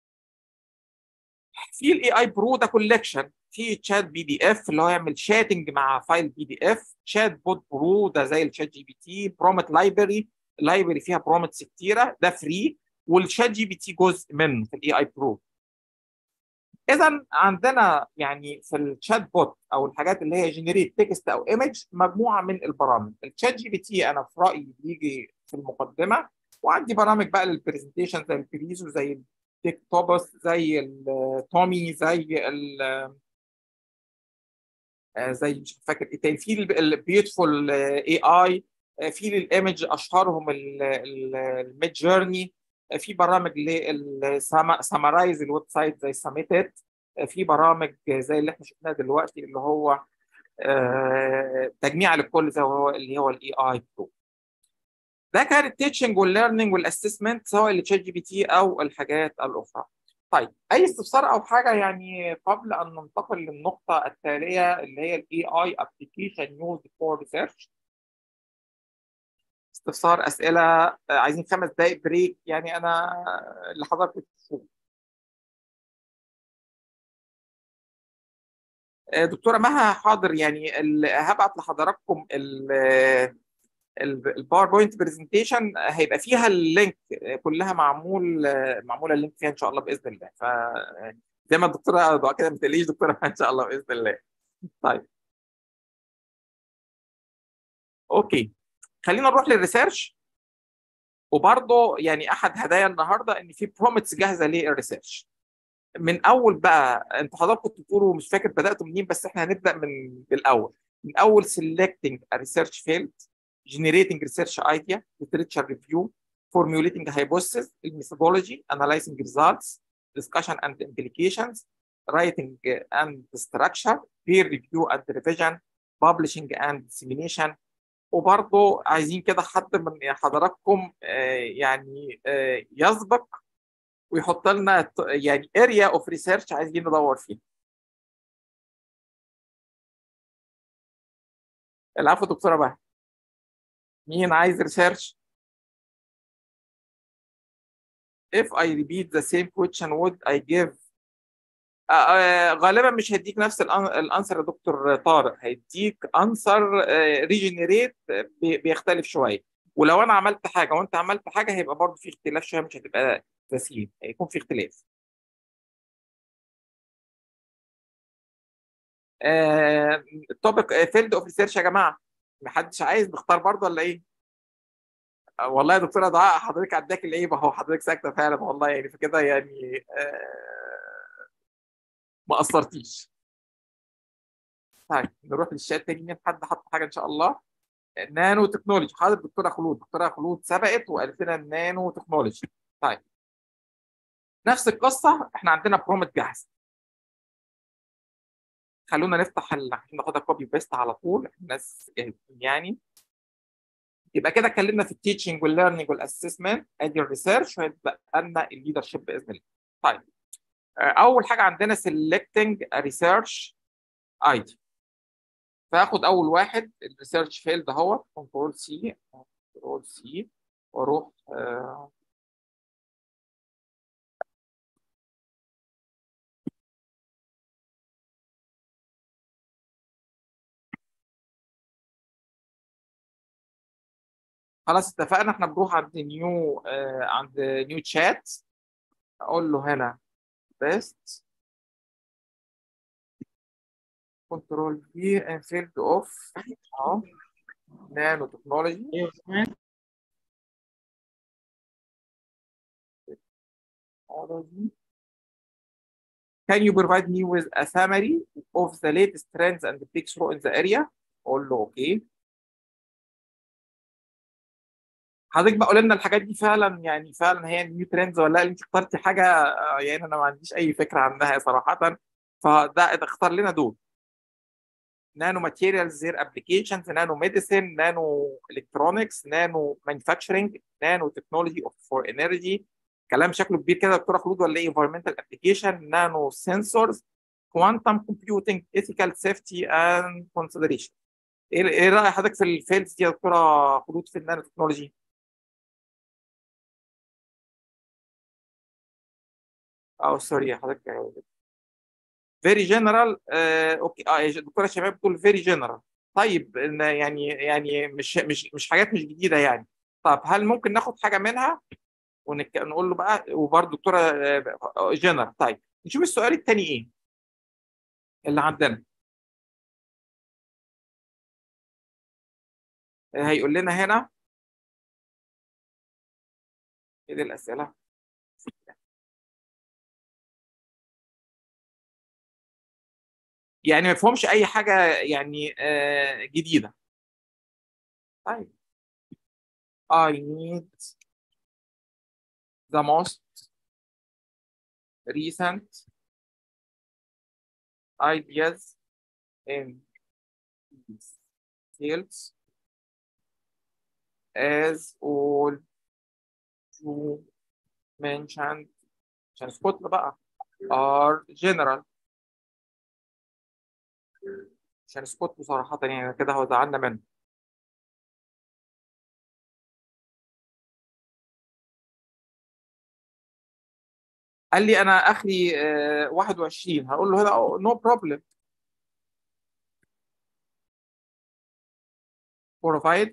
في الاي اي برو ده كولكشن في تشات بي دي اف اللي هو يعمل شاتنج مع فايل بي دي اف شات بوت برو ده زي الشات جي بي تي برومت لايبرري لايبرري فيها برومتس كتيره ده فري والشات جي بي تي جزء منه في الاي اي برو اذا عندنا يعني في الشات بوت او الحاجات اللي هي جنريت تكست او ايمج مجموعه من البرامج الشات جي بي تي انا في رايي بيجي في المقدمه وعندي برامج بقى للبرزنتيشن زي البريزو زي التيك توبس زي التومي زي ال زي مش فاكر ايه تاني في البيوتفول اي اي في للايمج اشهرهم الميد جيرني في برامج للسمرايز الويب سايت زي ساميتد في برامج زي اللي احنا شفناها دلوقتي اللي هو تجميع للكل زي هو اللي هو الاي اي برو ده كان التيتشنج والليرنينج والاسسمنت سواء التشات جي بي تي او الحاجات الاخرى طيب اي استفسار او حاجه يعني قبل ان ننتقل للنقطه التاليه اللي هي الاي اي ابلكيشن يوز فور ريسيرش استفسار اسئله عايزين خمس دقائق بريك يعني انا اللي حضرتك تشوفه دكتوره مها حاضر يعني هبعت لحضراتكم الباوربوينت برزنتيشن هيبقى فيها اللينك كلها معمول معموله اللينك فيها ان شاء الله باذن الله ف زي ما الدكتوره دعاء كده ما تقلقيش دكتوره ان شاء الله باذن الله طيب اوكي خلينا نروح للريسيرش وبرضه يعني احد هدايا النهارده ان في برومتس جاهزه للريسيرش من اول بقى انتوا حضراتكم كنتوا بتقولوا مش فاكر بداتوا منين بس احنا هنبدا من بالاول من اول selecting a research field generating research idea literature review formulating a hypothesis methodology analyzing results discussion and implications writing and structure peer review and revision publishing and dissemination وبرضه عايزين كده حد من حضراتكم يعني يسبق ويحط لنا يعني اريا اوف ريسيرش عايزين ندور فيها العفو دكتوره بقى مين عايز ريسيرش if I repeat the same question would I give آه آه غالبا مش هيديك نفس الانسر يا دكتور طارق هيديك انسر ريجنريت بيختلف شويه ولو انا عملت حاجه وانت عملت حاجه هيبقى برضه في اختلاف شويه مش هتبقى تسليم هيكون في اختلاف التوبيك فيلد اوف ريسيرش يا جماعه محدش عايز نختار برضه ولا ايه؟ والله يا دكتوره دعاء حضرتك عداك العيب اهو حضرتك ساكته فعلا والله يعني فكده يعني آه ما قصرتيش طيب نروح للشات تاني مين حد حط حاجه ان شاء الله نانو تكنولوجي حاضر دكتوره خلود دكتوره خلود سبقت وقالت لنا النانو تكنولوجي طيب نفس القصه احنا عندنا برومت جاهز خلونا نفتح ال... عشان ناخدها كوبي بيست على طول الناس جاهزين يعني يبقى كده اتكلمنا في التيتشنج والليرنينج والاسسمنت ادي الريسيرش وهيتبقى لنا الليدرشيب باذن الله طيب اول حاجه عندنا سيلكتنج ريسيرش ايدي فاخد اول واحد الريسيرش فيلد اهو كنترول سي كنترول سي واروح آه خلاص اتفقنا احنا بنروح عند نيو آه عند نيو تشات اقول له هنا بيست كنترول في فيلد اوف اهو نانو تكنولوجي Can you provide me with a summary of the latest trends and breakthrough in the area? اقول له اوكي حضرتك بقى قول لنا الحاجات دي فعلا يعني فعلا هي نيو ترندز ولا لا انت اخترتي حاجه يعني انا ما عنديش اي فكره عنها صراحه فده اختار لنا دول نانو ماتيريالز زير ابلكيشنز نانو ميديسين نانو الكترونكس نانو مانيفاكتشرنج نانو تكنولوجي فور انرجي كلام شكله كبير كده دكتوره خلود ولا ايه انفيرمنتال ابلكيشن نانو سنسورز كوانتم كومبيوتنج ايثيكال سيفتي اند كونسيدريشن ايه ايه راي حضرتك في الفيلدز دي يا دكتوره خلود في النانو تكنولوجي؟ اه سوري حضرتك فيري جنرال اوكي اه الدكتوره شباب بتقول فيري جنرال طيب يعني يعني مش مش مش حاجات مش جديده يعني طب هل ممكن ناخد حاجه منها ونقول له بقى وبرده دكتوره جنرال طيب نشوف السؤال الثاني ايه اللي عندنا هيقول لنا هنا ايه دي الاسئله يعني ما فيهمش اي حاجه يعني آه جديده طيب I need the most recent ideas in these fields as all you mentioned عشان اسكت بقى are general عشان اسكت صراحة يعني كده هو زعلنا منه قال لي انا اخري آه 21 هقول له هنا نو بروبلم provide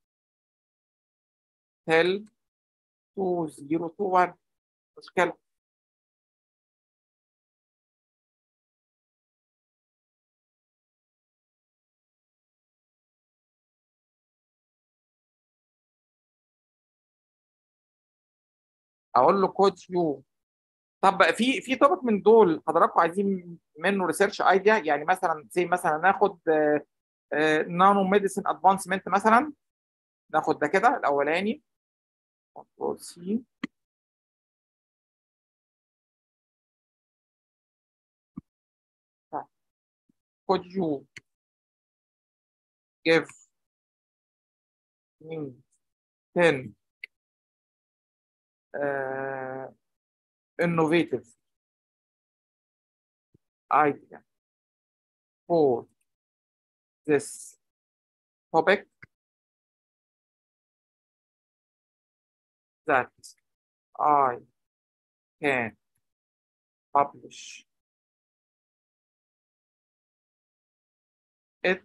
tell 2021 مشكلة اقول له كود يو طب في في توبك من دول حضراتكم عايزين منه ريسيرش ايديا يعني مثلا زي مثلا ناخد نانو ميديسين ادفانسمنت مثلا ناخد ده كده الاولاني كنترول سي could you give me 10 uh, innovative idea for this topic that I can publish it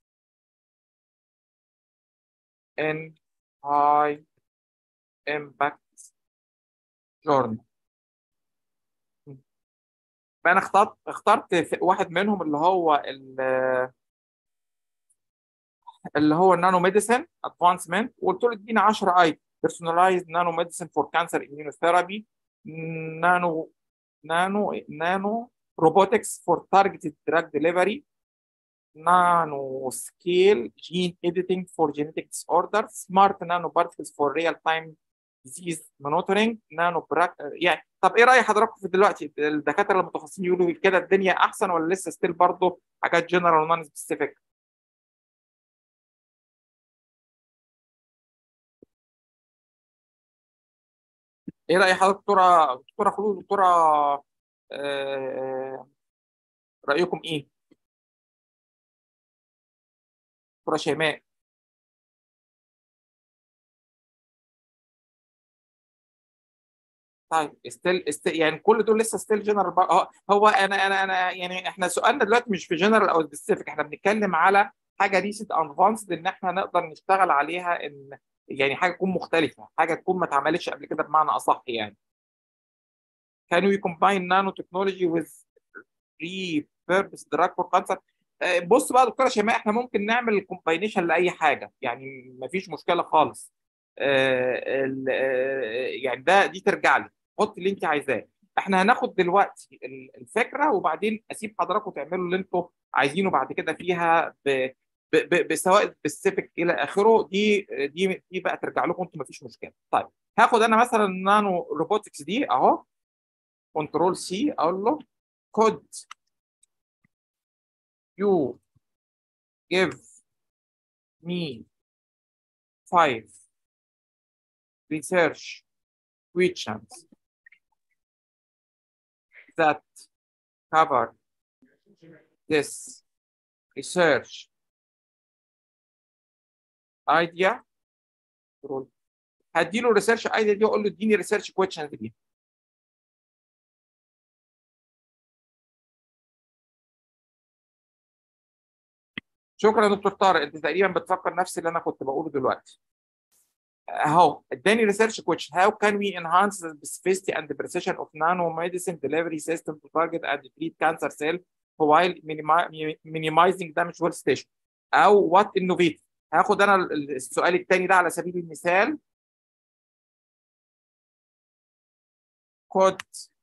in high impact journal فانا اخترت اخترت واحد منهم اللي هو اللي هو النانو ميديسن ادفانسمنت وقلت له اديني 10 اي بيرسوناليزد نانو ميديسن فور كانسر immunotherapy نانو نانو نانو روبوتكس فور تارجتد دراج ديليفري nano scale gene editing for genetic disorders smart nanoparticles for real time disease monitoring nano براك يعني طب ايه راي حضراتكم في دلوقتي الدكاتره المتخصصين يقولوا كده الدنيا احسن ولا لسه ستيل برضه حاجات جنرال ونون سبيسيفيك ايه راي حضرتك دكتوره دكتوره خلود دكتوره آه، رايكم ايه دكتوره شيماء طيب ستيل استيل يعني كل دول لسه ستيل جنرال هو هو انا انا انا يعني احنا سؤالنا دلوقتي مش في جنرال او سبيسيفيك احنا بنتكلم على حاجه ريسنت ادفانسد ان احنا نقدر نشتغل عليها ان يعني حاجه تكون مختلفه حاجه تكون ما اتعملتش قبل كده بمعنى اصح يعني Can we combine nanotechnology with repurposed drug for cancer؟ آه، بص بقى يا دكتوره شيماء احنا ممكن نعمل كومباينيشن لاي حاجه يعني مفيش مشكله خالص آه، ال- آه، يعني ده دي ترجع لي حط اللي انت عايزاه احنا هناخد دلوقتي ال- الفكره وبعدين اسيب حضراتكم تعملوا اللي انتوا عايزينه بعد كده فيها ب ب- ب- بسواء سبيسيفيك الى اخره دي دي دي بقى ترجع لكم انتوا مفيش مشكله طيب هاخد انا مثلا النانو روبوتكس دي اهو كنترول سي اقول له كود يو give me five research questions that cover this research idea هديله الريسيرش ايديا دي واقول له اديني ريسيرش كويشنز دي شكرا يا دكتور طارق انت تقريبا بتفكر نفس اللي انا كنت بقوله دلوقتي اهو اداني ريسيرش كويشن how can we enhance the specificity and the precision of nanomedicine delivery system to target and treat cancer cell while minimi- minimizing damage well station او what innovate هاخد انا ال- السؤال الثاني ده على سبيل المثال could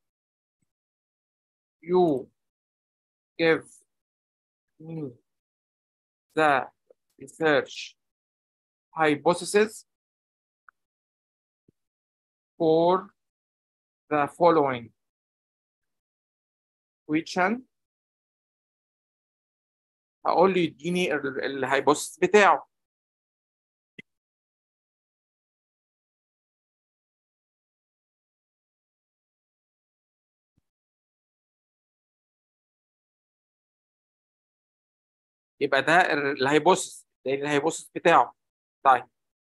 you give me the research hypothesis for the following question هقول له يديني ال- الهايبوثيسيس بتاعه يبقى ده ال- الهايبوثيسيس ده الهايبوثيسيس بتاعه طيب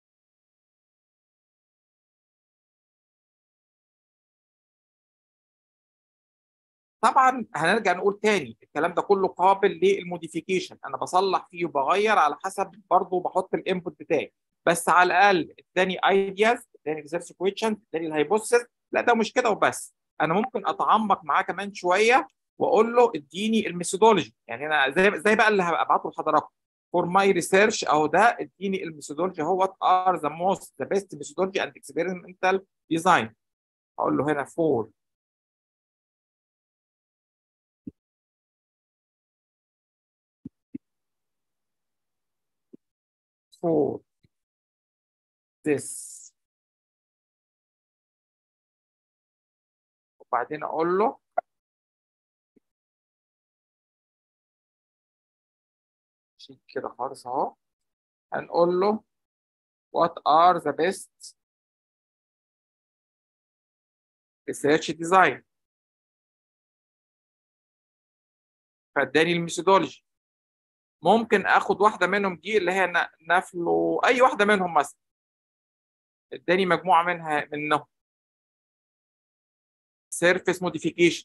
طبعا هنرجع نقول تاني الكلام ده كله قابل للموديفيكيشن انا بصلح فيه وبغير على حسب برضه بحط الانبوت بتاعي بس على الاقل اداني ايدياز اداني ريسيرش كويشن اداني الهايبوثيسيس لا ده مش كده وبس انا ممكن اتعمق معاه كمان شويه واقول له اديني الميثودولوجي يعني انا زي زي بقى اللي هبقى ابعته لحضراتكم فور ماي ريسيرش اهو ده اديني الميثودولوجي هو وات ار ذا موست ذا بيست ميثودولوجي اند اكسبيرمنتال ديزاين اقول له هنا فور for this وبعدين اقول له شيل كده خالص اهو هنقول له what are the best research design فاداني الميثودولوجي ممكن اخد واحده منهم دي اللي هي ن- نفلو اي واحده منهم مثلا اداني مجموعه منها منهم surface modification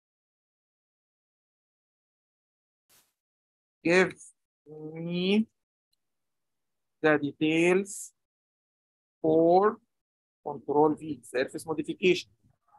give me the details for control V surface modification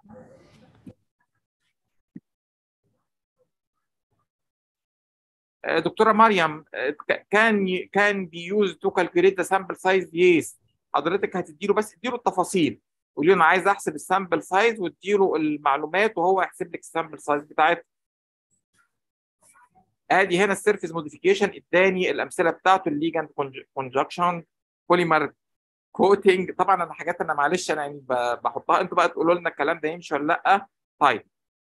آه، دكتورة مريم آه، ك- كان ي- كان بيوز تو كالكوليت ذا سامبل سايز يس حضرتك هتديله بس اديله التفاصيل قولي له انا عايز احسب السامبل سايز واديله المعلومات وهو يحسب لك السامبل سايز بتاعتها ادي هنا السيرفيس موديفيكيشن اداني الامثله بتاعته الليجند كونجكشن بوليمر كوتنج طبعا انا حاجات انا معلش انا يعني ب- بحطها انتوا بقى تقولوا لنا الكلام ده يمشي ولا لا طيب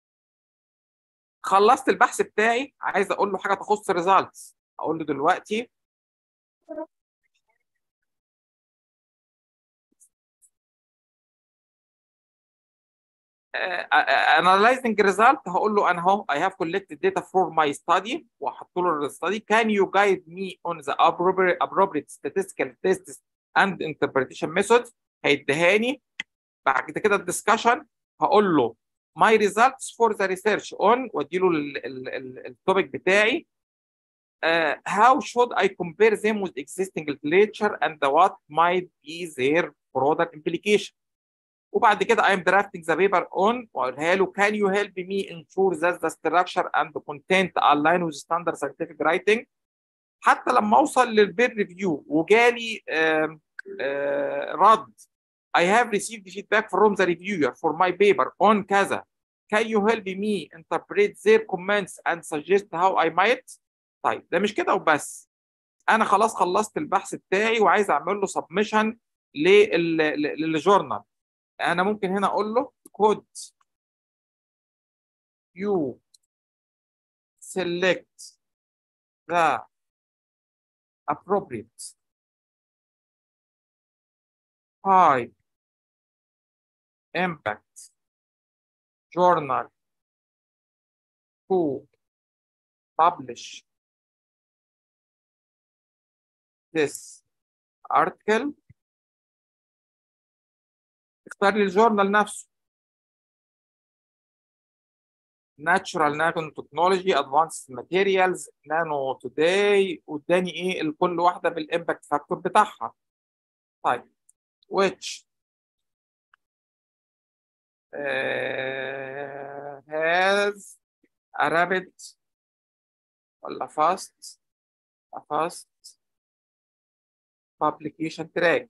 خلصت البحث بتاعي عايز اقول له حاجه تخص الريزلتس اقول له دلوقتي analyzing result هقول له انا اهو I have collected data for my study واحط له الستادي can you guide me on the appropriate, appropriate statistical tests and interpretation methods هيديهاني بعد كده الدسكشن هقول له my results for the research on وادي له التوبيك بتاعي uh, how should I compare them with existing literature and what might be their broader implication وبعد كده I am drafting the paper on وأقولها له can you help me ensure that the structure and the content align with standard scientific writing حتى لما أوصل للبير ريفيو وجالي آم، آه، رد I have received feedback from the reviewer for my paper on كذا can you help me interpret their comments and suggest how I might طيب ده مش كده وبس انا خلاص خلصت البحث بتاعي وعايز اعمل له سبمشن للجورنال انا ممكن هنا اقول له could you select the appropriate high impact journal to publish this article اختار لي الجورنال نفسه Natural Nanotechnology Advanced Materials Nano Today واداني ايه لكل واحده بالامباكت فاكتور بتاعها طيب which uh, has a rapid ولا fast a fast publication track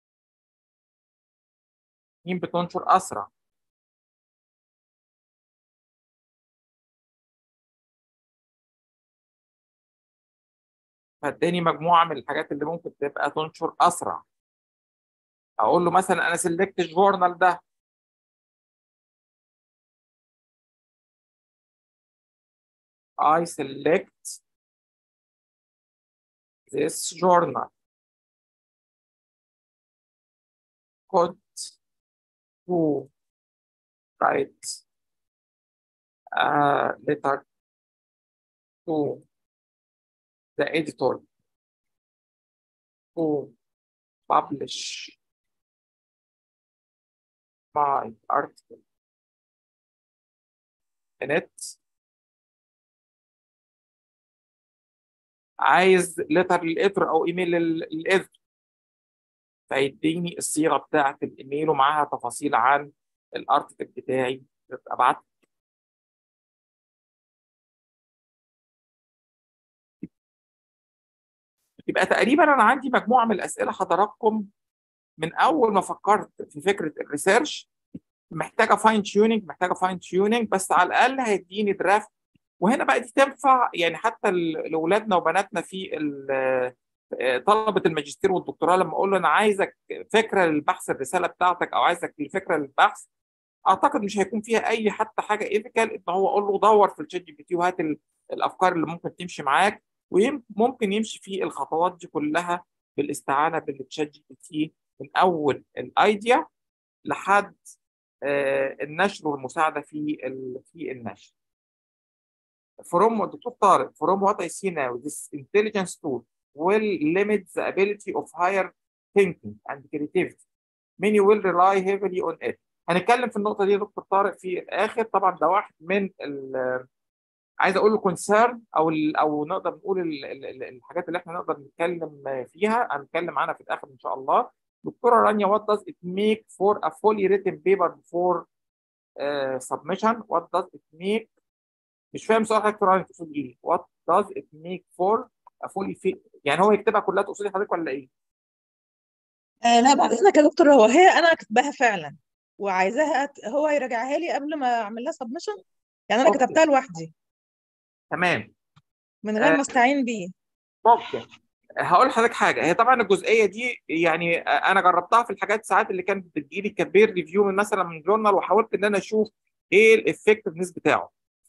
مين بتنشر اسرع فاداني مجموعه من الحاجات اللي ممكن تبقى تنشر اسرع اقول له مثلا انا سلكت الجورنال ده I select this journal could to write a letter to the editor to publish my article in it عايز لتر للإدر أو إيميل لل- للإدر فيديني الصيغة بتاعة الإيميل ومعاها تفاصيل عن الارتكل بتاعي ابعت يبقى تقريبا انا عندي مجموعه من الاسئله حضراتكم من اول ما فكرت في فكره الريسيرش محتاجه فاين تيوننج محتاجه فاين تيوننج بس على الاقل هيديني درافت وهنا بقى دي تنفع يعني حتى ل- لاولادنا وبناتنا في ال- طلبه الماجستير والدكتوراه لما اقول له انا عايزك فكره للبحث الرساله بتاعتك او عايزك الفكره للبحث اعتقد مش هيكون فيها اي حتى حاجه ايثيكال ان هو اقول له دور في الشات جي بي تي وهات ال- الافكار اللي ممكن تمشي معاك وممكن يمشي في الخطوات دي كلها بالاستعانه بالشات جي بي تي من اول الايديا لحد آه، النشر والمساعده في ال- في النشر. From دكتور طارق from what I see now this intelligence tool will limit the ability of higher thinking and creativity. Many will rely heavily on it. هنتكلم في النقطه دي يا دكتور طارق في الاخر طبعا ده واحد من ال- عايز اقول له كونسيرن او ال او نقدر نقول ال ال ال الحاجات اللي احنا نقدر نتكلم فيها هنتكلم عنها في الاخر ان شاء الله دكتوره رانيا what does it make for a fully written paper before uh, submission what does it make مش فاهم سؤال حضرتك دكتور رانيا تقصد ايه what does it make for a fully fi- يعني هو يكتبها كلها تقصدي حضرتك ولا ايه؟ آه لا بعد اذنك يا دكتور هو هي انا كاتباها فعلا وعايزاها أت- هو يراجعها لي قبل ما اعمل لها سبمشن يعني انا اوكي كتبتها لوحدي تمام من غير آه. ما استعين بيه ممكن هقول لحضرتك حاجه هي طبعا الجزئيه دي يعني انا جربتها في الحاجات ساعات اللي كانت بتجيلي كبير ريفيو من مثلا من جورنال وحاولت ان انا اشوف ايه الافكتفنس بتاعه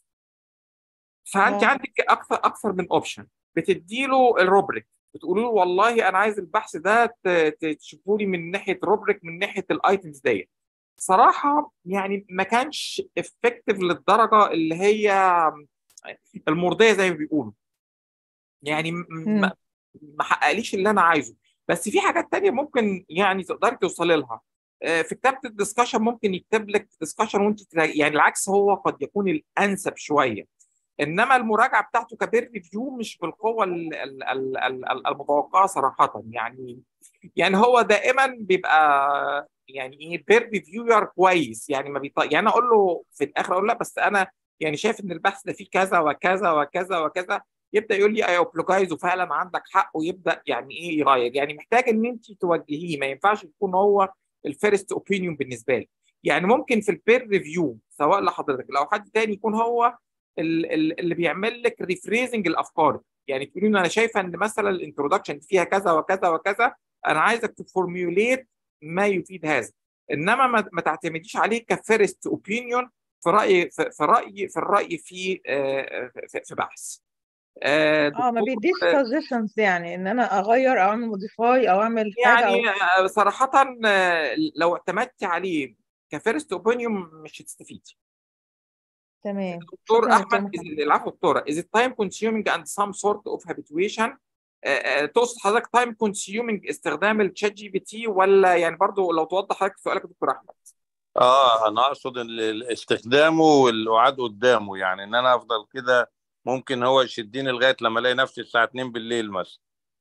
فانت اه عندك اكثر اكثر من اوبشن بتدي له الروبريك بتقول له والله انا عايز البحث ده ت- ت- تشوفوا لي من ناحيه روبريك من ناحيه الايتمز ديت صراحه يعني ما كانش افكتيف للدرجه اللي هي المرضيه زي ما بيقولوا يعني م- مم. ما ما حققليش اللي انا عايزه بس في حاجات تانية ممكن يعني تقدري توصلي لها آه، في كتابة الدسكشن ممكن يكتب لك دسكشن وانت تلاقي يعني العكس هو قد يكون الانسب شوية انما المراجعة بتاعته كبير ريفيو مش بالقوة ال- ال- ال- ال- المتوقعة صراحة يعني يعني هو دائما بيبقى يعني ايه بير ريفيور كويس يعني ما بيط... يعني انا اقول له في الاخر اقول له لا بس انا يعني شايف ان البحث ده فيه كذا وكذا وكذا وكذا يبدا يقول لي اي اوبلوجايز وفعلا عندك حق ويبدا يعني ايه يغير يعني محتاج ان انت توجهيه ما ينفعش يكون هو الفيرست اوبينيون بالنسبه لي يعني ممكن في البير ريفيو سواء لحضرتك لو حد تاني يكون هو ال- ال- اللي بيعمل لك ريفريزنج الافكار يعني تقولي له انا شايفه ان مثلا الانترودكشن فيها كذا وكذا وكذا انا عايزك تفورميوليت ما يفيد هذا انما ما ما تعتمديش عليه كفيرست اوبينيون في رايي في في رايي في الراي في آه، في في بحث آه، اه ما دكتور بيديش آه، suggestions يعني ان انا اغير او اعمل موديفاي او اعمل حاجه او يعني آه، صراحة آه، لو اعتمدت عليه كفيرست اوبينيون مش هتستفيدي تمام دكتور شكرا يا دكتور احمد محمد is- العفو دكتوره is it time consuming and some sort of habituation آه، آه، تقصد حضرتك time consuming استخدام الشات جي بي تي ولا يعني برضو لو توضح حضرتك سؤالك يا دكتور احمد اه انا اقصد ال- ال- استخدامه والقعاد قدامه يعني ان انا افضل كده ممكن هو يشدني لغايه لما الاقي نفسي الساعه 2 بالليل مثلا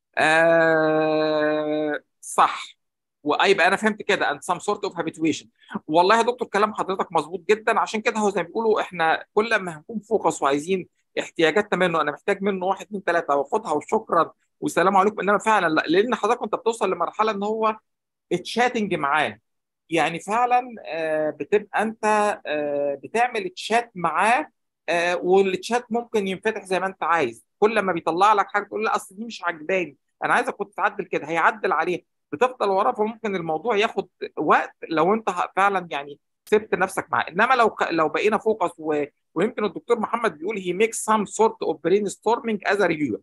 آه صح ويبقى انا فهمت كده and some sort of habituation والله يا دكتور كلام حضرتك مظبوط جدا عشان كده هو زي ما بيقولوا احنا كل ما هنكون فوكس وعايزين احتياجاتنا منه انا محتاج منه واحد اثنين ثلاثه واخدها وشكرا والسلام عليكم انما فعلا لا لان حضرتك انت بتوصل لمرحله ان هو التشاتنج معاه يعني فعلا آه، بتبقى انت آه، بتعمل تشات معاه آه، والتشات ممكن ينفتح زي ما انت عايز كل ما بيطلع لك حاجه تقول لا اصل دي مش عجباني انا عايزك كنت تعدل كده هيعدل عليها بتفضل وراه فممكن الموضوع ياخد وقت لو انت ه- فعلا يعني سبت نفسك معاه انما لو ك- لو بقينا فوكس و... ويمكن الدكتور محمد بيقول هي ميك سام سورت اوف برين ستورمنج از ريفيور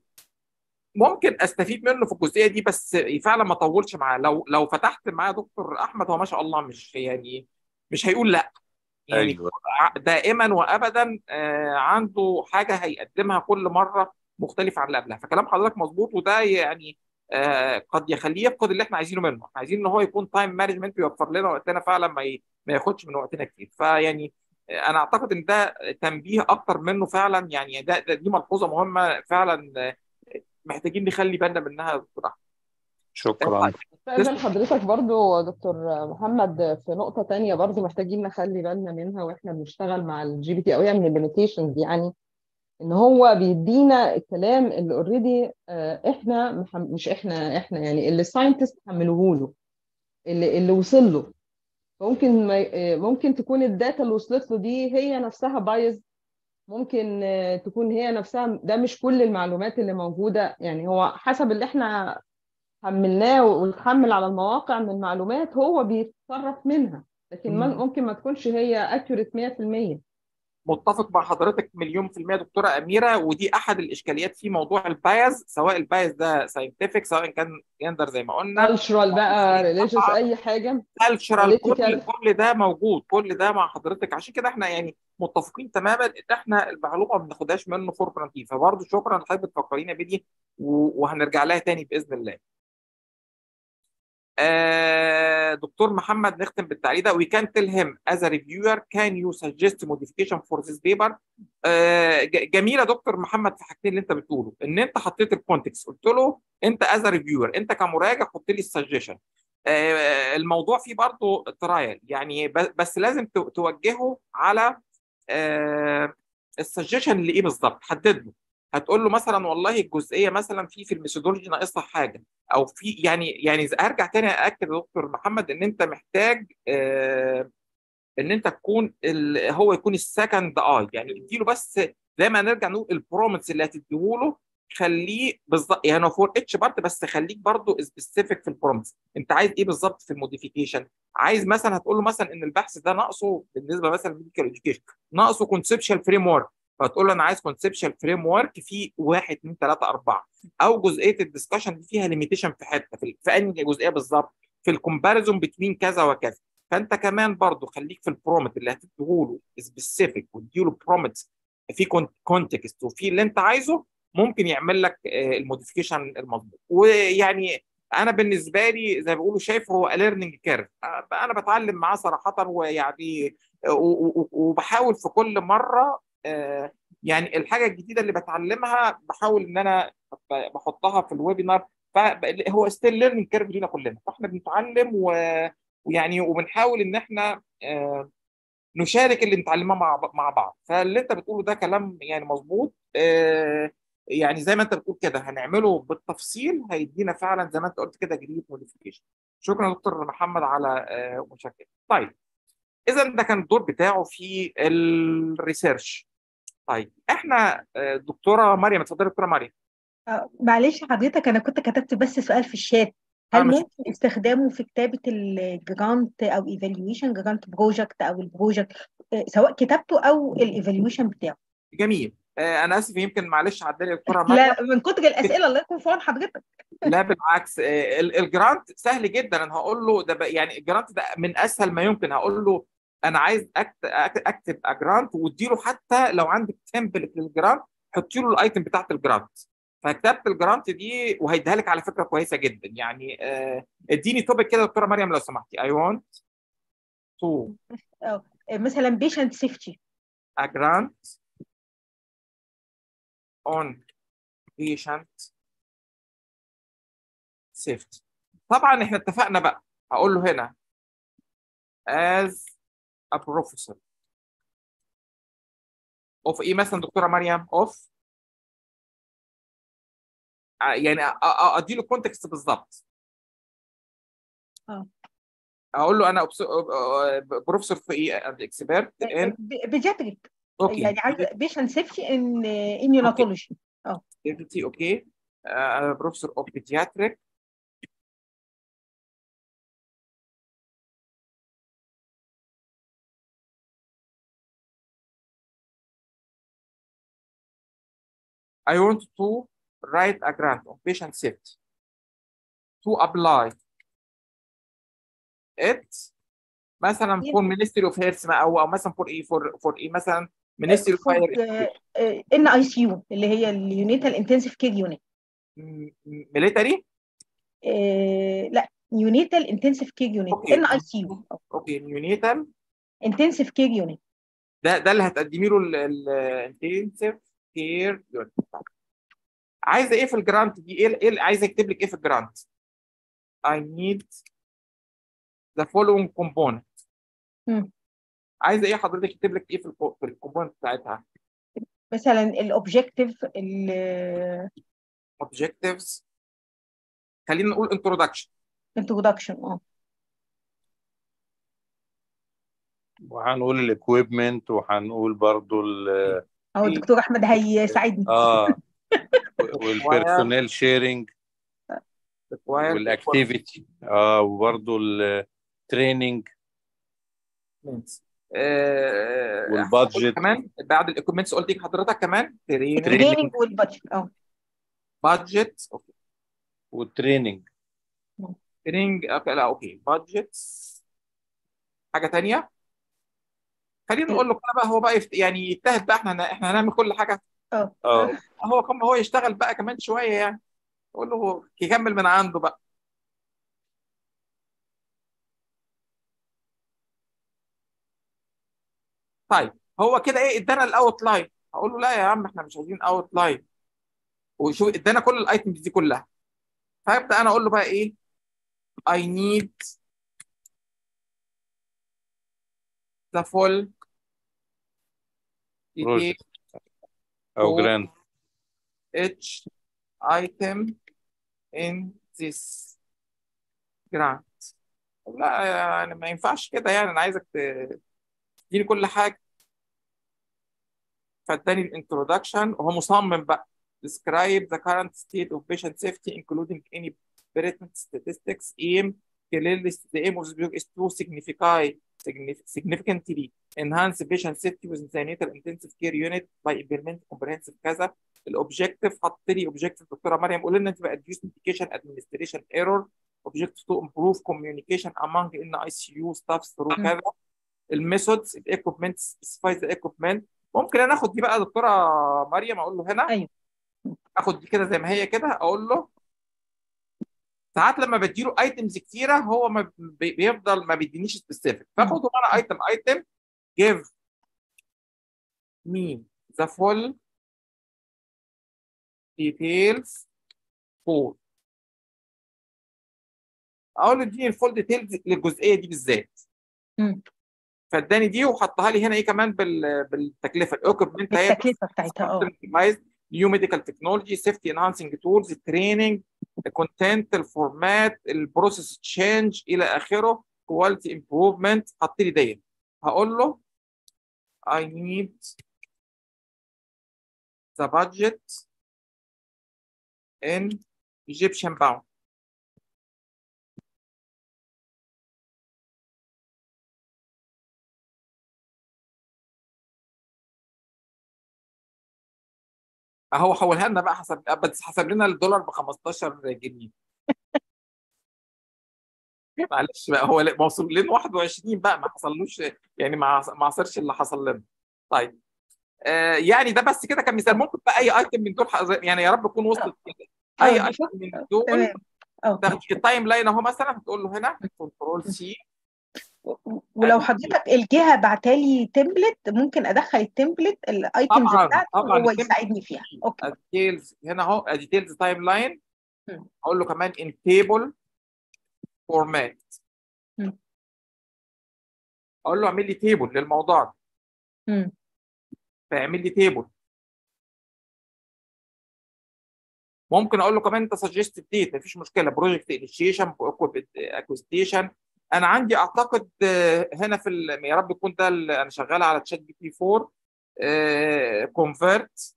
ممكن استفيد منه في الجزئيه دي بس فعلا ما اطولش معاه لو لو فتحت معاه دكتور احمد هو ما شاء الله مش يعني مش هيقول لا يعني ايوه ع- دائما وابدا آه، عنده حاجه هيقدمها كل مره مختلفه عن اللي قبلها فكلام حضرتك مظبوط وده يعني آه، قد يخليه يفقد اللي احنا عايزينه منه احنا عايزين ان هو يكون تايم مانجمنت ويوفر لنا وقتنا فعلا ما ي- ما ياخدش من وقتنا كتير فيعني آه، انا اعتقد ان ده تنبيه اكتر منه فعلا يعني ده, ده دي ملحوظه مهمه فعلا آه، محتاجين نخلي بالنا منها يا دكتور احمد شكرا استاذن حضرتك برضو دكتور محمد في نقطة تانية برضو محتاجين نخلي بالنا منها واحنا بنشتغل مع الجي بي تي او هي من الليميتيشنز يعني ان هو بيدينا الكلام اللي اوريدي احنا محم- مش احنا احنا يعني اللي الساينتست حملوه له اللي اللي وصل له ممكن ما ي- ممكن تكون الداتا اللي وصلت له دي هي نفسها بايظ ممكن آه، تكون هي نفسها ده مش كل المعلومات اللي موجودة يعني هو حسب اللي احنا حملناه وتحمل على المواقع من معلومات هو بيتصرف منها لكن ما- مم. ممكن ما تكونش هي اكيوريت 100% متفق مع حضرتك مليون في المية دكتورة أميرة ودي أحد الإشكاليات في موضوع البايز سواء البايز ده ساينتفك سواء كان جندر زي ما قلنا كالتشرال بقى ريليجيوس اي حاجه كالتشرال كل political. كل ده موجود كل ده مع حضرتك عشان كده احنا يعني متفقين تماما ان احنا المعلومه ما بناخدهاش منه فور جرانتي فبرضه شكرا لحضرتك بتفكرينا بدي و- وهنرجع لها تاني باذن الله. آه دكتور محمد نختم بالتعليق ده we can tell him as a reviewer can you suggest modification for this paper آه ج- جميله دكتور محمد في حاجتين اللي انت بتقوله ان انت حطيت الكونتكست قلت له انت as a reviewer انت كمراجع حط لي السجشن آه الموضوع فيه برضه ترايل يعني ب- بس لازم تو- توجهه على آه السجشن اللي ايه بالظبط حدد له هتقول له مثلا والله الجزئيه مثلا في في الميثودولوجي ناقصها حاجه او في يعني يعني هرجع تاني ااكد يا دكتور محمد ان انت محتاج آه ان انت تكون ال- هو يكون السكند اي يعني اديله بس زي ما نرجع نقول البرومتس اللي هتديهوله خليه بالظبط يعني فور اتش بارت بس خليك برضو سبيسيفيك في البرومتس انت عايز ايه بالظبط في الموديفيكيشن عايز مثلا هتقول له مثلا ان البحث ده ناقصه بالنسبه مثلا للميديكال اديوكيشن ناقصه كونسبشال فريم ورك فتقول له انا عايز كونسبشال فريم ورك في 1 2 3 4 او جزئيه الدسكشن دي فيها ليميتيشن في حته في, في انهي جزئيه بالظبط في الكومباريزون بين كذا وكذا فانت كمان برضو خليك في البرومت اللي هتديهوله سبيسيفيك واديله برومت في كونتكست وفي اللي انت عايزه ممكن يعمل لك الموديفيكيشن المظبوط ويعني انا بالنسبه لي زي ما بيقولوا شايف هو ليرنينج كيرف انا بتعلم معاه صراحه ويعني وبحاول في كل مره يعني الحاجه الجديده اللي بتعلمها بحاول ان انا بحطها في الويبينار فهو ستيل ليرنينج كيرف لينا كلنا فاحنا بنتعلم ويعني وبنحاول ان احنا نشارك اللي نتعلمه مع مع بعض فاللي انت بتقوله ده كلام يعني مظبوط يعني زي ما انت بتقول كده هنعمله بالتفصيل هيدينا فعلا زي ما انت قلت كده جديد موديفيكيشن شكرا يا دكتور محمد على مشاركتك طيب اذا ده كان الدور بتاعه في الريسيرش طيب احنا دكتوره مريم اتفضلي دكتوره مريم آه، معلش حضرتك انا كنت كتبت بس سؤال في الشات هل اه مش ممكن استخدامه في كتابة الجرانت او ايفالويشن جرانت بروجكت او البروجكت آه، سواء كتابته او الايفالويشن بتاعه جميل آه، انا اسف يمكن معلش عدالي يا دكتوره مريم لا من كتر الاسئله الله يكون في عون حضرتك لا بالعكس آه، ال- الجرانت سهل جدا انا هقول له ده بقى- يعني الجرانت ده من اسهل ما يمكن هقول له انا عايز أكت- أك- اكتب جرانت واديله حتى لو عندك تمبلت للجرانت حطي له الايتم بتاعت الجرانت فكتابه الجرانت دي وهيديها لك على فكره كويسه جدا يعني آه، اديني توبك كده يا دكتوره مريم لو سمحتي I want to آه، مثلا بيشنت سيفتي a grant on patient safety طبعا احنا اتفقنا بقى هقول له هنا as a professor of ايه مثلا دكتوره مريم of ع- يعني أ- أ- ادي له كونتكست بالظبط اه اقول له انا بروفيسور في ايه اكسبيرت ان بيجاتريك اوكي يعني عايز بيشنت سيفتي ان اميوناتولوجي اه activity اوكي انا بروفيسور اوف بيدياتريك I want to write a grant on patient safety to apply it مثلا for Ministry of Health او او مثلا for ايه for for ايه مثلا Ministry of فور Higher Education ان اي سي يو اللي هي اليونيتال انتنسيف كير يونت military لا يونيتال انتنسيف كير يونت اوكي ان اي سي يو اوكي نيونيتال انتنسيف كير يونت ده ده اللي هتقدمي له الانتنسيف كير يونت عايزه ايه في الجرانت دي ايه ايه عايزه اكتب لك ايه في الجرانت I need the following component عايزه ايه حضرتك يكتب لك ايه في الكو- في الكومبوننت بتاعتها مثلا الاوبجيكتيف objectives خلينا نقول introduction الانترودكشن اه وهنقول الاكويبمنت وهنقول برضو ال اهو الدكتور احمد هيساعدني اه والبيرسونيل شيرنج required والاكتيفيتي اه وبرضو التريننج requirements آه، هقول والبادجت كمان بعد الايكويبمنتس قلت لك حضرتك كمان تريننج التريننج والبادجت اه بادجت اوكي والتريننج تريننج اوكي لا اوكي بادجتس حاجه تانية خلينا نقول له كده بقى هو بقى يفت... يعني يجتهد بقى احنا احنا هنعمل كل حاجه اه اه هو كم هو يشتغل بقى كمان شويه يعني قول له هو يكمل من عنده بقى طيب هو كده ايه ادانا الاوت لاين هقول له لا يا عم احنا مش عايزين اوت لاين وشوف ادانا كل الايتمز دي كلها فابدا انا اقول له بقى ايه I need the full detail بروجكت او for جراند each item in this grant لا يعني ما ينفعش كده يعني انا عايزك ت- تديني كل حاجه فاداني الانترودكشن وهو مصمم بقى describe the current state of patient safety including any pertinent statistics aim clearly the aim of this book is to signify signif- significantly enhance patient safety within the neonatal intensive care unit by implementing comprehensive كذا الاوبجيكتيف حط لي اوبجيكتيف دكتوره مريم قول لنا انت بقى reduce medication administration error objective to improve communication among NICU staff through مم. كذا الميثودز الايكوبمنت سبيسيفاي ذا ايكوبمنت ممكن انا اخد دي بقى يا دكتوره مريم اقول له هنا ايوه اخد دي كده زي ما هي كده اقول له ساعات لما بديله ايتمز كتيره هو ما بي- بيفضل ما بيدينيش سبيسيفيك فاخده انا ايتم ايتم give me the full details for اقول له اديني الفول ديتيلز للجزئيه دي بالذات مم. فاداني دي وحطها لي هنا ايه كمان بال... بالتكلفه الاوكيبمنت هي التكلفه بتاعتها اه نيو ميديكال تكنولوجي سيفتي انهانسنج تولز تريننج الكونتنت الفورمات البروسيس تشينج الى اخره كواليتي امبروفمنت حط لي ديت هقول له I need the budget in Egyptian pound اهو حولها لنا بقى حسب بس حسب لنا الدولار ب 15 جنيه معلش بقى هو لا- ما وصل لنا 21 بقى ما حصلوش يعني ما ما عصرش اللي حصل لنا طيب آه يعني ده بس كده كمثال ممكن بقى اي ايتم من دول ح- يعني يا رب تكون وصلت كده اه اي دي ايتم شوف من دول تمام اه تاخدي التايم لاين اهو مثلا هتقول له هنا كنترول سي ولو حضرتك الجهه بعتالي تمبلت ممكن ادخل التمبلت الايتمز طبعا بتاعتي طبعا وهو التمبلت يساعدني فيها اوكي الديتيلز هنا اهو الديتيلز تايم لاين مم. اقول له كمان ان تيبل فورمات مم. اقول له اعمل لي تيبل للموضوع ده مم. فيعمل لي تيبل ممكن اقول له كمان انت سجست ديت مفيش مشكله بروجكت انيشيشن اكوستيشن انا عندي اعتقد آه، هنا في ال- يا رب يكون ده ال- انا شغال على تشات جي بي 4 كونفرت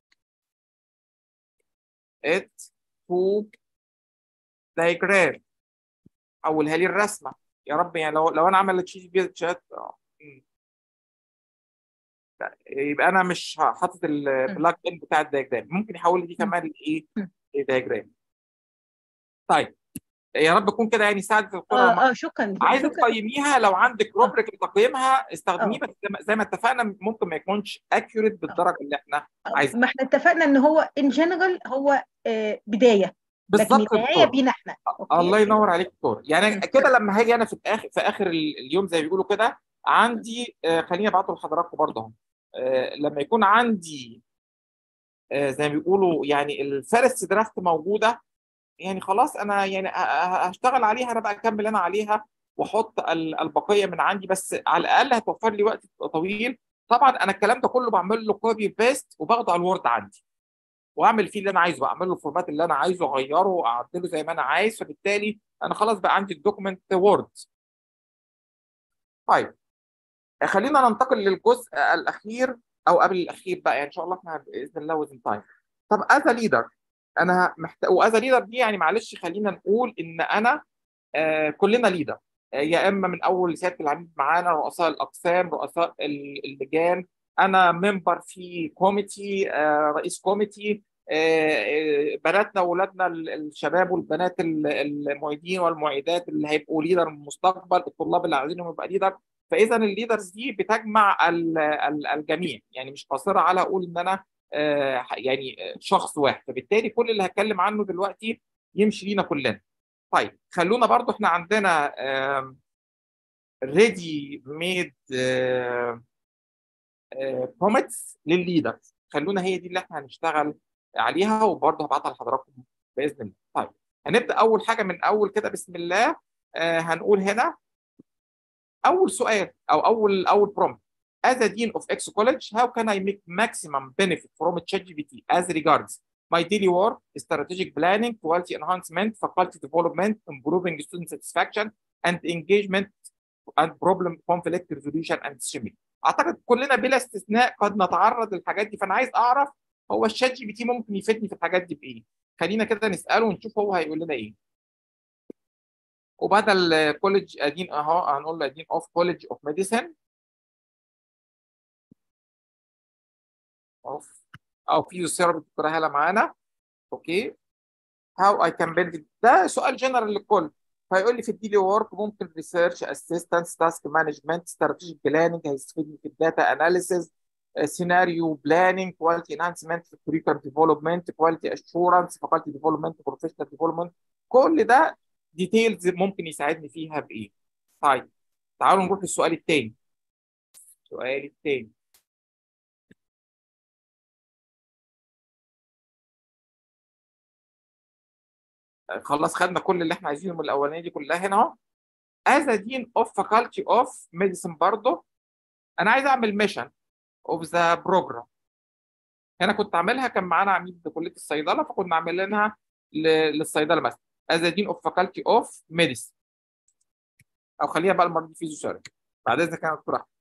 ات تو دايجرام حولها لي الرسمه يا رب يعني لو لو انا عملت شيت بي تشات آه، مم. لا، يبقى انا مش حاطط البلاج ان بتاع الدايجرام ممكن يحول لي دي كمان لايه؟ لدايجرام طيب يا رب يكون كده يعني ساعدت القرى اه اه شكرا عايزه شكرا تقيميها لو عندك روبريك لتقييمها استخدميه اه بس زي ما- زي ما اتفقنا ممكن ما يكونش اكيوريت بالدرجه اللي احنا عايزينها ما احنا اتفقنا ان هو ان جنرال هو آه بدايه لكن بالظبط يا النهايه دكتور بينا احنا اوكي الله ينور عليك دكتور يعني مم. كده لما هاجي انا في الاخر في اخر ال- اليوم زي ما بيقولوا كده عندي آه خليني ابعته لحضراتكم برضه اهو آه لما يكون عندي آه زي ما بيقولوا يعني الفيرست درافت موجوده يعني خلاص انا يعني ه- ه- هشتغل عليها انا بقى اكمل انا عليها واحط ال- البقيه من عندي بس على الاقل هتوفر لي وقت طويل طبعا انا الكلام ده كله بعمل له كوبي بيست وباخده على الوورد عندي واعمل فيه اللي انا عايزه بعمل له الفورمات اللي انا عايزه اغيره واعدله زي ما انا عايز فبالتالي انا خلاص بقى عندي الدوكيمنت وورد طيب خلينا ننتقل للجزء الاخير او قبل الاخير بقى يعني ان شاء الله احنا باذن الله وزن تايم طب از ليدر انا محتاج واز ليدر دي يعني معلش خلينا نقول ان انا آه كلنا ليدر آه يا اما من اول سياده العميد معانا رؤساء الاقسام رؤساء ال- اللجان انا ممبر في كوميتي آه رئيس كوميتي آه آه، بناتنا واولادنا ال- الشباب والبنات ال- المعيدين والمعيدات اللي هيبقوا ليدر من المستقبل الطلاب اللي عايزينهم يبقى ليدر فاذا الليدرز دي بتجمع ال- ال- الجميع يعني مش قاصره على اقول ان انا آه، يعني آه، شخص واحد فبالتالي كل اللي هتكلم عنه دلوقتي يمشي لينا كلنا طيب خلونا برضو احنا عندنا ريدي ميد بروميتس للليدرز خلونا هي دي اللي احنا هنشتغل عليها وبرضه هبعتها لحضراتكم باذن الله طيب هنبدا اول حاجه من اول كده بسم الله آه، هنقول هنا اول سؤال او اول اول برومت as a dean of X college how can I make maximum benefit from ChatGPT as regards my daily work strategic planning quality enhancement faculty development improving student satisfaction and engagement and problem conflict resolution and decision making اعتقد كلنا بلا استثناء قد نتعرض للحاجات دي فانا عايز اعرف هو الشات جي بي تي ممكن يفيدني في الحاجات دي بايه خلينا كده نساله ونشوف هو هيقول لنا ايه وبدل كوليدج ادين اهو هنقول له ادين اوف كوليدج اوف ميديسن اوف او فيزيوثيرابي دكتوره هاله معانا اوكي هاو اي كان بيلد ده سؤال جنرال للكل فيقول لي في الديلي وورك ممكن ريسيرش اسيستنس تاسك مانجمنت استراتيجيك بلاننج هيستفيدني في الداتا اناليسيز سيناريو بلاننج كواليتي انهانسمنت في الكوريكولم ديفلوبمنت كواليتي اشورنس فاكولتي ديفلوبمنت بروفيشنال ديفلوبمنت كل ده ديتيلز ممكن يساعدني فيها بايه طيب تعالوا نروح للسؤال الثاني السؤال الثاني خلاص خدنا كل اللي احنا عايزينه من الاولانيه دي كلها هنا اهو از دين اوف فاكولتي اوف ميديسن برضه انا عايز اعمل ميشن اوف ذا بروجرام هنا كنت عاملها كان معانا عميد كليه الصيدله فكنا عاملينها للصيدله مثلا از دين اوف فاكولتي اوف ميديسن او خليها بقى المره دي فيزيوثيرابي بعد اذنك يا دكتور احمد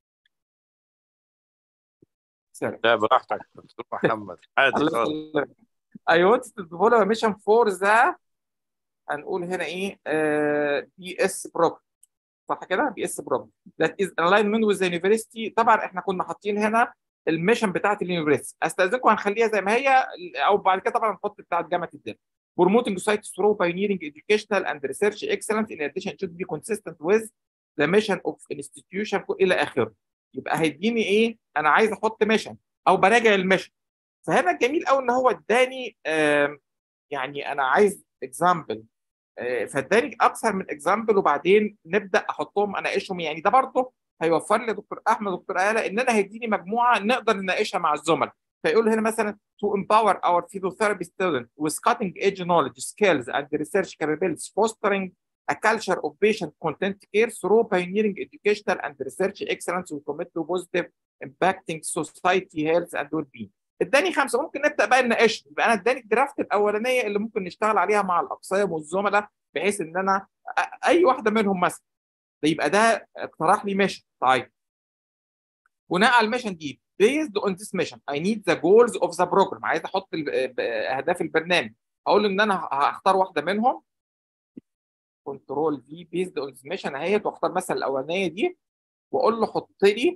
سلام لا براحتك دكتور محمد عادي الله خالص يسلمك I want to develop a mission for the هنقول هنا ايه بي اس بروجرام صح كده بي اس بروجرام that is alignment with the university طبعا احنا كنا حاطين هنا الميشن بتاعت اليونيفرسيتي استاذنكم هنخليها زي ما هي او بعد كده طبعا نحط بتاعت جامعه الدين promoting sites through pioneering educational and research excellence in addition should be consistent with the mission of institution الى اخره يبقى هيديني ايه انا عايز احط ميشن او براجع الميشن فهنا الجميل قوي ان هو اداني آم، يعني انا عايز اكزامبل فاداني اكثر من اكزامبل وبعدين نبدا احطهم اناقشهم يعني ده برضه هيوفر لي دكتور احمد ودكتور اله ان انا هيديني مجموعه نقدر نناقشها مع الزملاء فيقول هنا مثلا to empower our physiotherapy students with cutting edge knowledge skills and research capabilities fostering a culture of patient content care through pioneering educational and research excellence we commit to positive impacting society health and well-being اداني خمسه ممكن نبدا بقى نناقشهم يبقى انا اداني الدرافت الاولانيه اللي ممكن نشتغل عليها مع الاقسام والزملاء بحيث ان انا أ- اي واحده منهم مثلا ده يبقى ده اقترح لي ميشن طيب بناء على الميشن دي based on this mission I need the goals of the program عايز احط ال- ب- اهداف البرنامج اقول له ان انا هختار واحده منهم كنترول في بيزد اون ميشن اهيت واختار مثلا الاولانيه دي واقول له حط لي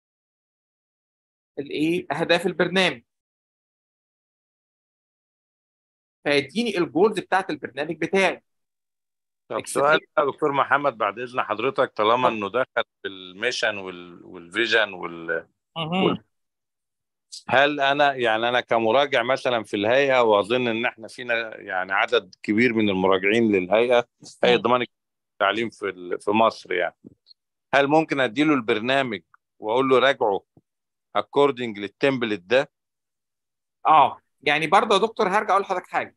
الايه اهداف البرنامج فيديني الجولز بتاعت البرنامج بتاعي طب سؤال يا دكتور محمد بعد اذن حضرتك طالما انه دخل في الميشن وال- والفيجن وال... وال... هل انا يعني انا كمراجع مثلا في الهيئه واظن ان احنا فينا يعني عدد كبير من المراجعين للهيئه هيئه ضمان التعليم في ال- في مصر يعني هل ممكن اديله البرنامج واقول له راجعه اكوردنج للتمبلت ده اه يعني برضه يا دكتور هرجع اقول لحضرتك حاجه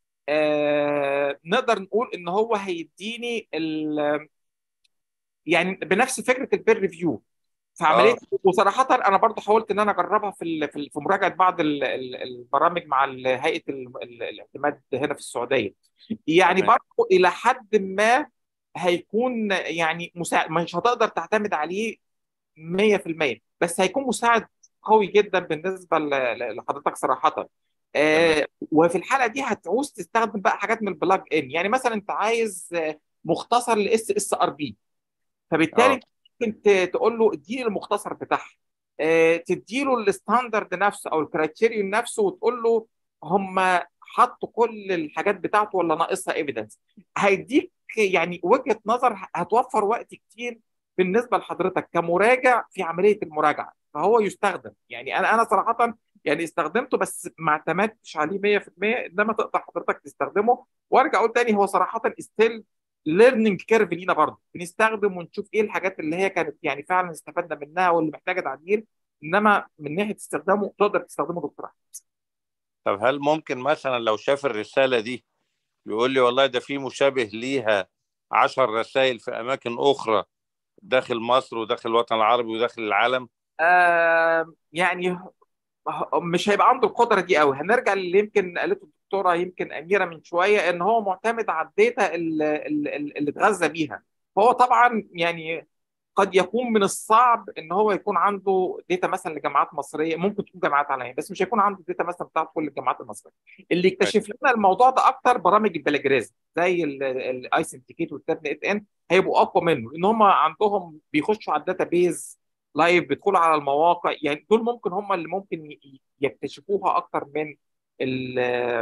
آه نقدر نقول ان هو هيديني ال يعني بنفس فكره البير ريفيو في عمليه آه. وصراحه انا برضه حاولت ان انا اجربها في ال- في ال- في مراجعه بعض ال- ال- البرامج مع ال- هيئه ال- ال- الاعتماد هنا في السعوديه يعني تمام. برضه الى حد ما هيكون يعني مساعد مش هتقدر تعتمد عليه 100% بس هيكون مساعد قوي جدا بالنسبه ل- ل- لحضرتك صراحه آه وفي الحاله دي هتعوز تستخدم بقى حاجات من البلاج ان يعني مثلا انت عايز آه، مختصر لاس اس ار بي فبالتالي آه. انت ممكن ت- تقول له اديني المختصر بتاعها آه، تديله الستاندرد نفسه او الكرايتيريون نفسه وتقول له هم حطوا كل الحاجات بتاعته ولا ناقصها ايفيدنس هيديك يعني وجهة نظر هتوفر وقت كتير بالنسبة لحضرتك كمراجع في عملية المراجعة فهو يستخدم يعني انا انا صراحة يعني استخدمته بس ما اعتمدتش عليه 100% انما تقدر حضرتك تستخدمه وارجع اقول تاني هو صراحة ستيل ليرنينج كيرف لينا برضه بنستخدم ونشوف ايه الحاجات اللي هي كانت يعني فعلا استفدنا منها واللي محتاجه تعديل انما من ناحيه استخدامه تقدر تستخدمه دكتور احمد طب هل ممكن مثلا لو شاف الرسالة دي يقول لي والله ده في مشابه ليها عشر رسائل في أماكن أخرى داخل مصر وداخل الوطن العربي وداخل العالم آه يعني مش هيبقى عنده القدره دي قوي هنرجع للي يمكن قالته الدكتوره يمكن اميره من شويه ان هو معتمد على الداتا اللي, اللي اللي اتغذى بيها فهو طبعا يعني قد يكون من الصعب ان هو يكون عنده داتا مثلا لجامعات مصريه ممكن تكون جامعات عالميه بس مش هيكون عنده داتا مثلا بتاعت كل الجامعات المصريه اللي يكتشف لنا الموضوع ده اكتر برامج البلاجريزم زي الاي سنتيكيت والتاب نت ان هيبقوا اقوى منه لان هم عندهم بيخشوا على الداتا بيز لايف بيدخلوا على المواقع يعني دول ممكن هم اللي ممكن ي- يكتشفوها اكتر من ال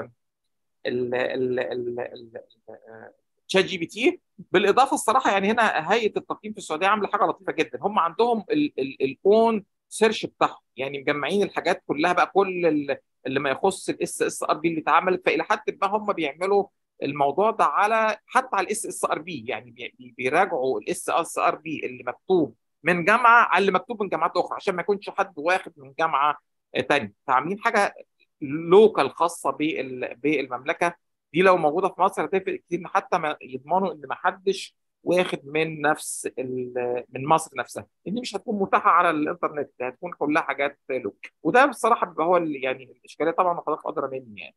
ال ال ال ال تشات جي بي تي بالاضافه الصراحه يعني هنا هيئه التقييم في السعوديه عامله حاجه لطيفه جدا هم عندهم الاون سيرش بتاعهم يعني مجمعين الحاجات كلها بقى كل ال- اللي ما يخص الاس اس ار بي اللي اتعملت فالى حد ما هم بيعملوا الموضوع ده على حتى على الاس اس ار بي يعني بي- بيراجعوا الاس اس ار بي اللي مكتوب من جامعه على اللي مكتوب من جامعات اخرى عشان ما يكونش حد واخد من جامعه تانية فعاملين حاجه لوكال خاصه بال- بالمملكه دي لو موجوده في مصر هتفرق كتير ان حتى ما يضمنوا ان ما حدش واخد من نفس ال- من مصر نفسها ان دي مش هتكون متاحه على الانترنت هتكون كلها حاجات لوكال وده بصراحه بيبقى هو اللي يعني الاشكاليه طبعا وحضرتك ادرى مني يعني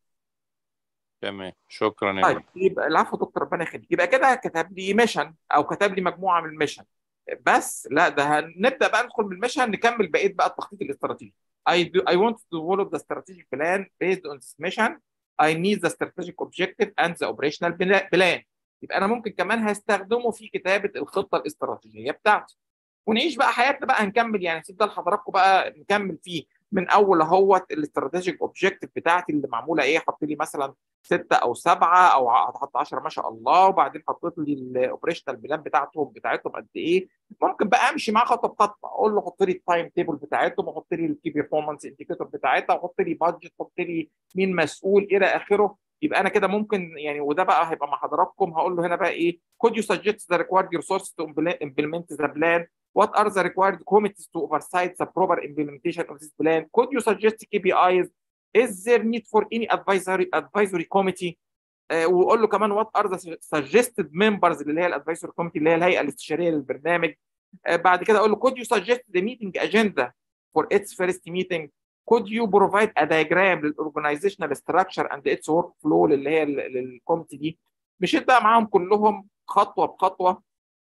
تمام شكرا يا طيب جماعة. يبقى العفو دكتور ربنا يخليك يبقى كده كتب لي ميشن او كتب لي مجموعه من الميشن بس لا ده هنبدا بقى ندخل من الميشن نكمل بقيه بقى التخطيط الاستراتيجي I do I want to develop the strategic plan based on this mission I need the strategic objective and the operational plan يبقى انا ممكن كمان هستخدمه في كتابه الخطه الاستراتيجيه بتاعتي ونعيش بقى حياتنا بقى هنكمل يعني سيب ده لحضراتكم بقى نكمل فيه من اول اهوت الاستراتيجيك اوبجيكتيف بتاعتي اللي معموله ايه حط لي مثلا ستة او سبعة او هتحط 10 ما شاء الله وبعدين حطيت لي الاوبريشنال بلان بتاعتهم بتاعتهم قد ايه ممكن بقى امشي معاه خطوه بخطوه اقول له حط لي التايم تيبل بتاعتهم وحط لي الكي بيرفورمانس انديكيتور بتاعتها وحط لي بادجت حط لي مين مسؤول الى اخره يبقى انا كده ممكن يعني وده بقى هيبقى مع حضراتكم هقول له هنا بقى ايه could you suggest the required resources to implement the plan what are the required committees to oversight the proper implementation of this plan could you suggest KPIs is there need for any advisory advisory committee آه وقول له كمان what are the suggested members اللي هي الادفايسوري كوميتي اللي هي الهيئه الاستشاريه للبرنامج آه بعد كده اقول له could you suggest the meeting agenda for its first meeting could you provide a diagram للاورجنايزيشنال structure and its work flow اللي هي للكوميتي دي مشيت بقى معاهم كلهم خطوه بخطوه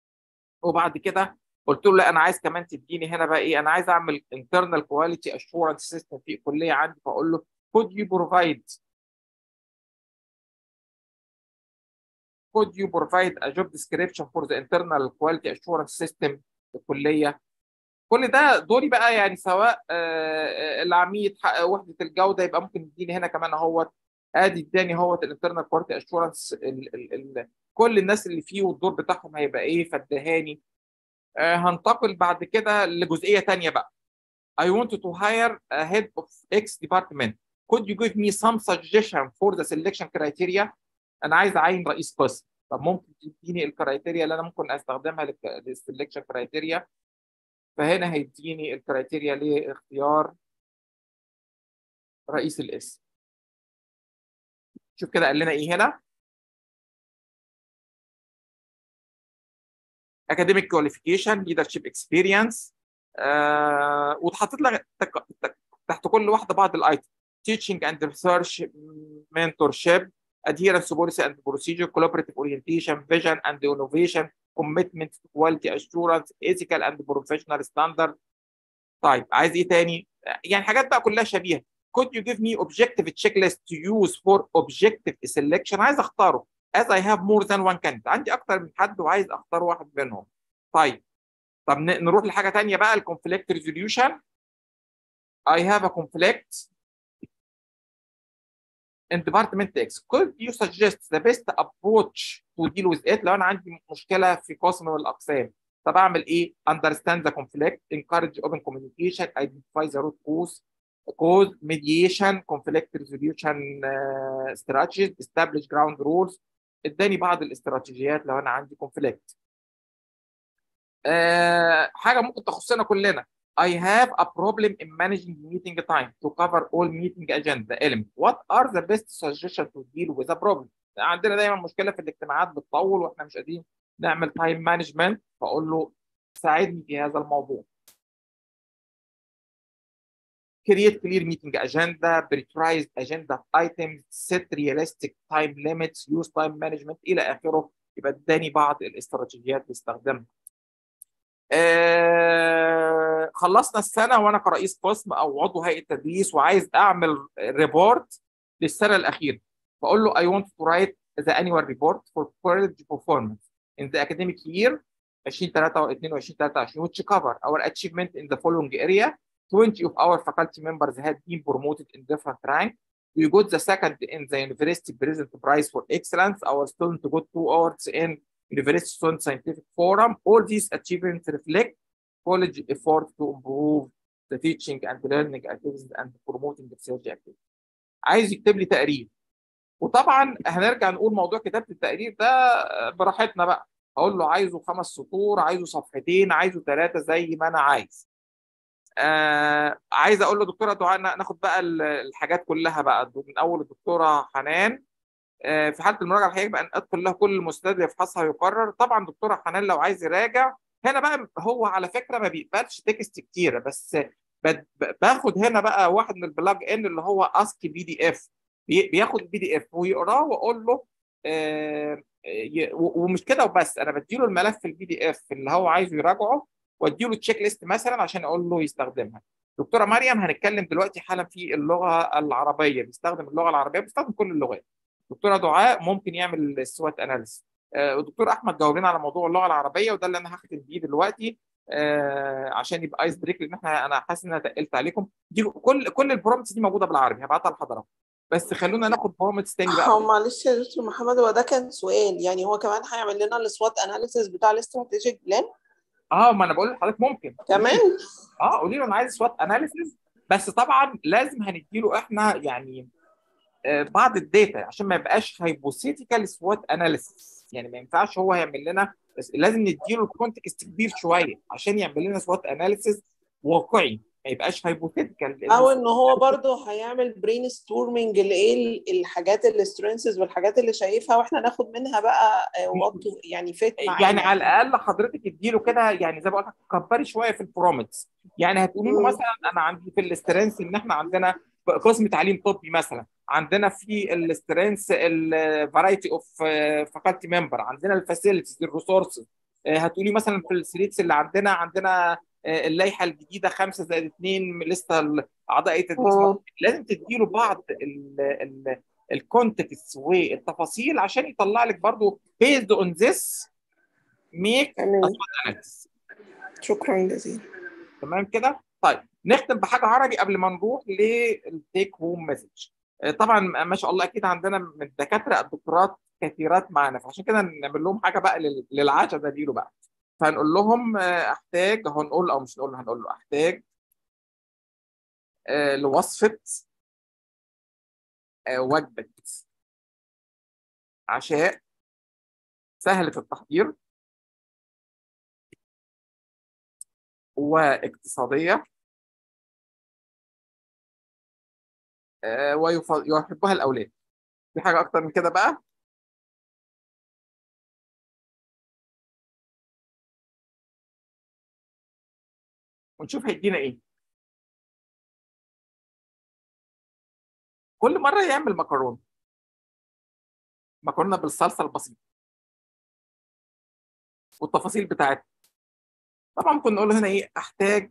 وبعد كده قلت له لا انا عايز كمان تديني هنا بقى ايه انا عايز اعمل internal quality assurance system في الكليه عندي فاقول له could you provide could you provide a job description for the internal quality assurance system في الكليه كل ده دوري بقى يعني سواء آه العميد وحده الجوده يبقى ممكن يديني هنا كمان اهوت ادي اداني اهوت الانترنال كواليتي اشورنس كل الناس اللي فيه والدور بتاعهم هيبقى ايه فادهاني آه هنتقل بعد كده لجزئيه ثانيه بقى I want to hire a head of X department could you give me some suggestion for the selection criteria انا عايز اعين رئيس قسم طب ممكن تديني الكرايتيريا اللي انا ممكن استخدمها للسلكشن كرايتيريا فهنا هيديني الكرايتيريا لاختيار رئيس الاسم شوف كده قال لنا ايه هنا academic qualification leadership experience آه واتحطت لك تحت كل واحده بعض الايتم teaching and research mentorship adherence to policy and procedure collaborative orientation vision and innovation commitment to quality assurance ethical and professional standard طيب عايز ايه تاني يعني حاجات بقى كلها شبيهه could you give me objective checklist to use for objective selection عايز اختاره as I have more than one candidate عندي اكتر من حد وعايز اختار واحد منهم طيب طب نروح لحاجه تانية بقى الكونفليكت ريزوليوشن I have a conflict in department X could you suggest the best approach to deal with it لو انا عندي مشكله في قسم من الاقسام طب اعمل ايه understand the conflict encourage open communication identify the root cause cause mediation conflict resolution uh, strategies establish ground rules اداني بعض الاستراتيجيات لو انا عندي conflict uh, حاجه ممكن تخصنا كلنا I have a problem in managing meeting time to cover all meeting agenda element. What are the best suggestions to deal with the problem? عندنا دايما مشكله في الاجتماعات بتطول واحنا مش قادرين نعمل تايم مانجمنت فاقول له ساعدني في هذا الموضوع. Create clear meeting agenda, prioritized agenda items, set realistic time limits, use time management الى اخره يبقى اداني بعض الاستراتيجيات اللي استخدمها. آه خلصنا السنه وانا كرئيس قسم او عضو هيئه تدريس وعايز اعمل ريبورت للسنه الاخيره بقول له I want to write the annual report for college performance in the academic year 2022 2023 which cover our achievement in the following area 20 of our faculty members had been promoted in different rank we got the second in the university present prize for excellence our student got two awards in university student scientific forum all these achievements reflect college effort to improve the teaching and learning activities and promoting research activities عايز يكتب لي تقرير وطبعا هنرجع نقول موضوع كتابه التقرير ده براحتنا بقى هقول له عايزه خمس سطور عايزه صفحتين عايزه ثلاثه زي ما انا عايز آه عايز اقول له دكتوره دعاء ناخد بقى الحاجات كلها بقى من اول الدكتوره حنان آه في حاله المراجعه الحقيقيه بقى ادخل لها كل المستند يفحصها ويقرر طبعا دكتوره حنان لو عايز يراجع هنا بقى هو على فكره ما بيقبلش تكست كتيره بس باخد هنا بقى واحد من البلاج ان اللي هو اسك بي دي اف بياخد البي دي اف ويقراه واقول له آه ومش كده وبس انا بديله الملف البي دي اف اللي هو عايزه يراجعه واديله تشيك ليست مثلا عشان اقول له يستخدمها دكتوره مريم هنتكلم دلوقتي حالا في اللغه العربيه بيستخدم اللغه العربيه بيستخدم كل اللغات دكتوره دعاء ممكن يعمل السوات اناليسيس ودكتور احمد جاوب لنا على موضوع اللغه العربيه وده اللي انا هختم بيه دلوقتي آه عشان يبقى ايس بريك لان احنا انا حاسس ان انا تقلت عليكم دي كل كل البرومتس دي موجوده بالعربي هبعتها لحضراتكم بس خلونا ناخد برومتس تاني بقى هو معلش يا دكتور محمد هو ده كان سؤال يعني هو كمان هيعمل لنا السوات اناليسيس بتاع الاستراتيجيك بلان اه ما انا بقول لحضرتك ممكن كمان اه قولي له انا عايز سوات اناليسيس بس طبعا لازم هنديله احنا يعني آه بعض الداتا عشان ما يبقاش هايبوثيتيكال سوات اناليسيس يعني ما ينفعش هو يعمل لنا بس لازم نديله الكونتكست كبير شويه عشان يعمل لنا سوات اناليسيس واقعي ما يبقاش هايبوثيتيكال او ان هو برضه هيعمل برين ستورمنج لايه الحاجات السترينثز والحاجات اللي شايفها واحنا ناخد منها بقى وات يعني فيت معانا يعني على الاقل حضرتك اديله كده يعني زي ما بقول لك كبري شويه في البرومتس يعني هتقولي له مثلا انا عندي في الاسترنس ان احنا عندنا قسم تعليم طبي مثلا عندنا في الاسترنس الفرايتي اوف فاكولتي ممبر عندنا الفاسيلتيز الريسورسز هتقولي مثلا في السليتس اللي عندنا عندنا اللائحه الجديده 5 زائد 2 لسه اعضاء التدريس لازم تديله بعض الكونتكست والتفاصيل عشان يطلع لك برضه بيزد اون ذس ميك شكرا جزيلا تمام كده طيب نختم بحاجه عربي قبل ما نروح للتيك هوم مسج طبعا ما شاء الله اكيد عندنا من الدكاتره الدكتورات كثيرات معانا فعشان كده نعمل لهم حاجه بقى للعشاء ده ديله بقى فهنقول لهم احتاج هنقول او مش نقول له هنقول له احتاج لوصفه وجبه عشاء سهله التحضير واقتصاديه ويحبها الاولاد في حاجه اكتر من كده بقى ونشوف هيدينا ايه كل مره يعمل مكرونه مكرونه بالصلصه البسيطه والتفاصيل بتاعتها طبعا ممكن نقول هنا ايه احتاج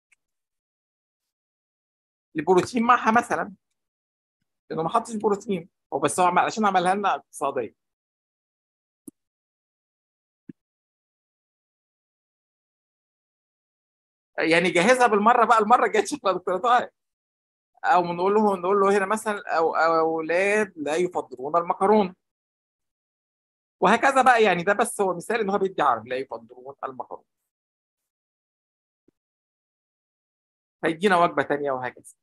لبروتين معها مثلا لانه ما حطش بروتين هو بس هو عشان عملها لنا اقتصاديه يعني جهزها بالمره بقى المره الجايه تشوف دكتوره طارق او نقول له نقول له هنا مثلا أو اولاد لا يفضلون المكرونه وهكذا بقى يعني ده بس هو مثال ان هو بيدي عربي لا يفضلون المكرونه هيدينا وجبه ثانيه وهكذا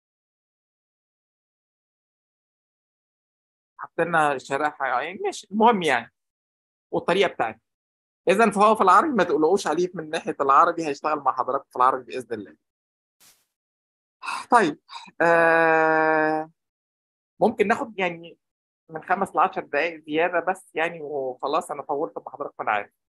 حط لنا شرائح يعني ماشي المهم يعني والطريقه بتاعتنا اذا فهو في العربي ما تقلقوش عليه من ناحيه العربي هيشتغل مع حضراتكم في العربي باذن الله طيب آه ممكن ناخد يعني من خمس ل 10 دقائق زياده بس يعني وخلاص انا طولت مع حضراتكم انا عارف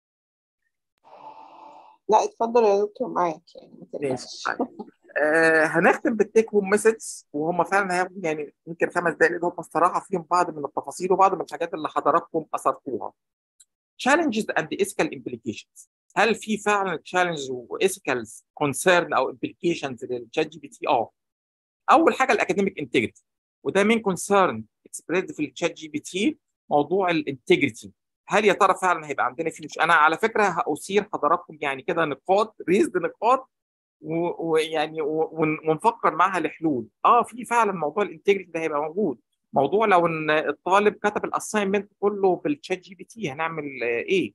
لا اتفضل يا دكتور معاك يعني ما ماشي آه هنختم بالتيك هوم مسج وهم فعلا هياخدوا يعني يمكن خمس دقائق لان هم الصراحه فيهم بعض من التفاصيل وبعض من الحاجات اللي حضراتكم اثرتوها challenges and ethical implications هل في فعلا تشالنج وايثيكال كونسيرن او امبليكيشنز للشات جي بي تي اه اول حاجه الاكاديميك انتجريتي وده مين كونسيرن اكسبريد في الشات جي بي تي موضوع الانتجريتي هل يا ترى فعلا هيبقى عندنا فيه مش انا على فكره هاثير حضراتكم يعني كده نقاط ريزد نقاط ويعني ونفكر معاها لحلول اه في فعلا موضوع الانتجريتي ده هيبقى موجود موضوع لو ان الطالب كتب الاساينمنت كله بالشات جي بي تي هنعمل ايه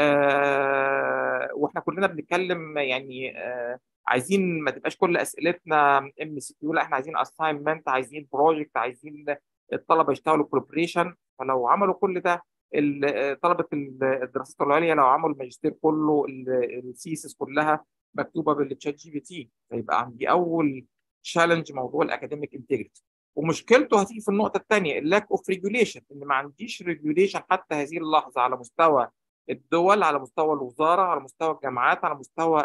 آه واحنا كلنا بنتكلم يعني آه عايزين ما تبقاش كل اسئلتنا ام سي كيو لا احنا عايزين اساينمنت عايزين بروجكت عايزين الطلبه يشتغلوا كولابريشن فلو عملوا كل ده طلبه الدراسات العليا لو عملوا الماجستير كله السيسس كلها مكتوبه بالتشات جي بي تي فيبقى عندي اول تشالنج موضوع الاكاديميك انتجريتي ومشكلته هتيجي في النقطه الثانيه اللاك اوف ريجوليشن ان ما عنديش ريجوليشن حتى هذه اللحظه على مستوى الدول على مستوى الوزاره على مستوى الجامعات على مستوى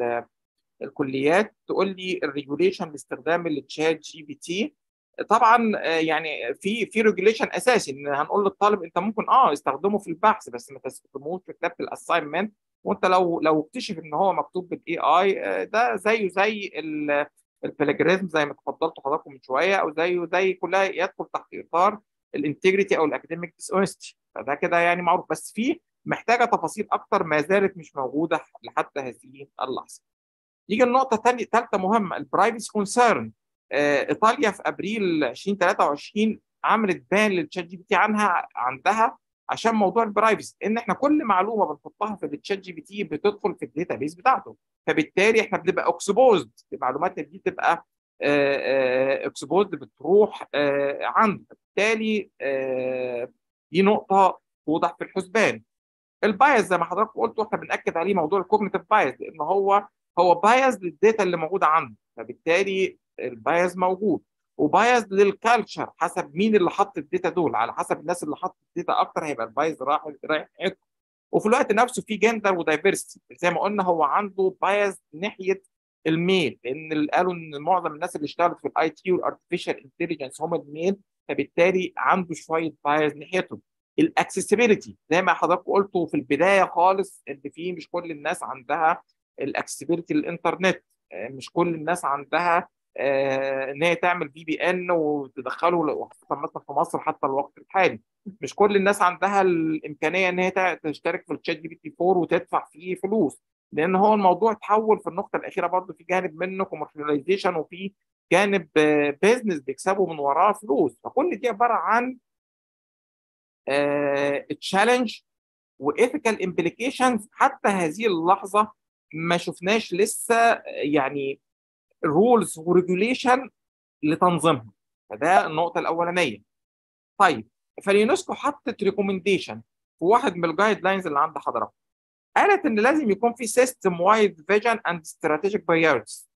الكليات تقول لي الريجوليشن لاستخدام التشات جي بي تي طبعا يعني في في ريجوليشن اساسي ان هنقول للطالب انت ممكن اه استخدمه في البحث بس ما تستخدموش في كتابه الاساينمنت وانت لو لو اكتشف ان هو مكتوب بالاي اي ده زيه زي البلاجريزم زي ما اتفضلتوا حضراتكم من شويه او زيه زي كلها يدخل تحت اطار الانتجريتي او الاكاديميك ديسونستي فده كده يعني معروف بس في محتاجه تفاصيل اكتر ما زالت مش موجوده لحتى هذه اللحظه. يجي النقطه الثانيه ثالثه مهمه البرايفسي كونسيرن ايطاليا في ابريل 2023 عملت بان للتشات جي بي تي عنها عندها عشان موضوع البرايفسي ان احنا كل معلومه بنحطها في التشات جي بي تي بتدخل في الداتا بيس بتاعته فبالتالي احنا بنبقى اكسبوزد معلوماتنا دي تبقى اكسبوزد بتروح عنده بالتالي دي نقطه توضح في الحسبان البايز زي ما حضرتك قلت واحنا بناكد عليه موضوع الكوجنيتيف بايز لان هو هو بايز للداتا اللي موجوده عنده فبالتالي البايز موجود وبايز للكالتشر حسب مين اللي حط الداتا دول على حسب الناس اللي حطت الداتا اكتر هيبقى البايز رايح رايح وفي الوقت نفسه في جندر ودايفرستي زي ما قلنا هو عنده بايز ناحيه الميل لان قالوا ان معظم الناس اللي اشتغلت في الاي تي والارتفيشال انتليجنس هم الميل فبالتالي عنده شويه بايز ناحيتهم الاكسسبيلتي زي ما حضرتك قلتوا في البدايه خالص ان في مش كل الناس عندها الاكسسبيلتي للانترنت مش كل الناس عندها آه ان هي تعمل في بي ان وتدخله وخاصه مثلا في مصر حتى الوقت الحالي مش كل الناس عندها الامكانيه ان هي تشترك في الشات جي بي تي 4 وتدفع فيه فلوس لان هو الموضوع اتحول في النقطه الاخيره برضه في جانب منه كوميرشاليزيشن وفي جانب بيزنس بيكسبوا من وراه فلوس فكل دي عباره عن تشالنج وايثيكال امبليكيشنز حتى هذه اللحظه ما شفناش لسه يعني رولز وريجوليشن لتنظيمها فده النقطه الاولانيه طيب فاليونسكو حطت ريكومنديشن في واحد من الجايد لاينز اللي عند حضرتك قالت ان لازم يكون في سيستم وايد فيجن اند استراتيجيك برايورتيز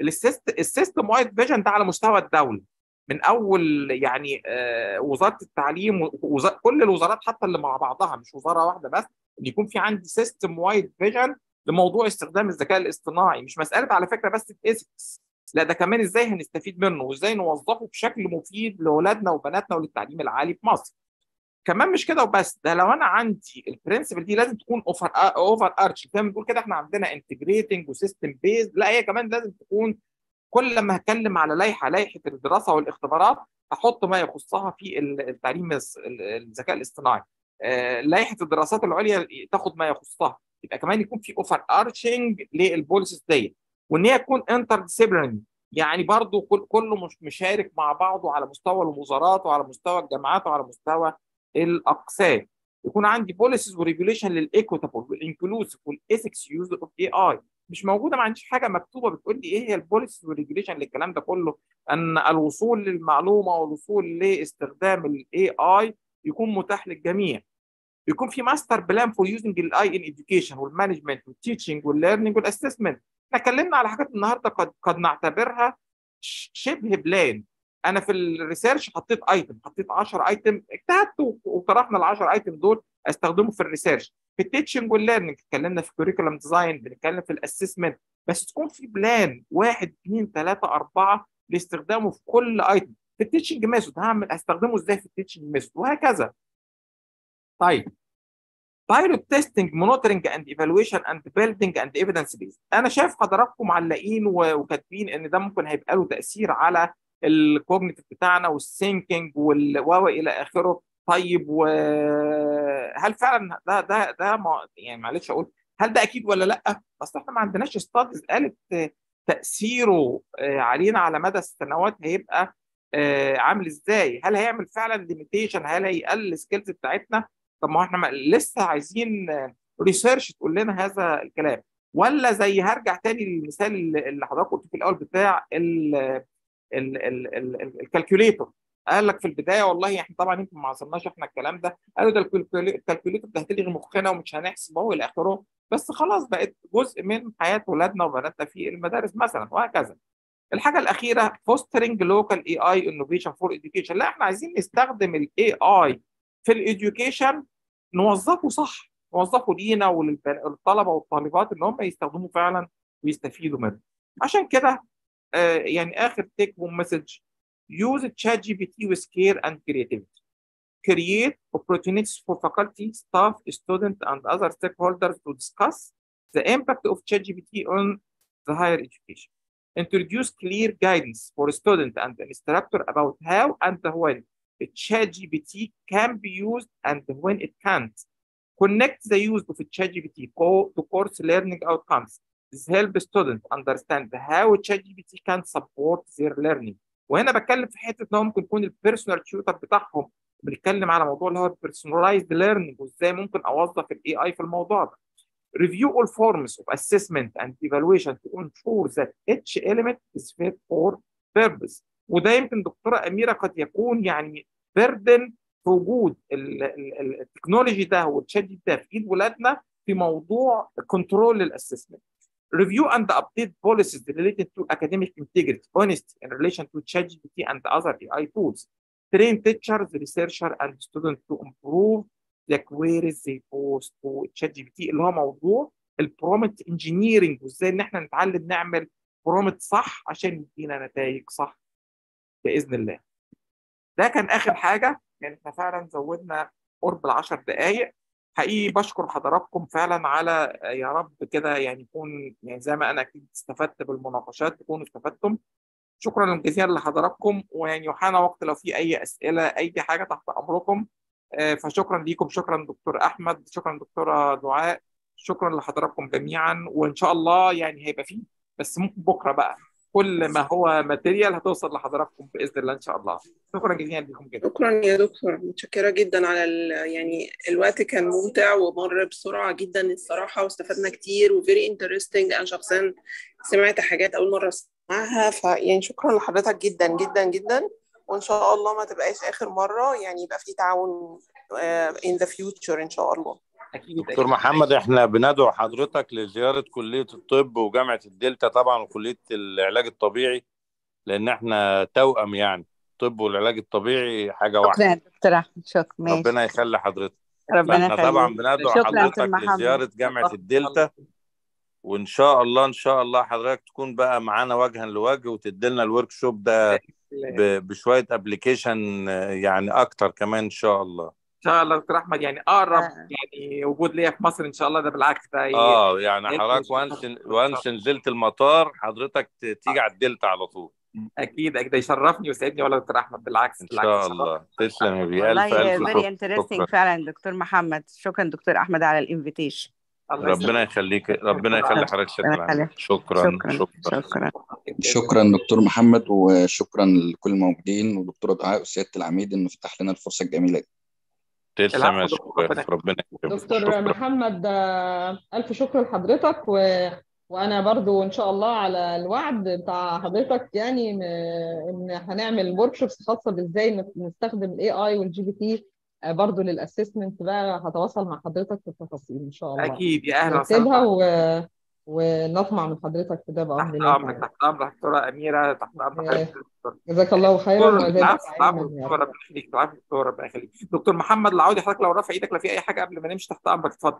السيستم وايد فيجن ده على مستوى الدوله من اول يعني آه وزاره التعليم وزارة كل الوزارات حتى اللي مع بعضها مش وزاره واحده بس ان يكون في عندي سيستم وايد فيجن لموضوع استخدام الذكاء الاصطناعي مش مساله على فكره بس الايثكس لا ده كمان ازاي هنستفيد منه وازاي نوظفه بشكل مفيد لاولادنا وبناتنا وللتعليم العالي في مصر كمان مش كده وبس ده لو انا عندي البرنسبل دي لازم تكون اوفر اوفر ارش زي ما بنقول كده احنا عندنا انتجريتنج وسيستم بيز لا هي كمان لازم تكون كل لما هتكلم على لائحه لائحه الدراسه والاختبارات احط ما يخصها في التعليم الذكاء الاصطناعي لائحه الدراسات العليا تاخد ما يخصها يبقى كمان يكون في اوفر ارشنج للبوليسيز ديت وان هي تكون انتر ديسيبلينري يعني برضو كل كله مش مشارك مع بعضه على مستوى الوزارات وعلى مستوى الجامعات وعلى مستوى الاقسام يكون عندي بوليسيز وريجوليشن للايكوتابل والانكلوسيف والايثكس يوز اوف اي اي مش موجوده ما عنديش حاجه مكتوبه بتقول لي ايه هي البوليسيز والريجوليشن للكلام ده كله ان الوصول للمعلومه والوصول لاستخدام الاي اي يكون متاح للجميع يكون في ماستر بلان فور يوزنج الاي ان اديوكيشن والمانجمنت والتيتشنج والليرنينج والاسسمنت احنا اتكلمنا على حاجات النهارده قد قد نعتبرها شبه بلان انا في الريسيرش حطيت ايتم حطيت 10 ايتم اجتهدت وطرحنا ال 10 ايتم دول استخدمه في الريسيرش في التيتشنج والليرنينج اتكلمنا في كوريكولم ديزاين بنتكلم في الاسسمنت بس تكون في بلان واحد اثنين ثلاثه اربعه لاستخدامه في كل ايتم في التيتشنج ميثود هعمل استخدمه ازاي في التيتشنج ميثود وهكذا طيب بايلوت تيستنج مونيتورنج اند ايفالويشن اند بيلدينج اند ايفيدنس بيز انا شايف حضراتكم معلقين و- وكاتبين ان ده ممكن هيبقى له تاثير على الكوجنيتيف بتاعنا والثينكينج والواو الى اخره طيب وهل فعلا ده ده ده ما يعني معلش اقول هل ده اكيد ولا لا؟ اصل احنا ما عندناش ستاديز قالت تاثيره آه، علينا على مدى السنوات هيبقى آه، عامل ازاي؟ هل هيعمل فعلا ليميتيشن؟ هل هيقلل السكيلز بتاعتنا؟ طب ما هو احنا ما- لسه عايزين ريسيرش تقول لنا هذا الكلام ولا زي هرجع تاني للمثال اللي اللي حضرتك قلت في الاول بتاع الكالكوليتور قال لك في البدايه والله احنا طبعا يمكن ما عصرناش احنا الكلام ده قالوا ده الكالكوليتور ده هتلغي مخنا ومش هنحسب هو الى اخره بس خلاص بقت جزء من حياه ولادنا وبناتنا في المدارس مثلا وهكذا الحاجه الاخيره فوسترنج لوكال اي اي انوفيشن فور education لا احنا عايزين نستخدم الاي اي في الاديوكيشن نوظفه صح نوظفه لينا وللطلبه والطالبات ان هم يستخدموه فعلا ويستفيدوا منه عشان كده آه، يعني اخر تيك هوم مسج use ChatGPT with care and creativity create opportunities for faculty, staff, students, and other stakeholders to discuss the impact of ChatGPT on the higher education. Introduce clear guidance for student and instructor about how and when ChatGPT can be used and when it can't. Connect the use of ChatGPT co- to course learning outcomes. This helps students understand how ChatGPT can support their learning. وهنا بتكلم في حته ان هو ممكن يكون البيرسونال تيوتر بتاعهم بنتكلم على موضوع اللي هو البيرسونلايزد ليرنينج وازاي ممكن اوظف الاي اي في الموضوع ده. Review all forms of assessment and evaluation to ensure that each element is fit for purpose. وده يمكن دكتوره اميره قد يكون يعني بردن في وجود ال- ال- ال- التكنولوجي ده والتشات جي بي ده في ايد ولادنا في موضوع كنترول للاسسمنت. Review and update policies related to academic integrity, honesty in relation to ChatGPT and other AI tools. Train teachers, researchers, and students to improve the queries they post to ChatGPT اللي هو موضوع البرومت انجينيرنج وازاي ان احنا نتعلم نعمل برومت صح عشان يدينا نتائج صح باذن الله. ده كان اخر حاجه يعني احنا فعلا زودنا قرب العشر دقائق حقيقي بشكر حضراتكم فعلا على يا رب كده يعني يكون يعني زي ما انا اكيد استفدت بالمناقشات تكونوا استفدتم شكرا جزيلا لحضراتكم ويعني وحان وقت لو في اي اسئله اي حاجه تحت امركم آه، فشكرا ليكم شكرا دكتور احمد شكرا دكتوره دعاء شكرا لحضراتكم جميعا وان شاء الله يعني هيبقى فيه بس ممكن بكره بقى كل ما هو ماتيريال هتوصل لحضراتكم باذن الله ان شاء الله شكرا جزيلا لكم جدا شكرا يا دكتور متشكرة جدا على ال... يعني الوقت كان ممتع ومر بسرعة جدا الصراحة واستفدنا كتير وفيري انترستنج أنا شخصيا سمعت حاجات أول مرة أسمعها فيعني شكرا لحضرتك جدا جدا جدا وإن شاء الله ما تبقاش آخر مرة يعني يبقى في تعاون آه، in the future إن شاء الله اكيد دكتور محمد احنا بندعو حضرتك لزيارة كلية الطب وجامعة الدلتا طبعا وكلية العلاج الطبيعي لأن احنا توأم يعني الطب والعلاج الطبيعي حاجة شكرا واحدة يا دكتور احمد شكرا ماشي ربنا يخلي حضرتك ربنا فاحنا طبعا يخليك بندعو شكرا يا حضرتك دكتور محمد لزيارة جامعة الدلتا وإن شاء الله إن شاء الله حضرتك تكون بقى معانا وجها لوجه وتدي لنا الورك شوب ده ب- بشوية ابلكيشن يعني أكتر كمان إن شاء الله ان شاء الله دكتور احمد يعني اقرب يعني وجود ليا في مصر ان شاء الله ده بالعكس ده ي- اه يعني يكفي حضرتك وانس وانس نزلت المطار حضرتك ت- تيجي على الدلتا على طول اكيد اكيد يشرفني ويسعدني والله دكتور احمد بالعكس ان بالعكس شاء الله تسلم يا بيه والله الف الف فيري شكر انترستنج شكرا فعلا دكتور محمد شكرا دكتور احمد على الانفيتيشن ربنا يخليك ربنا يخلي حضرتك ست ربنا العام يخليك. شكرا شكرا شكرا شكرا شكرا دكتور محمد وشكرا لكل الموجودين ودكتورة دعاء وسيادة العميد انه فتح لنا الفرصة الجميلة دي تسلم العفو يا دكتور ربنا شباب ربنا يكرمك دكتور شكرا محمد آه، ألف شكر لحضرتك و... وأنا برضو إن شاء الله على الوعد بتاع حضرتك يعني م- إن هنعمل ورك شوبس خاصة بإزاي نت- نستخدم ال AI وال GPT آه، برضو للأسسمنت بقى هتواصل مع حضرتك في التفاصيل إن شاء الله اكيد يا اهلا وسهلا نرتبها بحضرتك. و... ونطمع من حضرتك في ده بأمر تحت الله امرك تعالى تحت امرك دكتوره اميره تحت امرك آه، يا دكتور جزاك الله خيرا دكتور وزادك العفو علما العفو يا دكتور رب ربنا يخليك العفو دكتور ربنا يخليك دكتور محمد العودي حضرتك لو رافع ايدك لو في اي حاجه قبل ما نمشي تحت امرك اتفضل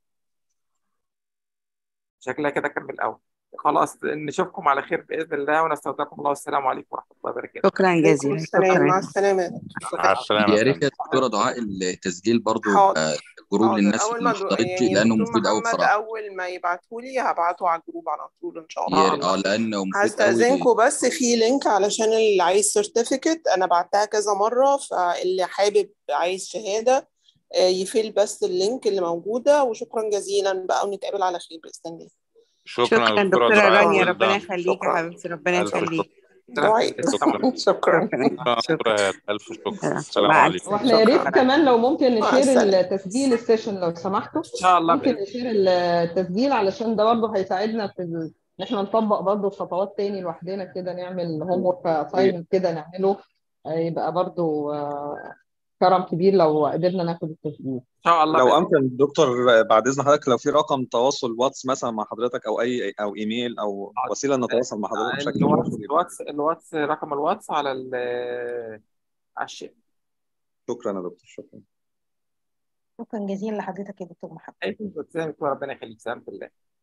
شكلها كده كان من الاول خلاص نشوفكم على خير باذن الله ونستودعكم الله والسلام عليكم ورحمه الله وبركاته شكرا عليكم جزيلا السلام مع شكرا السلامة مع السلامة يا يا ريت فندم يا دكتورة دعاء التسجيل برضو حاضر يبقى جروب حاضر للناس اول اللي ما ما دو... حضرتش يعني لانه دكتور مفيد قوي محمد بصراحه اول ما يبعتهولي هبعته على الجروب على طول ان شاء الله يا اه لانه مفيد قوي هستأذنكم بس في لينك علشان اللي عايز سيرتيفيكت انا بعتها كذا مرة فاللي حابب عايز شهادة آه، يفيل بس اللينك اللي موجودة وشكرا جزيلا بقى ونتقابل على خير بإذن الله شكرا شكرا يا دكتورة دكتورة دعاء رانيا ويل ربنا دان يخليك يا شكرا حبيبتي ربنا ألف يخليك شكر دعاء شكرا شكرا ربنا شكرا دكتورة هاد. ألف شكر السلام مع ألف عليكم واحنا يا ريت شكرا كمان لو ممكن مع نشير السلامة التسجيل السيشن لو سمحتوا ان شاء الله ممكن باذن نشير التسجيل علشان ده برضه هيساعدنا في ال... ان احنا نطبق برضه خطوات تاني لوحدنا كده نعمل هوم ورك اساينمنت كده نعمله آه، يبقى برضه آه، كرم كبير لو قدرنا ناخد التسجيل ان شاء الله لو باذن امكن دكتور بعد اذن حضرتك لو في رقم تواصل واتس مثلا مع حضرتك او اي او ايميل او وسيله نتواصل مع حضرتك بشكل الواتس مباشر يبقى الواتس الواتس رقم الواتس على ال- على الشيء شكرا يا دكتور شكرا شكرا جزيلا لحضرتك يا دكتور محمد ايوه ربنا يخليك سلامة الله